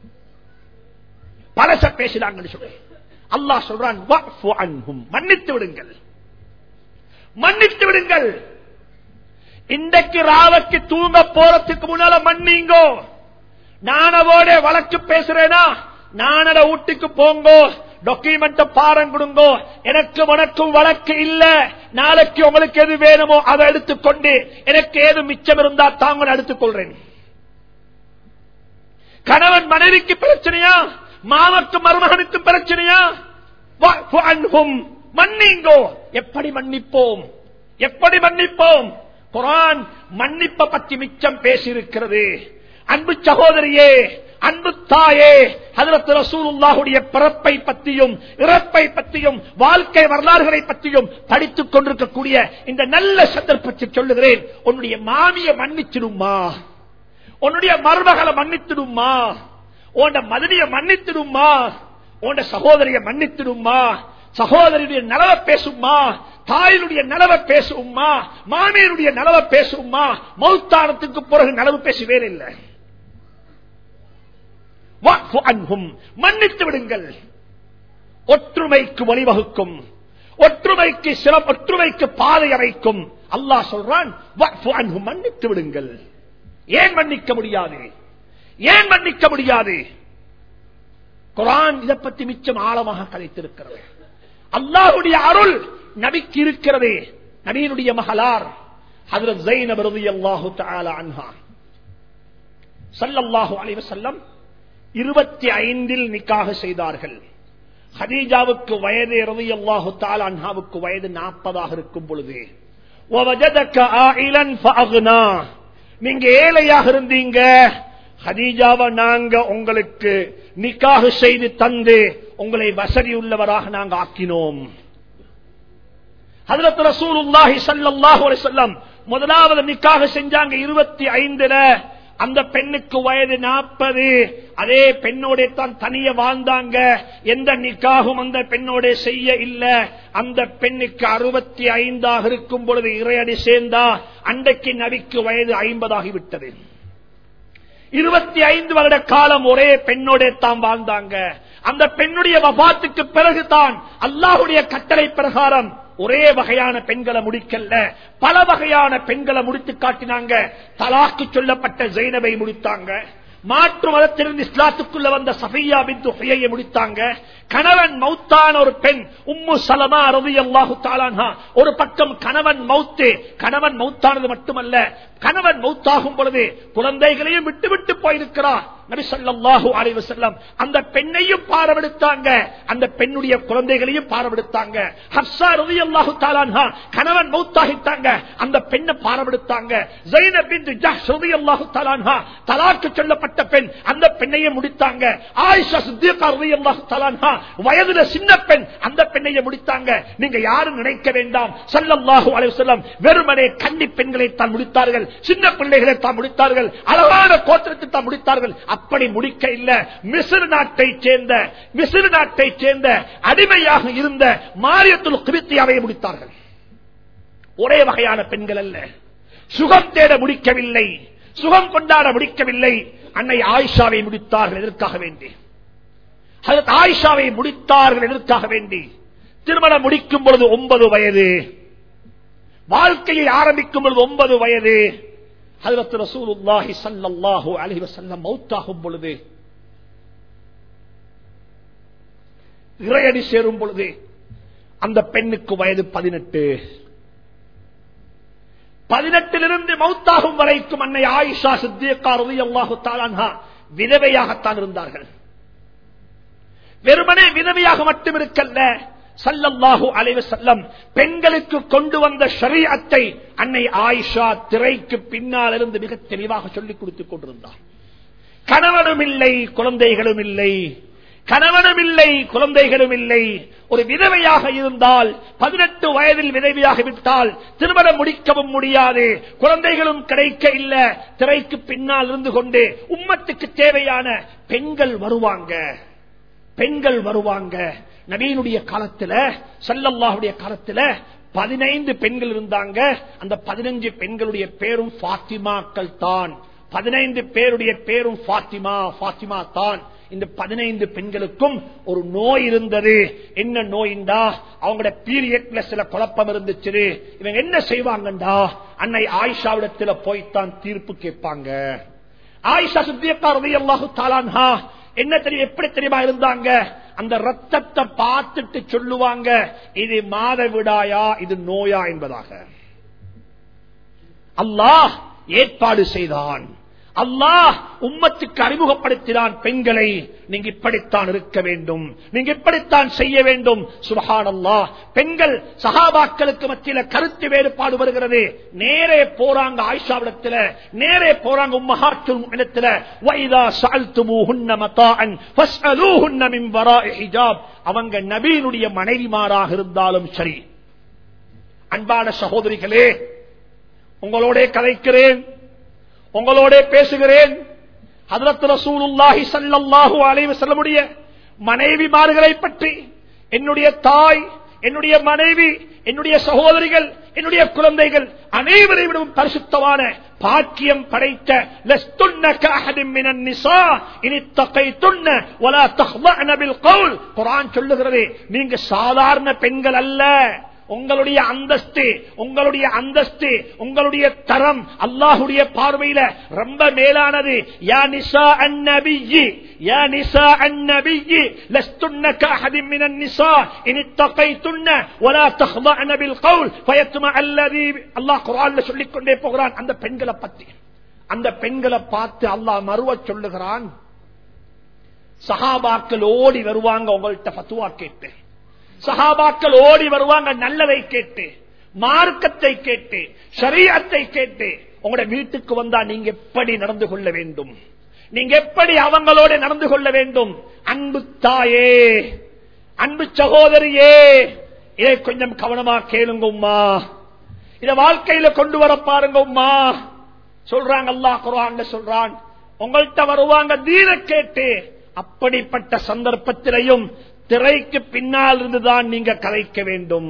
பலச பேசினாங்கன்னு சொல்லி அல்லாஹ் சொல்றான் மன்னித்து விடுங்கள் மன்னித்து விடுங்கள் இன்றைக்கு ராவக்கு தூங்க போறதுக்கு முன்னால மன்னிங்கோ நானவோட வழக்கு பேசுறேனா நானட வீட்டுக்கு போங்கோ டாக்குமெண்ட் பாரம் கொடுங்கோ எனக்கு உனக்கும் வழக்கு இல்ல நாளைக்கு உங்களுக்கு எது வேணுமோ அதை எடுத்துக்கொண்டு எனக்கு ஏது மிச்சம் இருந்தா தாங்க எடுத்துக் கொள்றேன் கணவன் மனைவிக்கு பிரச்சனையா மாமக்கு மருமகனுக்கு பிரச்சனையா மன்னிங்கோ எப்படி மன்னிப்போம் எப்படி மன்னிப்போம் குரான் மன்னிப்ப பற்றி மிச்சம் பேசியிருக்கிறது அன்பு சகோதரியே அன்பு தாயே ஹதரத் ரசூலுல்லாஹுடைய பிறப்பை பற்றியும் இறப்பை பற்றியும் வாழ்க்கை வரலாறுகளை பற்றியும் படித்துக் கொண்டிருக்கக்கூடிய இந்த நல்ல சந்தர்ப்பத்தை சொல்லுகிறேன் உன்னுடைய மாமிய மன்னிச்சிடுமா உன்னுடைய மருமகளை மன்னித்திடுமா உன்ட மதுரைய மன்னித்திடுமா உன்ட சகோதரிய மன்னித்திடுமா சகோதரியுடைய நலவை பேசுமா தாயினுடைய நலவை பேசுமா மாமியனுடைய நலவை பேசுமா மௌத்தானத்துக்கு பிறகு நலவு பேசுவேன் இல்லை மன்னித்து விடுங்கள் ஒற்றுமைக்கு வழிவகுக்கும் ஒற்றுமைக்கு சில ஒற்றுமைக்கு பாதை அறைக்கும் அல்லாஹ் சொல்றான் மன்னித்து விடுங்கள் ஏன் மன்னிக்க முடியாது ஏன் மன்னிக்க முடியாது குரான் இதை பற்றி மிச்சம் ஆழமாக கலைத்திருக்கிறது அல்லாஹுடைய அருள் நபிக்கு இருக்கிறது நபியினுடைய மகளார் ஹதரத் ஜைனப் ரலியல்லாஹு தஆலா அன்ஹா ஸல்லல்லாஹு அலைஹி வஸல்லம் இருபத்தி ஐந்தில் நிக்காக செய்தார்கள் ஹதீஜாவுக்கு வயது ரலியல்லாஹு தஆலா அன்ஹாவுக்கு வயது நாற்பதாக இருக்கும் பொழுது وَوَجَدَكَ عَائِلًا فَأَغْنَى நீங்க ஏழையாக இருந்தீங்க ஹதீஜாவை நாங்க உங்களுக்கு நிக்காக செய்து தந்து உங்களை வசதி உள்ளவராக நாங்க ஆக்கினோம் ஹதரத் ரசூலுல்லாஹி ஸல்லல்லாஹு அலைஹி வஸல்லம் முதலாவது நிக்காக செஞ்சாங்க இருபத்தி ஐந்துல அந்த பெண்ணுக்கு வயது நாற்பது அதே பெண்ணோட தான் தனிய வாழ்ந்தாங்க எந்த நிக்காகும் அந்த பெண்ணோட செய்ய இல்ல அந்த பெண்ணுக்கு அறுபத்தி ஐந்தாக இருக்கும் பொழுது இறையடி சேர்ந்தா அன்றைக்கு நபிக்கு வயது ஐம்பதாகிவிட்டது இருபத்தி ஐந்து வருட காலம் ஒரே பெண்ணோட தான் வாழ்ந்தாங்க அந்த பெண்ணுடைய வபாத்துக்கு பிறகுதான் அல்லாஹுடைய கட்டளை பிரகாரம் ஒரே வகையான பெண்களை முடிக்கல்ல பல வகையான பெண்களை முடித்து காட்டினாங்க தலாக்கு சொல்லப்பட்ட ஜெயினவை முடித்தாங்க மாற்று மதத்திலிருந்து இஸ்லாத்துக்குள்ள வந்த சஃபியா பின் துஹையை முடித்தாங்க கணவன் மௌத்தான ஒரு பெண் உம்மு சலமா ரவி அல்லாஹு தாலான்ஹா ஒரு பக்கம் கணவன் மௌத்து கணவன் மௌத்தானது மட்டுமல்ல கணவன் மௌத்தாகும் பொழுது குழந்தைகளையும் விட்டு விட்டு போயிருக்கிறார் நபி ஸல்லல்லாஹு அலைஹி வஸல்லம் அந்த பெண்ணையும் பாரவெடுத்தாங்க அந்த பெண்ணுடைய குழந்தைகளையும் பாரவெடுத்தாங்க ஹப்ஸா ரலியல்லாஹு தஆலா அன்ஹா கணவன் மௌத்தாகிட்டாங்க அந்த பெண்ணை பாரவெடுத்தாங்க ஸைனப் பின்த் ஜஹ்ஷ் ரலியல்லாஹு தஆலா அன்ஹா தலாக்கு சொல்லப்பட்ட பெண் அந்த பெண்ணையும் முடித்தாங்க ஆயிஷா சித்திகா ரலியல்லாஹு தஆலா அன்ஹா வயதுல சின்ன பெண் அந்த பெண்ணையும் முடித்தாங்க நீங்க யாரும் நினைக்க வேண்டாம் ஸல்லல்லாஹு அலைஹி வஸல்லம் வெறுமனே கன்னி பெண்களை தான் முடித்தார்கள் சின்ன பிள்ளைகளை தான் முடித்தார்கள் அழகான கோத்திரத்தை தான் முடித்தார்கள் அப்படி முடிக்க இல்ல மிசிறு நாட்டை சேர்ந்த மிசிறு நாட்டை சேர்ந்த அடிமையாக இருந்த மாரியத்துல் கிருத்தியாவை முடித்தார்கள் ஒரே வகையான பெண்கள் அல்ல சுகம் தேட முடிக்கவில்லை சுகம் கொண்டாட முடிக்கவில்லை அன்னை ஆயிஷாவை முடித்தார்கள் எதற்காக வேண்டி ஹஜரத் ஆயிஷாவை முடித்தார்கள் எதற்காக வேண்டி திருமணம் முடிக்கும் பொழுது ஒன்பது வயது வாழ்க்கையை ஆரம்பிக்கும் பொழுது ஒன்பது வயது ஹஜரத் ரசூலுல்லாஹி ஸல்லல்லாஹு அலைஹி வஸல்லம் மௌத்தாகும் பொழுது இறையடி சேரும் பொழுது அந்த பெண்ணுக்கு வயது பதினெட்டு பதினெட்டிலிருந்து மௌத்தாகும் வரைக்கும் அன்னை ஆயிஷா சித்தியக்கா ரலியல்லாஹு தஆலா விதவையாகத்தான் இருந்தார்கள் வெறுமனே விதவையாக மட்டும் இருக்கல்ல சல்லல்லாஹு அலைவ செல்லம் பெண்களுக்கு கொண்டு வந்த ஷரீஅத்தை அன்னை ஆயிஷா திரைக்கு பின்னால் இருந்து மிக தெளிவாக சொல்லிக் கொடுத்துக் கொண்டிருந்தார் கணவனும் இல்லை குழந்தைகளும் இல்லை கணவனும் இல்லை குழந்தைகளும் இல்லை ஒரு விதவையாக இருந்தால் பதினெட்டு வயதில் விதவையாக விட்டால் திருமணம் முடிக்கவும் முடியாது குழந்தைகளும் கிடைக்க இல்ல திரைக்கு பின்னால் இருந்து கொண்டு உம்மத்துக்கு தேவையான பெண்கள் வருவாங்க பெண்கள் வருவாங்க நபீனுடைய காலத்துல சல்லல்லாஹுடைய காலத்துல பதினைந்து பெண்கள் இருந்தாங்க அந்த பதினஞ்சு பெண்களுடைய பேரும் பாத்திமாக்கள் தான் பதினைந்து பேருடைய பேரும் பாத்திமா பாத்திமா தான் இந்த பதினைந்து பெண்களுக்கும் ஒரு நோய் இருந்தது என்ன நோயிண்டா அவங்களோட பீரியட்ல சில குழப்பம் இருந்துச்சு இவங்க என்ன செய்வாங்கண்டா அன்னை ஆயிஷாவிடத்துல போய்த்தான் தீர்ப்பு கேட்பாங்க ஆயிஷா சுத்தியக்கா ரலியல்லாஹு தாலான்ஹா என்ன தெரியும் எப்படி தெரியுமா இருந்தாங்க அந்த ரத்தத்தை பார்த்துட்டு சொல்லுவாங்க இது மாதவிடாயா இது நோயா என்பதாக அல்லாஹ் ஏற்பாடு செய்தான் அல்லாஹ் உம்மத்துக்கு அறிமுகப்படுத்தினான் பெண்களை நீங்க இப்படித்தான் இருக்க வேண்டும் நீங்க இப்படித்தான் செய்ய வேண்டும் சுபஹான் அல்லாஹ் பெண்கள் சகாபாக்களுக்கு மத்தியில கருத்து வேறுபாடு வருகிறது நேரே போறாங்க ஆயிஷாவிடத்துல நேரே போறாங்க உம்மஹாத்துல் இடத்துல வைதா சஅல்துமூஹுன்ன மதாஅன் ஃபஸ்அலூஹுன்ன மின் வராஇ ஹிஜாப் அவங்க நபியினுடைய மனைவிமாராக இருந்தாலும் சரி அன்பான சகோதரிகளே உங்களோட கதைக்கிறேன் உங்களோட பேசுகிறேன் ஹதரத் ரசூலுல்லாஹி ஸல்லல்லாஹு அலைஹி வஸல்லமுடைய மனைவிமார்களை பற்றி என்னுடைய தாய் என்னுடைய மனைவி என்னுடைய சகோதரிகள் என்னுடைய குழந்தைகள் அனைவரை விடவும் பரிசுத்தமான பாக்கியம் படைத்த லஸ்துன்ன கஅஹதின் மினன் நிசா இனி தகைத்துன்ன வலா தஹ்லஅன பில் கவுல் குர்ஆன் சொல்லுகிறது நீங்க சாதாரண பெண்கள் அல்ல உங்களுடைய அந்தஸ்து உங்களுடைய அந்தஸ்து உங்களுடைய தரம் அல்லாஹுடைய பார்வையில ரொம்ப மேலானது யா நிசா அந்நபியி யா நிசா அந்நபியி லஸ்துன்ன கஅஹதின் மினன் நிசா இன் இத்தகைத்துன்ன வலா தஹ்லஅன பில் கவுல் ஃபயத்ம அல்லதி அல்லாஹ் குர்ஆன்ல சொல்லிக் கொண்டே போகிறான் அந்த பெண்களை பத்தி அந்த பெண்களை பார்த்து அல்லாஹ் மறுவ சொல்லுகிறான் சஹாபாக்கள் ஓடி வருவாங்க உங்கள்கிட்ட பத்துவா கேட்டு சஹாபாக்கள் ஓடி வருவாங்க நல்லதை கேட்டு மார்க்கத்தை கேட்டு ஷரியத்தை கேட்டு உங்களோட வீட்டுக்கு வந்தா நீங்க எப்படி நடந்து கொள்ள வேண்டும் நீங்க எப்படி அவங்களோட நடந்து கொள்ள வேண்டும் அன்பு தாயே அன்பு சகோதரியே இதை கொஞ்சம் கவனமா கேளுங்க உம்மா இத வாழ்க்கையில கொண்டு வர பாருங்க உம்மா சொல்றாங்க அல்லாஹ் குர்ஆன்ல சொல்றான் உங்கள்கிட்ட வருவாங்க தீன கேட்டு அப்படிப்பட்ட சந்தர்ப்பத்திலையும் திரைக்கு பின்னால் இருந்துதான் நீங்க கலைக்க வேண்டும்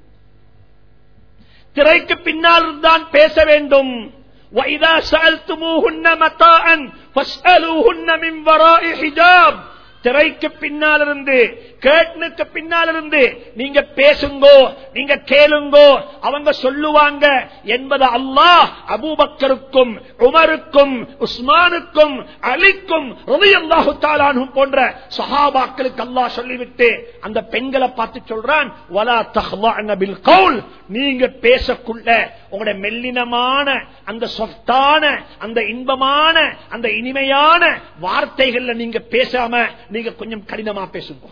திரைக்கு பின்னால் இருந்துதான் பேச வேண்டும் وَإِذَا سَأَلْتُمُوهُنَّ مَتَاعًا فَاسْأَلُوهُنَّ مِنْ وَرَاءِ حِجَابٍ திரைக்கு பின்னால் இருந்து கேட்னுக்கு பின்னால் இருந்து நீங்க பேசுங்கோ நீங்க கேளுங்கோ அவங்க சொல்லுவாங்க என்பது அல்லாஹ் அபூபக்கருக்கும் உமருக்கும் உஸ்மானுக்கும் அலிக்கும் ரலியல்லாஹு தாலானும் போன்ற சஹாபாக்களுக்கு அல்லாஹ் சொல்லிவிட்டு அந்த பெண்களை பார்த்து சொல்றான் வலா தஹ்வான பில் கவுல் நீங்க பேசக்குள்ள உங்களுடைய மெல்லினமான அந்த சொஃப்டான அந்த இன்பமான அந்த இனிமையான வார்த்தைகள்ல நீங்க பேசாம நீங்க கொஞ்சம் கடினமா பேசுங்க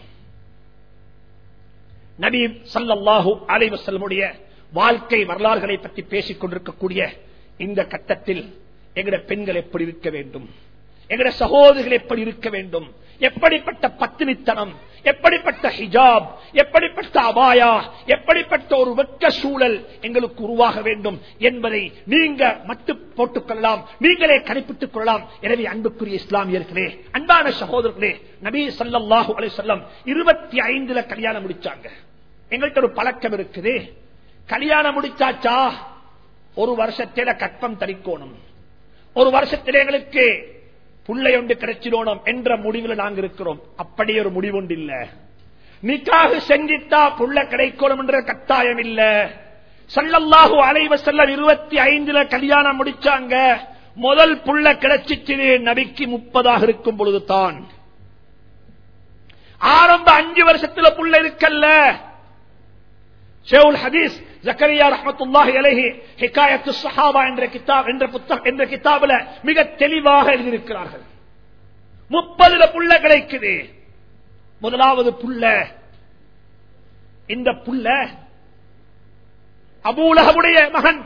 நபி சல்லல்லாஹு அலைஹி வஸல்லமுடைய வாழ்க்கை வரலாறுகளை பற்றி பேசிக் கொண்டிருக்கக்கூடிய இந்த கட்டத்தில் எங்கட பெண்கள் எப்படி இருக்க வேண்டும் எங்கட சகோதரிகள் எப்படி இருக்க வேண்டும் எப்படிப்பட்ட பத்தினித்தனம் எப்படிப்பட்ட ஹிஜாப் எப்படிப்பட்ட அபாயா எப்படிப்பட்ட ஒரு வெக்க சூழல் எங்களுக்கு உருவாக வேண்டும் என்பதை நீங்க மட்டு போட்டுக் கொள்ளலாம் நீங்களே கணிப்பிட்டுக் கொள்ளலாம் எனவே அன்புக்குரிய இஸ்லாமியர்களே அன்பான சகோதரர்களே நபி ஸல்லல்லாஹு அலைஹி வஸல்லம் இருபத்தி ஐந்துல கல்யாணம் முடிச்சாங்க எங்கள்கிட்ட ஒரு பழக்கம் இருக்குது கல்யாணம் முடிச்சாச்சா ஒரு வருஷத்தில கற்பம் தரிக்கோணும் ஒரு வருஷத்தில எங்களுக்கு புள்ளை ஒன்று கிடைச்சிடணும் என்ற முடிவில் நாங்க இருக்கிறோம் அப்படி ஒரு முடிவு ஒன்று இல்ல நிக்காக செஞ்சித்தா புள்ள கிடைக்கணும் என்ற கட்டாயம் இல்ல சல்லல்லாஹு அலைவ செல்லம் இருபத்தி ஐந்துல கல்யாணம் முடிச்சாங்க முதல் புள்ள கிடைச்சிச்சு நபிக்கு முப்பதாக இருக்கும் பொழுது தான் ஆரம்ப அஞ்சு வருஷத்துல புள்ள இருக்கல்ல ஷேவுல் ஹதீஸ் ஜக்கரியா ரஹமத்துல்லாஹி அலைஹி ஹிகாயத்து ஸஹாபா என்ற கிதாப் என்ற புத்தகம் என்ற கிதாபில் மிக தெளிவாக எழுதியிருக்கிறார்கள் முப்பதுல புள்ள கிடைக்குது முதலாவது புள்ள இந்த புள்ள அபூலகமுடைய மகன்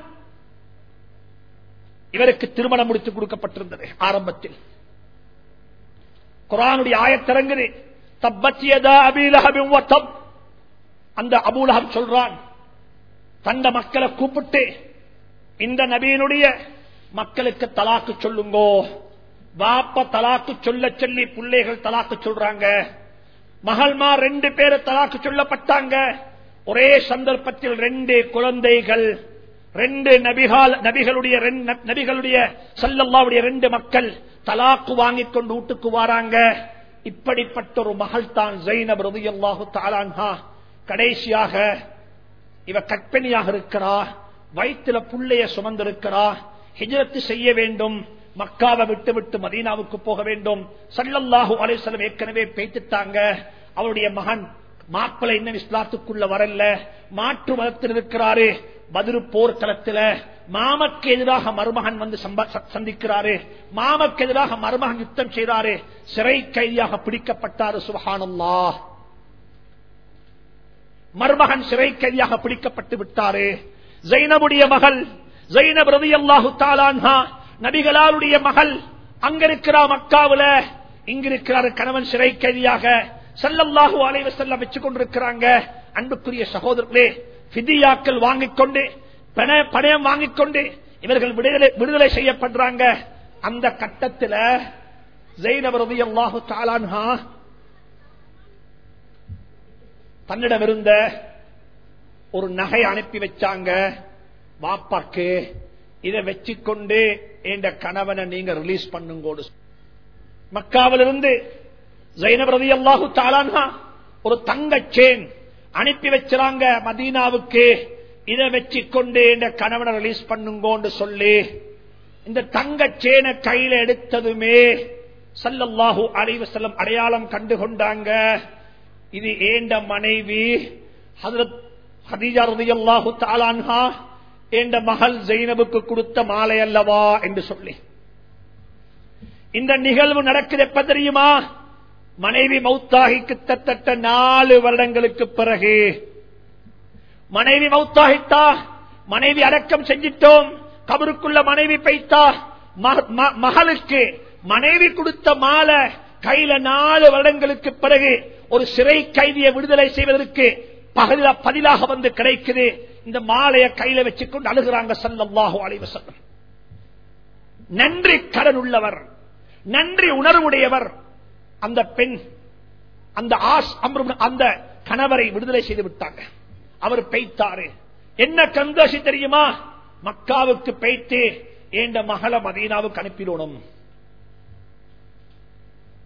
இவருக்கு திருமணம் முடித்து கொடுக்கப்பட்டிருந்தது ஆரம்பத்தில் குரானுடைய ஆயத்திறங்குது தப்பத்தியதா அபீலகபின் தப் அந்த அபூலகம் சொல்றான் தந்த மக்களை கூப்பிட்டு இந்த நபியினுடைய மக்களுக்கு தலாக்கு சொல்லுங்கோ வாப்ப தலாக்கு சொல்ல சொல்லி பிள்ளைகள் தலாக்கு சொல்றாங்க மகள்மா ரெண்டு பேரு தலாக்கு சொல்லப்பட்டாங்க ஒரே சந்தர்ப்பத்தில் ரெண்டு குழந்தைகள் ரெண்டு நபிகால் நபிகளுடைய ரெண்டு- நபிகளுடைய சல்லல்லாவுடைய ரெண்டு மக்கள் தலாக்கு வாங்கிக் கொண்டு வீட்டுக்கு வராங்க இப்படிப்பட்ட ஒரு மகள் தான் ஜெயினப் ரதியல்லாஹு தாலான்ஹா கடைசியாக இவ கற்பனையாக இருக்கிறா வயிற்றுல புள்ளைய சுமந்திருக்கிறா ஹிஜரத்து செய்ய வேண்டும் மக்காவை விட்டு விட்டு மதீனாவுக்கு போக வேண்டும் சல்லல்லாஹு அலைஹிஸ்ஸலாம் ஏற்கனவே பேத்துட்டாங்க அவருடைய மகன் மாப்பிளை இன்னும் இஸ்லாத்துக்குள்ள வரல மாற்று மதத்தில் இருக்கிறாரு பதிரு போர்க்களத்துல மாமக்கு எதிராக மருமகன் வந்து சம்ப- ச- சந்திக்கிறாரு மாமக்கு எதிராக மருமகன் யுத்தம் செய்தாரு சிறை கைதியாக பிடிக்கப்பட்டாரு சுபஹானல்லாஹ் மருமகன் சிறை கைதியாக பிடிக்கப்பட்டு விட்டாரு ஜைனபுடைய மகள் ஜைனப் ரவி அல்லாஹு தாலான்ஹா நபிகளாருடைய மகள் அங்க இருக்கிறா மக்காவுல இங்கிருக்கிறாரு கணவன் சிறை கைதியாக சல்லல்லாஹு அலைவ செல்லம் வச்சு கொண்டிருக்கிறாங்க அன்புக்குரிய சகோதரர்களே பிதியாக்கள் வாங்கிக் கொண்டு பண- பணயம் வாங்கிக் கொண்டு இவர்கள் விடுதலை விடுதலை செய்யப்படுறாங்க அந்த கட்டத்தில் ஜெயினப் ரவி அல்லாஹு தாலான்ஹா தன்னிடம் இருந்த ஒரு நகை அனுப்பி வச்சாங்க வாப்பாக்கு இதை வச்சுக்கொண்டு என்ற கணவனை நீங்க ரிலீஸ் பண்ணுங்கோடு மக்காவிலிருந்து ஜைனப் ரதி அல்லாஹு தாலான்ஹா ஒரு தங்க சேன் அனுப்பி வச்சாங்க மதீனாவுக்கு இதை வச்சுக்கொண்டு என்ற கணவனை ரிலீஸ் பண்ணுங்கோன்னு சொல்லி இந்த தங்க சேனை கையில எடுத்ததுமே சல்லல்லாஹு அலைஹி வஸல்லம் அடையாளம் கண்டு கொண்டாங்க இது ஏண்ட மனைவி ஹதரத் ஹதீஜா ரலியல்லாஹு தஆலா அன்ஹா ஏண்ட மகள் ஜெயினபுக்கு கொடுத்த மாலை அல்லவா என்று சொல்லி இந்த நிகழ்வு நடக்குது எப்ப தெரியுமா மனைவி மௌத்தாகி கிட்டத்தட்ட நாலு வருடங்களுக்கு பிறகு மனைவி மௌத்தாகிட்டா மனைவி அடக்கம் செஞ்சிட்டோம் கபருக்குள்ள மனைவி பைத்தா மக- ம- மகளுக்கு மனைவி கொடுத்த மாலை கையில நாலு வருடங்களுக்கு பிறகு ஒரு சிறை கைதியை விடுதலை செய்வதற்கு பகலில- பதிலாக வந்து கிடைக்குது இந்த மாலைய கையில வச்சுக்கொண்டு அழுகிறாங்க சல்லல்லாஹு அலைஹி வஸல்லம் நன்றி கடன் உள்ளவர் நன்றி உணர்வுடையவர் அந்த பெண் அந்த ஆஸ் அம்ரு- அந்த கணவரை விடுதலை செய்து விட்டாங்க அவர் பெய்த்தாரு என்ன கந்தோஷி தெரியுமா மக்காவுக்கு பெய்த்து ஏண்ட மகள மதீனாவுக்கு அனுப்பிடணும்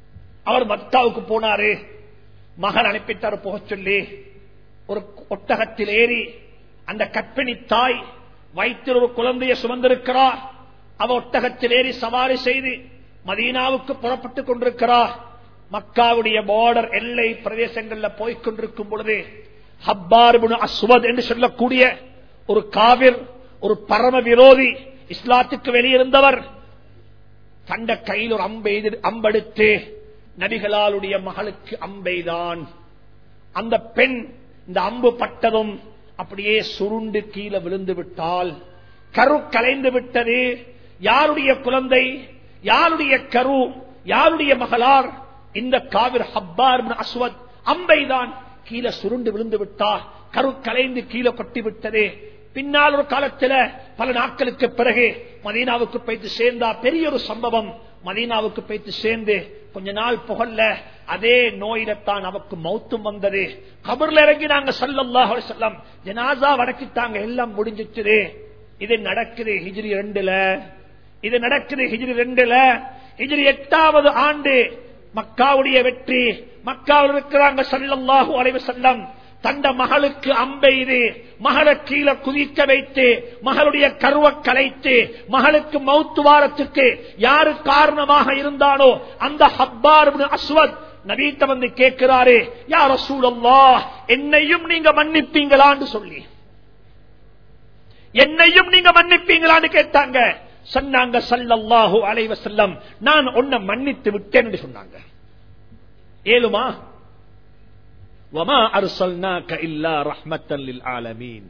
அவர் மத்தாவுக்கு போனாரு மகன் அனுப்பிட்டாரு போக சொல்லி ஒரு ஒட்டகத்தில் ஏறி அந்த கற்பிணி தாய் வயிற்றில் ஒரு குழந்தையை சுமந்திருக்கிறார் அவ ஒட்டகத்தில் ஏறி சவாரி செய்து மதீனாவுக்கு புறப்பட்டுக் கொண்டிருக்கிறார் மக்காவுடைய பார்டர் எல்லை பிரதேசங்கள்ல போய்க் கொண்டிருக்கும் பொழுது ஹப்பார்புன் அஸ்வத் என்று சொல்லக்கூடிய ஒரு காவிர் ஒரு பரம விரோதி இஸ்லாத்துக்கு வெளியிருந்தவர் தண்ட கையில் ஒரு அம்பை அம்பெடுத்து நபிகளாலுடைய மகளுக்கு அம்பைதான் அந்த பெண் இந்த அம்பு பட்டதும் அப்படியே சுருண்டு கீழே விழுந்து விட்டால் கரு கலைந்து விட்டது யாருடைய குழந்தை யாருடைய கரு யாருடைய மகளார் இந்த காவிர் ஹப்பார் அஸ்வத் அம்பைதான் கீழே சுருண்டு விழுந்து விட்டார் கரு கலைந்து கீழே கொட்டி விட்டது பின்னால் ஒரு காலத்துல பல நாட்களுக்கு பிறகு மதீனாவுக்கு போய்த்து சேர்ந்தா பெரிய ஒரு சம்பவம் மதீனாவுக்கு போய்த்து சேர்ந்து கொஞ்ச நாள் புகழ்ல அதே நோயிலத்தான் அவக்கு மௌத்தும் வந்தது கபர்ல இறங்கி நாங்க சல்லாஹ் செல்லம் ஜனாசா வடக்கிட்டாங்க எல்லாம் முடிஞ்சிச்சு இது நடக்குது ஹிஜ்ரி ரெண்டுல இது நடக்குது ஹிஜ்ரி ரெண்டுல ஹிஜ்ரி எட்டாவது ஆண்டு மக்காவுடைய வெற்றி மக்காவில் இருக்கிறாங்க சல்லல்லாஹு அலைவ செல்லம் தந்த மகளுக்கு அம்பெய்து மகளை கீழே குதிக்க வைத்து மகளுடைய கருவ கலைத்து மகளுக்கு மௌத்து வாரத்துக்கு யாரு காரணமாக இருந்தானோ அந்த ஹப்பார் அஸ்வத் நபீத்த வந்து கேட்கிறாரு யார் சூழல்லா என்னையும் நீங்க மன்னிப்பீங்களான்னு சொல்லி என்னையும் நீங்க மன்னிப்பீங்களான்னு கேட்டாங்க சொன்னாங்க சல்லல்லாஹு அலைவ செல்லம் நான் உன்னை மன்னித்து விட்டேன் என்று சொன்னாங்க ஏழுமா وما أرسلناك إلا رحمة للعالمين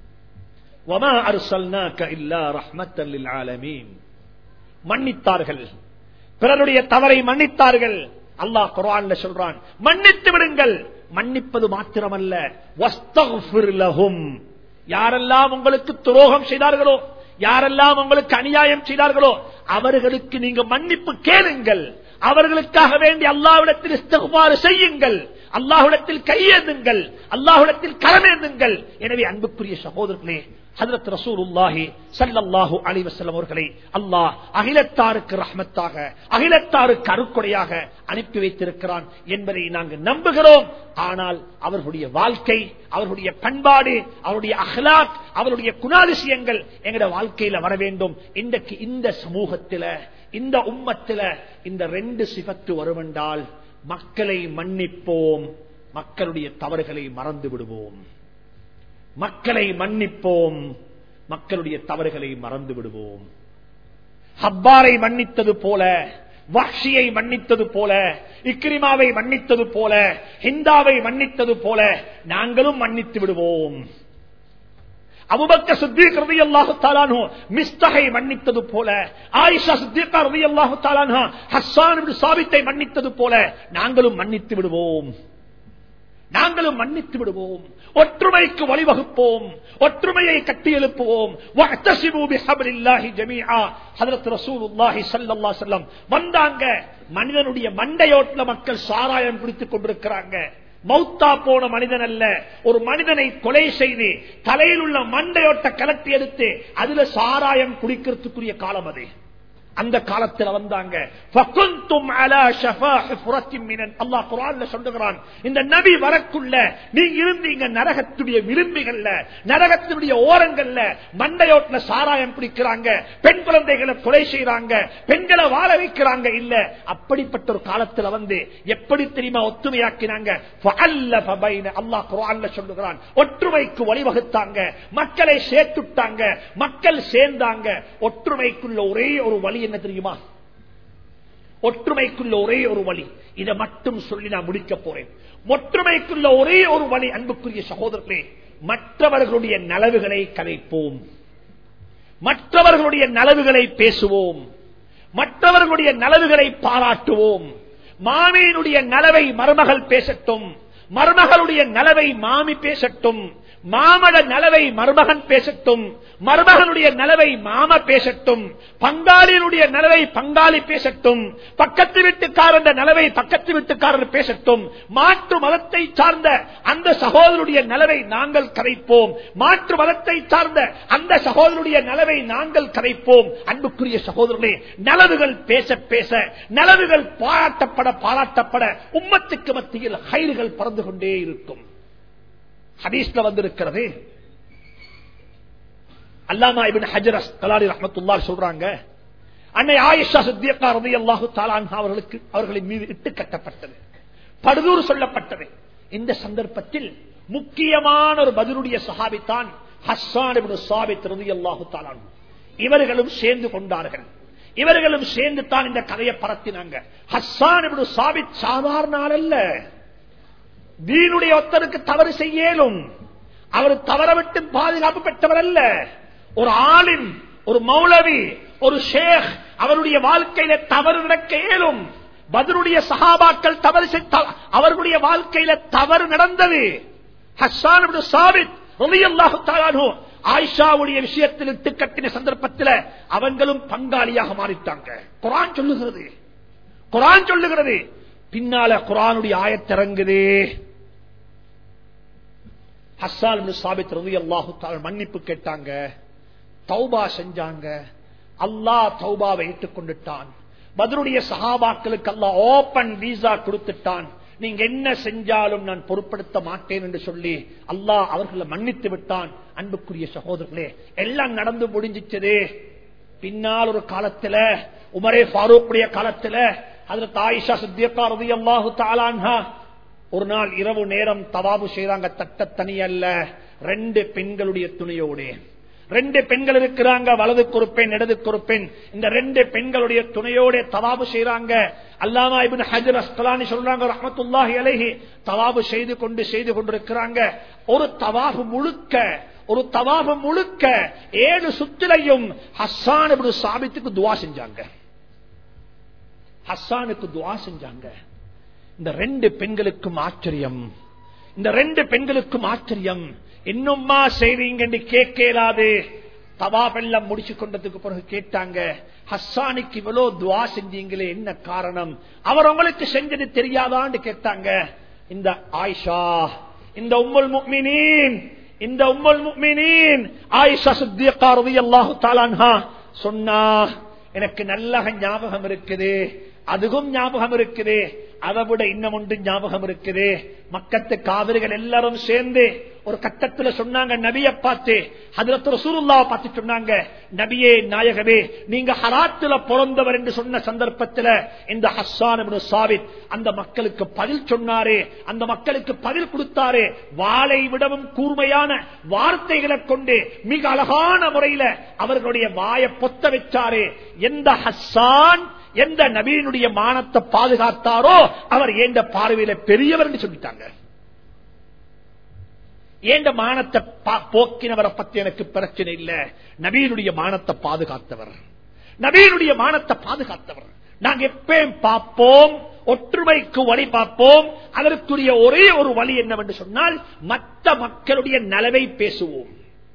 وما أرسلناك إلا رحمة للعالمين மன்னித்தார்கள் பிறருடைய தவறை மன்னித்தார்கள் அல்லாஹ் குரான்ல சொல்றான் மன்னித்து விடுங்கள் மன்னிப்பது மாத்திரமல்ல யாரெல்லாம் உங்களுக்கு துரோகம் செய்தார்களோ யாரெல்லாம் உங்களுக்கு அநியாயம் செய்தார்களோ அவர்களுக்கு நீங்க மன்னிப்பு கேளுங்கள் அவர்களுக்காக வேண்டி அல்லாவிடத்தில் இஸ்தகுமாறு செய்யுங்கள் அல்லாஹுடத்தில் கையேந்துங்கள் அல்லாஹுடத்தில் கரமேந்துங்கள் எனவே அன்புக்குரிய சகோதரர்களே ஹதரத் ரசூலுல்லாஹி ஸல்லல்லாஹு அலைஹி வஸல்லம் அவர்களை அல்லாஹ் அகிலத்தாருக்கு ரஹ்மத்தாக அகிலத்தாருக்கு அருக்குடையாக அனுப்பி வைத்திருக்கிறான் என்பதை நாங்கள் நம்புகிறோம் ஆனால் அவர்களுடைய வாழ்க்கை அவர்களுடைய பண்பாடு அவருடைய அஹ்லாக் அவருடைய குணாதிசயங்கள் எங்களுடைய வாழ்க்கையில வர வேண்டும் இன்றைக்கு இந்த சமூகத்தில இந்த உம்மத்தில இந்த ரெண்டு சிபத்து வருமென்றால் மக்களை மன்னிப்போம் மக்களுடைய தவறுகளை மறந்து விடுவோம் மக்களை மன்னிப்போம் மக்களுடைய தவறுகளை மறந்து விடுவோம் ஹப்பாரை மன்னித்தது போல வக்ஷியை மன்னித்தது போல இக்ரிமாவை மன்னித்தது போல ஹிந்தாவை மன்னித்தது போல நாங்களும் மன்னித்து விடுவோம் அபுபக்க சித்திக் ரவி அல்லாஹு தாலானோ மிஸ்தகை மன்னித்தது போல ஆயிஷா சித்திகா ரவி அல்லாஹு தாலானா ஹஸ்ஸான் சாபித்தை மன்னித்தது போல நாங்களும் மன்னித்து விடுவோம் நாங்களும் மன்னித்து விடுவோம் ஒற்றுமைக்கு வழிவகுப்போம் ஒற்றுமையை கட்டி எழுப்புவோம் வந்தாங்க மனிதனுடைய மண்டையோட்டில் மக்கள் சாராயம் குடித்துக் கொண்டிருக்கிறாங்க மௌத்தா போன மனிதன் அல்ல ஒரு மனிதனை கொலை செய்து தலையில் உள்ள மண்டையோட்ட கலட்டி எடுத்து அதுல சாராயம் குடிக்கிறதுக்குரிய காலம் அது அந்த காலத்தில் வந்தாங்க சொல்லுகிறான் இந்த நபி வரக்குள்ள நீங்க இருந்தீங்க நரகத்துடைய விளிம்புகள்ல நரகத்தினுடைய ஓரங்கள்ல மண்டையோட்ல சாராயம் பிடிக்கிறாங்க பெண் குழந்தைகளை கொலை செய்யறாங்க பெண்களை வாழ வைக்கிறாங்க இல்ல அப்படிப்பட்ட ஒரு காலத்துல வந்து எப்படி தெரியுமா ஒத்துமையாக்கினாங்க அல்லாஹ் குரான்ல சொல்லுகிறான் ஒற்றுமைக்கு வழிவகுத்தாங்க மக்களை சேர்த்துட்டாங்க மக்கள் சேர்ந்தாங்க ஒற்றுமைக்குள்ள ஒரே ஒரு வழி என்ன தெரியுமா ஒற்றுமைக்குள்ள ஒரே ஒரு வழி இதை மட்டும் சொல்லி நான் முடிக்க போறேன் ஒற்றுமைக்குள்ள ஒரே ஒரு வழி அன்புக்குரிய சகோதரர்களே மற்றவர்களுடைய நலவுகளை கதைப்போம் மற்றவர்களுடைய நலவுகளை பேசுவோம் மற்றவர்களுடைய நலவுகளை பாராட்டுவோம் மாமியினுடைய நலவை மருமகள் பேசட்டும் மருமகளுடைய நலவை மாமி பேசட்டும் மாமட நலவை மருமகன் பேசட்டும் மருமகனுடைய நலவை மாம பேசட்டும் பங்காளியினுடைய நலவை பங்காளி பேசட்டும் பக்கத்து வீட்டுக்காரன் நலவை பக்கத்து வீட்டுக்காரர் பேசட்டும் மாற்று மதத்தை சார்ந்த அந்த சகோதரருடைய நலவை நாங்கள் கரைப்போம் மாற்று மதத்தை சார்ந்த அந்த சகோதரருடைய நலவை நாங்கள் கரைப்போம் அன்புக்குரிய சகோதரர்களே நலவுகள் பேச பேச நலவுகள் பாராட்டப்பட பாராட்டப்பட உம்மத்துக்கு மத்தியில் ஹைறுகள் பறந்து கொண்டே இருக்கும் ஹதீஸ்ல வந்திருக்கிறது அல்லாமா இபின் ஹஜர் கலாடி ரஹமத்துல்லா சொல்றாங்க அன்னை ஆயிஷா சித்தியக்கா ரதி அல்லாஹு தாலான் அவர்களுக்கு அவர்களின் மீது இட்டு கட்டப்பட்டது படுதூர் சொல்லப்பட்டது இந்த சந்தர்ப்பத்தில் முக்கியமான ஒரு பதிலுடைய சஹாபித்தான் ஹஸ்ஸான் இப்னு சாபித் ரதி அல்லாஹு தாலான் இவர்களும் சேர்ந்து கொண்டார்கள் இவர்களும் சேர்ந்து தான் இந்த கதையை பரத்தினாங்க ஹஸ்ஸான் இப்னு சாபித் சாதாரண ஆள் அல்ல தீனுடைய ஒத்தருக்கு தவறு செய்யலும் அவர் தவற விட்டு பாதுகாப்பு பெற்றவர் அல்ல ஒரு ஆளின் ஒரு மௌலவி ஒரு ஷேக் அவருடைய வாழ்க்கையில தவறு நடக்க இயலும் பதிலுடைய சகாபாக்கள் தவறு செய்த- அவர்களுடைய வாழ்க்கையில தவறு நடந்தது ஹஸ்ஸான் இப்னு சாபித் ரலியல்லாஹு தஆலா அன்ஹு ஆயிஷாவுடைய விஷயத்தில் இட்டு கட்டின சந்தர்ப்பத்தில் அவங்களும் பங்காளியாக மாறிட்டாங்க குரான் சொல்லுகிறது குரான் சொல்லுகிறது பின்னால குரானுடைய ஆயத்திறங்குது ஹஸ்ஸான் இப்னு சாபித் ரலியல்லாஹு தஆலா மன்னிப்பு கேட்டாங்க தௌபா செஞ்சாங்க அல்லாஹ் தௌபாவை ஏற்றுக்கொண்டுட்டான் பதிலுடைய சஹாபாக்களுக்கு அல்லாஹ் ஓபன் வீசா கொடுத்துட்டான் நீங்க என்ன செஞ்சாலும் நான் பொருட்படுத்த மாட்டேன் என்று சொல்லி அல்லாஹ் அவர்களை மன்னித்து விட்டான் அன்புக்குரிய சகோதரர்களே எல்லாம் நடந்து முடிஞ்சிச்சது பின்னால் ஒரு காலத்துல உமரே ஃபாரூக்குடைய காலத்துல அதுல தாயிஷா சித்தியக்கா ரதி அல்லாஹு தாலான்ஹா ஒரு நாள் இரவு நேரம் தவாபு செய்றாங்க தட்ட தனி அல்ல ரெண்டு பெண்களுடைய துணையோடு ரெண்டு பெண்கள் இருக்கிறாங்க வலதுக்கு ஒரு பெண் இடதுக்கு ஒரு பெண் இந்த ரெண்டு பெண்களுடைய துணையோட தவாபு செய்றாங்க அல்லாமா இப்னு ஹஜர் அஸ்கலானி சொல்றாங்க ரஹ்மத்துல்லாஹி அலைஹி தவாபு செய்து கொண்டு செய்து கொண்டிருக்கிறாங்க ஒரு தவாபு முழுக்க ஒரு தவாபு முழுக்க ஏழு சுத்திலையும் ஹஸ்ஸான் இப்னு சாபித்துக்கு துவா செஞ்சாங்க ஹஸ்ஸானுக்கு துவா செஞ்சாங்க இந்த ரெண்டு பெண்களுக்கும் ஆச்சரியம் இந்த ரெண்டு பெண்களுக்கும் ஆச்சரியம் இன்னும்மா செய்வீங்க கேட்கலாது தவாபெல்லாம் முடிச்சு கொண்டதுக்கு பிறகு கேட்டாங்க ஹஸ்ஸானுக்கு இவ்வளவு துவா செஞ்சீங்களே என்ன காரணம் அவர் உங்களுக்கு செஞ்சது தெரியாதான்னு கேட்டாங்க இந்த ஆயிஷா இந்த உம்முல் முக்மினீன் இந்த உம்முல் முக்மினீன் ஆயிஷா சித்தியக்கா ரலியல்லாஹு தஆலா அன்ஹா சொன்னா எனக்கு நல்ல ஞாபகம் இருக்குது அதுவும் ஞாபகம் இருக்குது அதை விட இன்னும் ஒன்று ஞாபகம் இருக்குது மக்கத்து காவிரிகள் எல்லாரும் சேர்ந்து ஒரு கட்டத்துல சொன்னாங்க நபிய பார்த்து அதுல ரசூலுல்லாவை பார்த்து சொன்னாங்க நபியே நாயகமே நீங்க ஹராத்துல பிறந்தவர் என்று சொன்ன சந்தர்ப்பத்துல இந்த ஹஸ்ஸான் இப்னு சாபித் அந்த மக்களுக்கு பதில் சொன்னாரே அந்த மக்களுக்கு பதில் கொடுத்தாரே வாளை விடவும் கூர்மையான வார்த்தைகளை கொண்டு மிக அழகான முறையில அவர்களுடைய வாயை பொத்த வச்சாரே எந்த ஹஸ்ஸான் எந்த நபீனுடைய மானத்தை பாதுகாத்தாரோ அவர் ஏண்ட பார்வையில பெரியவர் என்று சொல்லிட்டாங்க ஏண்ட மானத்தை பா- போக்கினவரை பத்தி எனக்கு பிரச்சனை இல்ல நபீனுடைய மானத்தை பாதுகாத்தவர் நபீனுடைய மானத்தை பாதுகாத்தவர் நாங்க எப்பயும் பார்ப்போம் ஒற்றுமைக்கு வழி பார்ப்போம் அதற்குரிய ஒரே ஒரு வழி என்னவென்று சொன்னால் மற்ற மக்களுடைய நலவை பேசுவோம்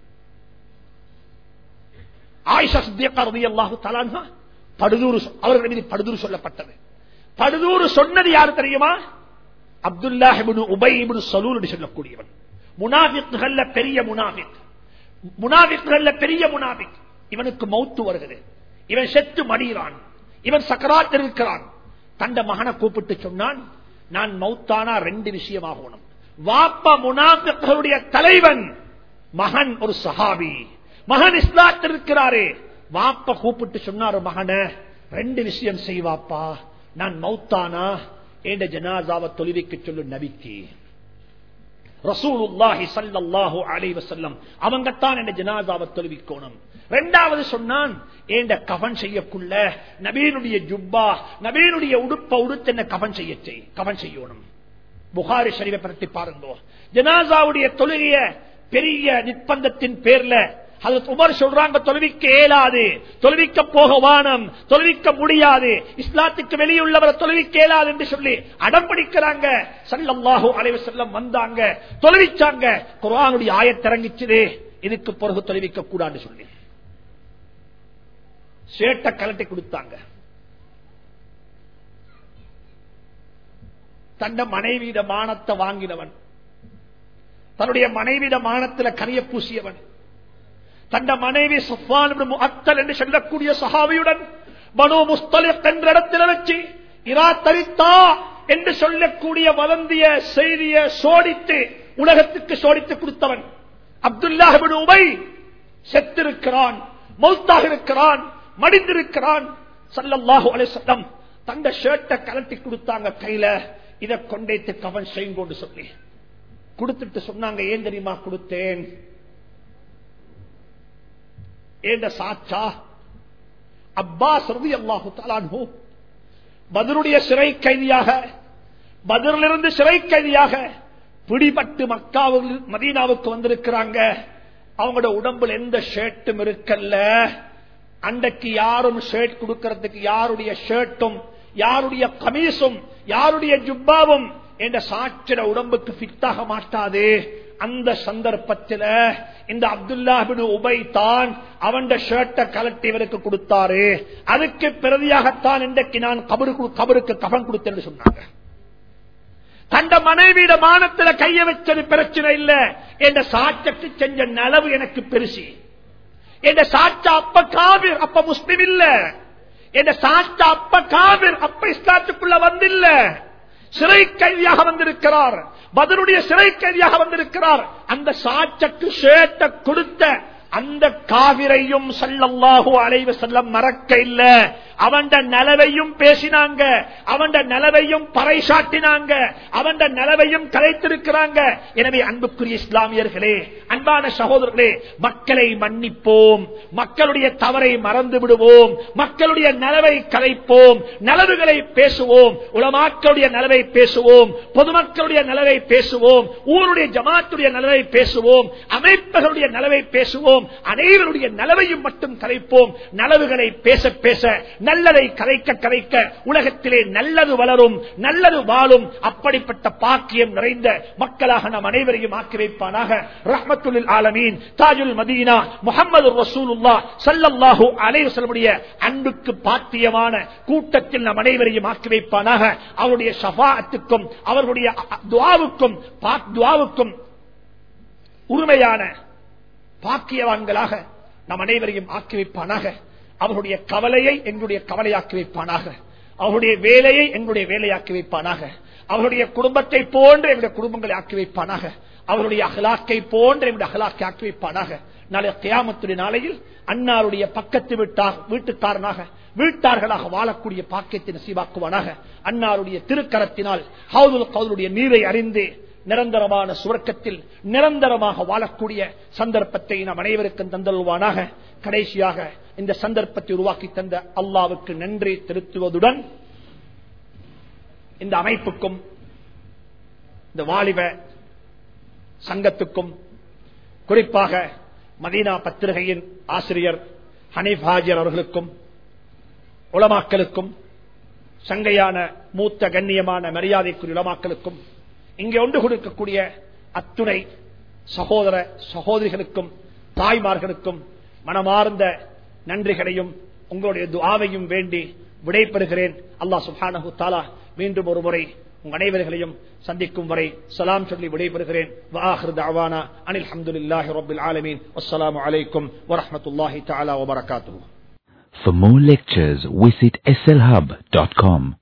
ஆயிஷா சித்தியக்கா ரலியல்லாஹு தஆலா அன்ஹா படுதூறு சொ- அவர்கள் மீது படுதூறு சொல்லப்பட்டது படுதூறு சொன்னது யாரு தெரியுமா அப்துல்லா இப்னு உபை இப்னு சலூல் என்று சொல்லக்கூடியவன் முனாஃபிக்குகள்ல பெரிய முனாஃபிக் முனாஃபிக்குகள்ல பெரிய முனாஃபிக் இவனுக்கு மௌத்து வருகிறது இவன் செத்து மடிகிறான் இவன் சக்கராத் இருக்கிறான் தந்த மகனை கூப்பிட்டு சொன்னான் நான் மௌத்தானா ரெண்டு விஷயமாகணும் வாப்பா முனாஃபிக்குகளுடைய தலைவன் மகன் ஒரு சஹாபி மகன் இஸ்லாத்தில் இருக்கிறாரே வாப்ப கூப்பிட்டு சொன்னாரு மகனை ரெண்டு விஷயம் செய்வாப்பா நான் மௌத்தானா என்ற ஜனாசாவை தொழுவிக்க சொல்லு நபிக்கு ரசூலுல்லாஹி ஸல்லல்லாஹு அலைஹி வஸல்லம் அவங்க தான் என்ன ஜனாசாவை தொழுவிக்கணும் ரெண்டாவது சொன்னான் ஏண்ட கவன் செய்யக்குள்ள நபீனுடைய ஜுப்பா நபீனுடைய உடுப்ப உடுத்து என்ன கவன் செய்ய செய் கவன் செய்யணும் புகாரி ஷரீஃபை பற்றி பாருங்க ஜனாசாவுடைய தொழுகைய பெரிய நிர்பந்தத்தின் பேர்ல ஹதரத் உமர் சொல்றாங்க தொழுவிக்க இயலாது தொழுவிக்க போக வானம் தொழுவிக்க முடியாது இஸ்லாத்துக்கு வெளியுள்ளவரை தொழுவிக்க இயலாது என்று சொல்லி அடம் பிடிக்கிறாங்க சல்லல்லாஹு அலைஹி வஸல்லம் வந்தாங்க தொழுவிச்சாங்க குர்ஆனுடைய ஆயத்திறங்கிச்சுதே இதுக்கு பிறகு தொழுவிக்க கூடாது சொல்லி சேட்டை கலட்டி கொடுத்தாங்க தந்த மனைவியிட மானத்தை வாங்கினவன் தன்னுடைய மனைவியிட மானத்துல கரிய பூசியவன் தந்த மனைவி சஃபான் அத்தல் என்று சொல்லக்கூடிய சஹாவியுடன் மனோ முஸ்தலிக் என்ற இடத்துல வச்சு இரா தரித்தா என்று சொல்லக்கூடிய வதந்திய செய்திய சோடித்து உலகத்துக்கு சோடித்து கொடுத்தவன் அப்துல்லாஹிபின் உபை செத்திருக்கிறான் மௌத்தாக இருக்கிறான் மடிந்திருக்கிறான் சல்லல்லாஹு அலைஹி தந்த ஷர்ட்டை கலட்டி கொடுத்தாங்க கையில இதை கொண்டேத்து கவன் செய்யுங்கோண்டு சொல்லி கொடுத்துட்டு சொன்னாங்க ஏன் தெரியுமா கொடுத்தேன் ஏண்ட சாச்சா அப்பாஸ் ரவி அல்லாஹு தலான்ஹூ பதிலுடைய சிறை கைதியாக பதிலிருந்து சிறை கைதியாக பிடிபட்டு மக்காவில் மதீனாவுக்கு வந்திருக்கிறாங்க அவங்களோட உடம்புல எந்த ஷர்ட்டும் இருக்கல்ல அன்றைக்கு யாரும் ஷர்ட் கொடுக்கறதுக்கு யாருடைய ஷர்ட்டும் யாருடைய கமீசும் யாருடைய ஜுப்பாவும் என்ற சாட்சிட உடம்புக்கு ஃபிட்டாக மாட்டாது அந்த சந்தர்ப்பத்தில் இந்த அப்துல்லாபின் உபை தான் அவன் ஷர்ட்டை கலட்டி இவருக்கு கொடுத்தாரு அதுக்கு பிரதியாகத்தான் இன்றைக்கு நான் கபருக்கு கபருக்கு கபன் கொடுத்தேன்னு சொன்னாங்க தந்த மனைவியிட மானத்துல கைய வச்சது பிரச்சனை இல்ல என்ற சாட்சக்கு செஞ்ச நலவு எனக்கு பெருசி என்ற சாட்சா அப்ப காவிர் அப்ப முஸ்லிம் இல்ல என்ற சாட்சா அப்ப காவிர் அப்ப இஸ்லாத்துக்குள்ள வந்தில்ல சிறை கைதியாக வந்திருக்கிறார் பதிலுடைய சிறை கைதியாக வந்திருக்கிறார் அந்த சாட்சக்கு சேட்ட கொடுத்த அந்த காவிரையும் சல்லல்லாஹு அலைவ செல்லம் மறக்க இல்ல அவன் நலவையும் பேசினாங்க அவன் நலவையும் பறைசாட்டினாங்க அவன் நலவையும் கலைத்திருக்கிறாங்க எனவே அன்புக்குரிய இஸ்லாமியர்களே அன்பான சகோதரர்களே மக்களை மன்னிப்போம் மக்களுடைய தவறை மறந்து விடுவோம் மக்களுடைய நலவை கலைப்போம் நலவுகளை பேசுவோம் உலமாக்களுடைய நலவை பேசுவோம் பொதுமக்களுடைய நலவை பேசுவோம் ஊருடைய ஜமாத்துடைய நலவை பேசுவோம் அமைப்புகளுடைய நலவை பேசுவோம் அனைவருடைய நலவையும் மட்டும் கலைப்போம் நலவுகளை பேச பேச நல்லதை கலைக்க கலைக்க உலகத்திலே நல்லது வளரும் நல்லது வாழும் அப்படிப்பட்ட பாக்கியம் நிறைந்த மக்களாக நாம் அனைவரையும் ஆக்கி வைப்பானாக ரஹமத்துல் ஆலமீன் தாஜுல் மதீனா முகமது ரசூலுல்லா சல்லல்லாஹு அலைவசல்லுடைய அன்புக்கு பாத்தியமான கூட்டத்தில் நம் அனைவரையும் ஆக்கி வைப்பானாக அவருடைய சபாத்துக்கும் அவர்களுடைய துவாவுக்கும் துவாவுக்கும் உரிமையான பாக்கியவான்களாக நம் அனைவரையும் ஆக்கி வைப்பானாக அவருடைய கவலையை எங்களுடைய கவலையாக்கி வைப்பானாக அவருடைய வேலையை எங்களுடைய வேலையாக்கி வைப்பானாக அவருடைய குடும்பத்தை போன்று எங்களுடைய குடும்பங்களை ஆக்கி வைப்பானாக அவருடைய அகலாக்கை போன்று எங்களுடைய அகலாக்கை ஆக்கி வைப்பானாக நாளை கியாமத்துடைய நாளையில் அன்னாருடைய பக்கத்து வீட்டார் வீட்டுக்காரனாக வீட்டார்களாக வாழக்கூடிய பாக்கியத்தை நசீவாக்குவானாக அன்னாருடைய திருக்கரத்தினால் ஹவுதுல் கவுதுடைய நீரை அறிந்து நிரந்தரமான சுவர்க்கத்தில் நிரந்தரமாக வாழக்கூடிய சந்தர்ப்பத்தை நாம் அனைவருக்கும் தந்தல்வானாக கடைசியாக இந்த சந்தர்ப்பத்தை உருவாக்கி தந்த அல்லாவுக்கு நன்றி திருத்துவதுடன் இந்த அமைப்புக்கும் இந்த வாலிப சங்கத்துக்கும் குறிப்பாக மதீனா பத்திரிகையின் ஆசிரியர் ஹனீப் ஹாஜர் அவர்களுக்கும் உளமாக்கலுக்கும் சங்கையான மூத்த கண்ணியமான மரியாதைக்குரிய உளமாக்கலுக்கும் இங்கே ஒன்று கொடுக்கக்கூடிய அத்துணை சகோதர சகோதரிகளுக்கும் தாய்மார்களுக்கும் மனமார்ந்த நன்றிகளையும் உங்களுடைய துவாவையும் வேண்டி விடைபெறுகிறேன் அல்லா சுஹானஹு தாலா மீண்டும் ஒரு முறை உங்க அனைவர்களையும் சந்திக்கும் வரை சலாம் சொல்லி விடைபெறுகிறேன் அனில் அஹமதுல்லாஹி ரபில் ஆலமீன் அஸ்ஸலாமு அலைக்கும் வரஹமத்துல்லாஹி தாலா வபரகாத்து For more lectures, visit slhub.com.